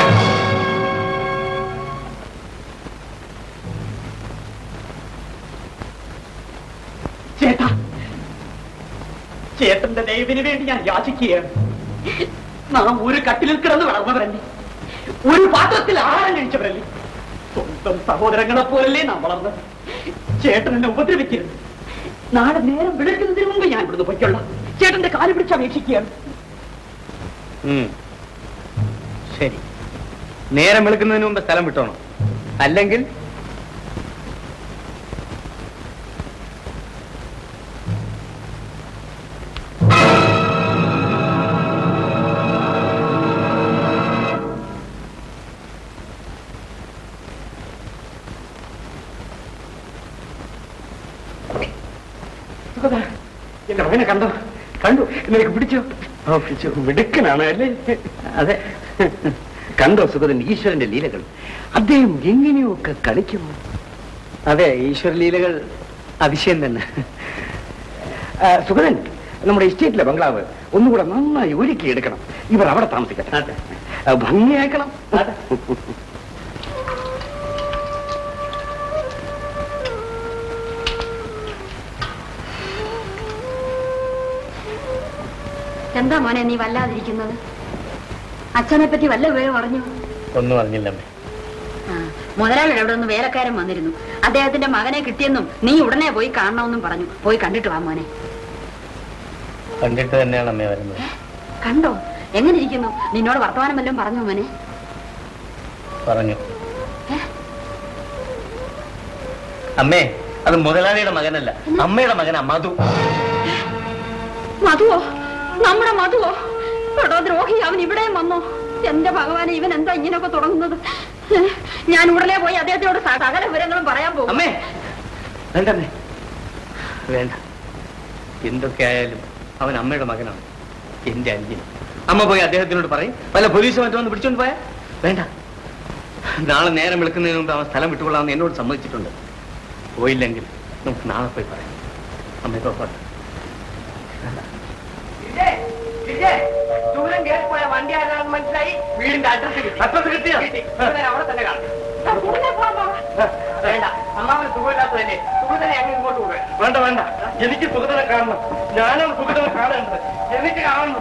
ചേട്ടാ ചേട്ടന്റെ ദൈവത്തിന് വേണ്ടി ഞാൻ യാചിക്കുകയാണ് നാം ഒരു കട്ടിലിൽ കിടന്ന് വളർന്നവരല്ലേ ഒരു പാത്രത്തിൽ ആഹാരം കഴിച്ചവരല്ലേ സ്വന്തം സ്വന്തം സഹോദരങ്ങളെ പോലല്ലേ നാം വളർന്നത് ചേട്ടൻ എന്നെ ഉപദ്രവിക്കരുത് നാളെ നേരം വിളിക്കുന്നതിന് മുമ്പ് ഞാൻ ഇവിടുന്ന് പൊയ്ക്കൊള്ളാം ചേട്ടന്റെ കാല് പിടിച്ച് അപേക്ഷിക്കുകയാണ് ഉം. ശരി നേരം വെളുക്കുന്നതിന് മുമ്പ് സ്ഥലം വിട്ടോണം അല്ലെങ്കിൽ എന്റെ മകനെ കണ്ടോ കണ്ടു നിനക്ക് പിടിച്ചോ ഓ പിടിച്ചു മിടുക്കനാണ് അല്ലേ അതെ കണ്ടോ സുഗതൻ ഈശ്വരന്റെ ലീലകൾ അദ്ദേഹം എങ്ങനെയൊക്കെ കളിക്കുന്നു അതെ ഈശ്വരലീലകൾ അതിശയം തന്നെ ആ, സുഗതൻ നമ്മുടെ എസ്റ്റേറ്റിലെ ബംഗ്ലാവ് ഒന്നുകൂടെ നന്നായി ഒരുക്കി എടുക്കണം ഇവർ അവിടെ താമസിക്കട്ടെ ആ, ഭംഗിയാക്കണം എന്താ മോനെ നീ വല്ലാതിരിക്കുന്നത് അച്ഛനെ പറ്റി വല്ല വിവരം അറിഞ്ഞു ഒന്നും അറിഞ്ഞില്ലമ്മേ ആ, മുതലാളിയുടെ അവിടെ നിന്ന് വേലക്കാരൻ വന്നിരുന്നു അദ്ദേഹത്തിന്റെ മകനെ കിട്ടിയെന്നും നീ ഉടനെ പോയി കാണണമെന്നും പറഞ്ഞു പോയി കണ്ടിട്ട് വാ മോനെ കണ്ടിട്ട് തന്നെയാണ് അമ്മേ വരുന്നത് കണ്ടോ എങ്ങനെ ഇരിക്കുന്നു നിന്നോട് വർത്തമാനം വല്ലതും പറഞ്ഞു മോനെ പറഞ്ഞു അമ്മേ അത് മുതലാളിയുടെ മകനല്ല അമ്മയുടെ മകനാ മധു മധുവോ നമ്മുടെ മധുവോ എടോ ദ്രോഹി അവൻ ഇവിടെയും വന്നോ എന്റെ ഭഗവാനെ ഇവൻ എന്താ ഇങ്ങനെയൊക്കെ തുടങ്ങുന്നത് ഞാൻ ഉടനെ പോയി അദ്ദേഹത്തോട് സ- സകല വിവരങ്ങളും പറയാൻ പോകും അമ്മേ വേണ്ടമ്മേ വേണ്ട എന്തൊക്കെ ആയാലും അവൻ അമ്മയുടെ മകനാണ് എന്റെ അഞ്ചിന് അമ്മ പോയി അദ്ദേഹത്തിനോട് പറയും വല്ല പോലീസ് മറ്റോ വന്ന് പിടിച്ചോണ്ട് പോയാ വേണ്ട നാളെ നേരം വിളിക്കുന്നതിന് മുമ്പ് അവൻ സ്ഥലം വിട്ടുകൊള്ളാമെന്ന് എന്നോട് സമ്മതിച്ചിട്ടുണ്ട് പോയില്ലെങ്കിൽ നമുക്ക് നാളെ പോയി പറയാം അമ്മ ഇപ്പൊ പോട്ടെ ദൂരം കയറി പോയ വണ്ടി ആരാണെന്ന് മനസ്സിലായി വീടിന്റെ അഡ്രസ് കിട്ടി അഡ്രസ് കിട്ടിയോ? കിട്ടി സുഗതനെ അവിടെ തന്നെ കാണും വേണ്ട അമ്മാവന് സുഖമില്ലാത്തതല്ലേ സുഗതനെ അങ്ങ് ഇങ്ങോട്ട് കൊണ്ടുവരാം വേണ്ട വേണ്ട എനിക്ക് സുഗതനെ കാണണം ഞാനാണ് സുഗതനെ കാണേണ്ടത് എനിക്ക് കാണണം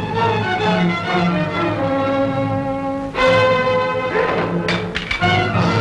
ആ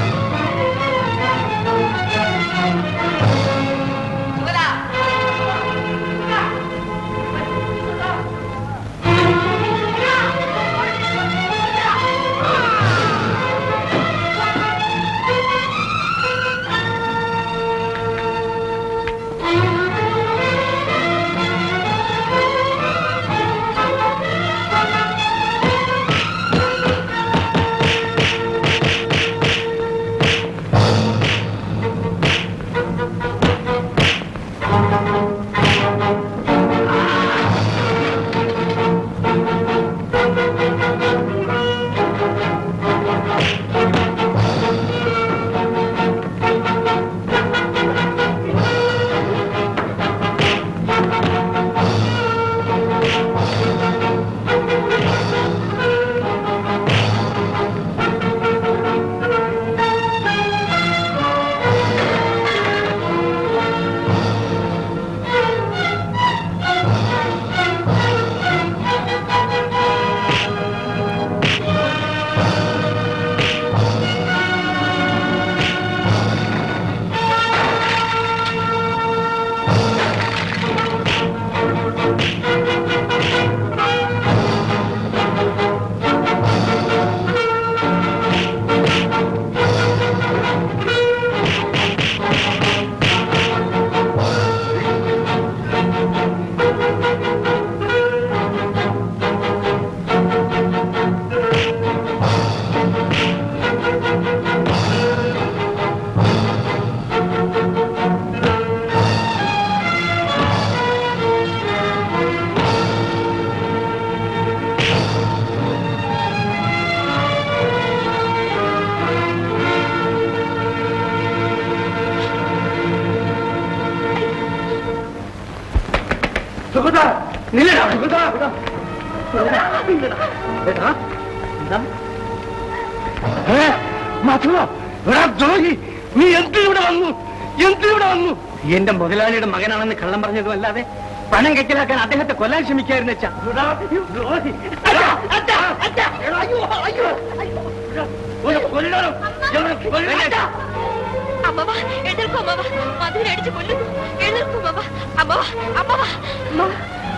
സുഗത നില്ലടാ സുഗത സുഗത, നില്ലെടാ. എടാ, എന്താ? ഏ, മധുവ, എടാ ദ്രോഹി നീ എന്തിനിവിടെ വന്നു എന്തിനിവിടെ വന്നു എന്റെ മുതലാളിയുടെ മകനാണെന്ന് കള്ളം പറഞ്ഞതുമല്ലാതെ പണം കെക്കലാക്കാൻ അദ്ദേഹത്തെ കൊല്ലാൻ ശ്രമിക്കായിരുന്നു വെച്ചാ എടാ, ദ്രോഹി. അച്ഛാ, അച്ഛാ, അച്ഛാ. എടാ, അയ്യോ, അയ്യോ, അയ്യോ. എടാ, ഒരു കൊല്ലണം. എവിടെ കൊല്ലണം, അച്ഛാ. അമ്മവ എഴുന്നേൽക്കൂ അമ്മവ മധുര അടിച്ച് കൊല്ലുന്നു എഴുന്നേൽക്കൂ അമ്മവ അമ്മവ അമ്മവ അമ്മവ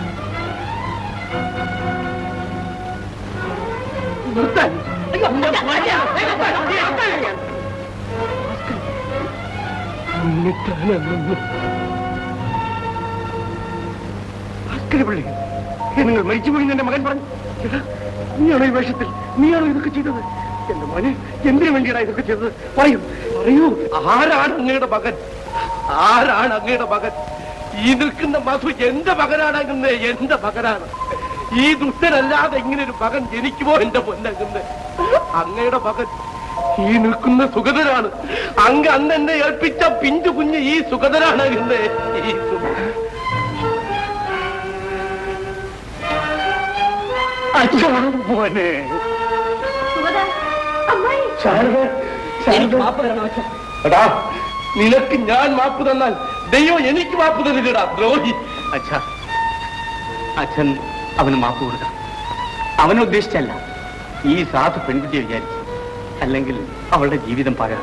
നിർത്താൻ. അയ്യോ, എന്റെ മോനെ. നിർത്താൻ. ഉണ്ണിത്താനെന്നു. ഭാസ്കര പിള്ളി നിങ്ങൾ മരിച്ചുപോയി എന്റെ മകൻ പറഞ്ഞു എടാ, നീയാണോ ഈ വേഷത്തിൽ നീയാണോ ഇതൊക്കെ ചെയ്തത് എന്റെ മോനെ എന്തിനു വേണ്ടിയാണ് ഇതൊക്കെ ചെയ്തത് പറയൂ പറയൂ ആരാണ് അങ്ങയുടെ മകൻ ആരാണ് അങ്ങയുടെ മകൻ ഈ നിൽക്കുന്ന മധു എന്റെ മകനാണങ്ങുന്നത് എന്റെ മകനാണ് ഈ ദുഷ്ടനല്ലാതെ ഇങ്ങനെ ഒരു മകൻ ജനിക്കുമോ എന്റെ പൊന്നങ്ങുന്നത് അങ്ങയുടെ മകൻ ഈ നിൽക്കുന്ന സുഗതനാണ് അങ്ങ് അന്ന് എന്നെ ഏൽപ്പിച്ച പിഞ്ചു കുഞ്ഞ് ഈ സുഗതനാണ് അങ്ങുന്നത് ഈ സുഗ- അച്ഛാ മോനെ ശാരദ, ശാരദ. എടാ നിനക്ക് ഞാൻ മാപ്പ് തന്നാൽ ദൈവം എനിക്ക് മാപ്പ് തന്നില്ലടാ ദ്രോഹി അച്ഛാ അച്ഛൻ അവന് മാപ്പ് കൊടുക്കാം അവനെ ഉദ്ദേശിച്ചല്ല ഈ സാധു പെൺകുട്ടിയെ വിചാരിച്ചു അല്ലെങ്കിൽ അവളുടെ ജീവിതം പകരം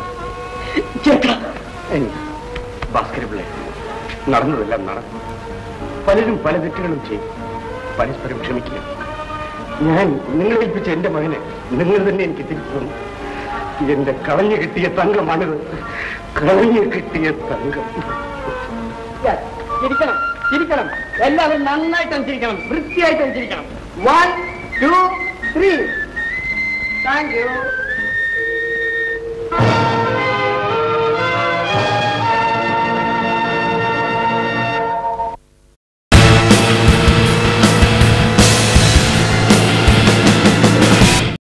ഭാസ്കര പിള്ളേ നടന്നതെല്ലാം നടന്നു പലരും പല തെറ്റുകളും ചെയ്യും പരസ്പരം ക്ഷമിക്കുക ഞാൻ നിങ്ങളെ ഏൽപ്പിച്ച എന്റെ മകനെ നിങ്ങൾ തന്നെ എനിക്ക് തിരിച്ചു തന്നു എന്റെ കളഞ്ഞു കിട്ടിയ തങ്കമാണിത് കളഞ്ഞു കിട്ടിയ തങ്കം ചിരിക്കണം ചിരിക്കണം എല്ലാവരും നന്നായിട്ട് ചിരിക്കണം വൃത്തിയായിട്ട് ചിരിക്കണം one two three thank U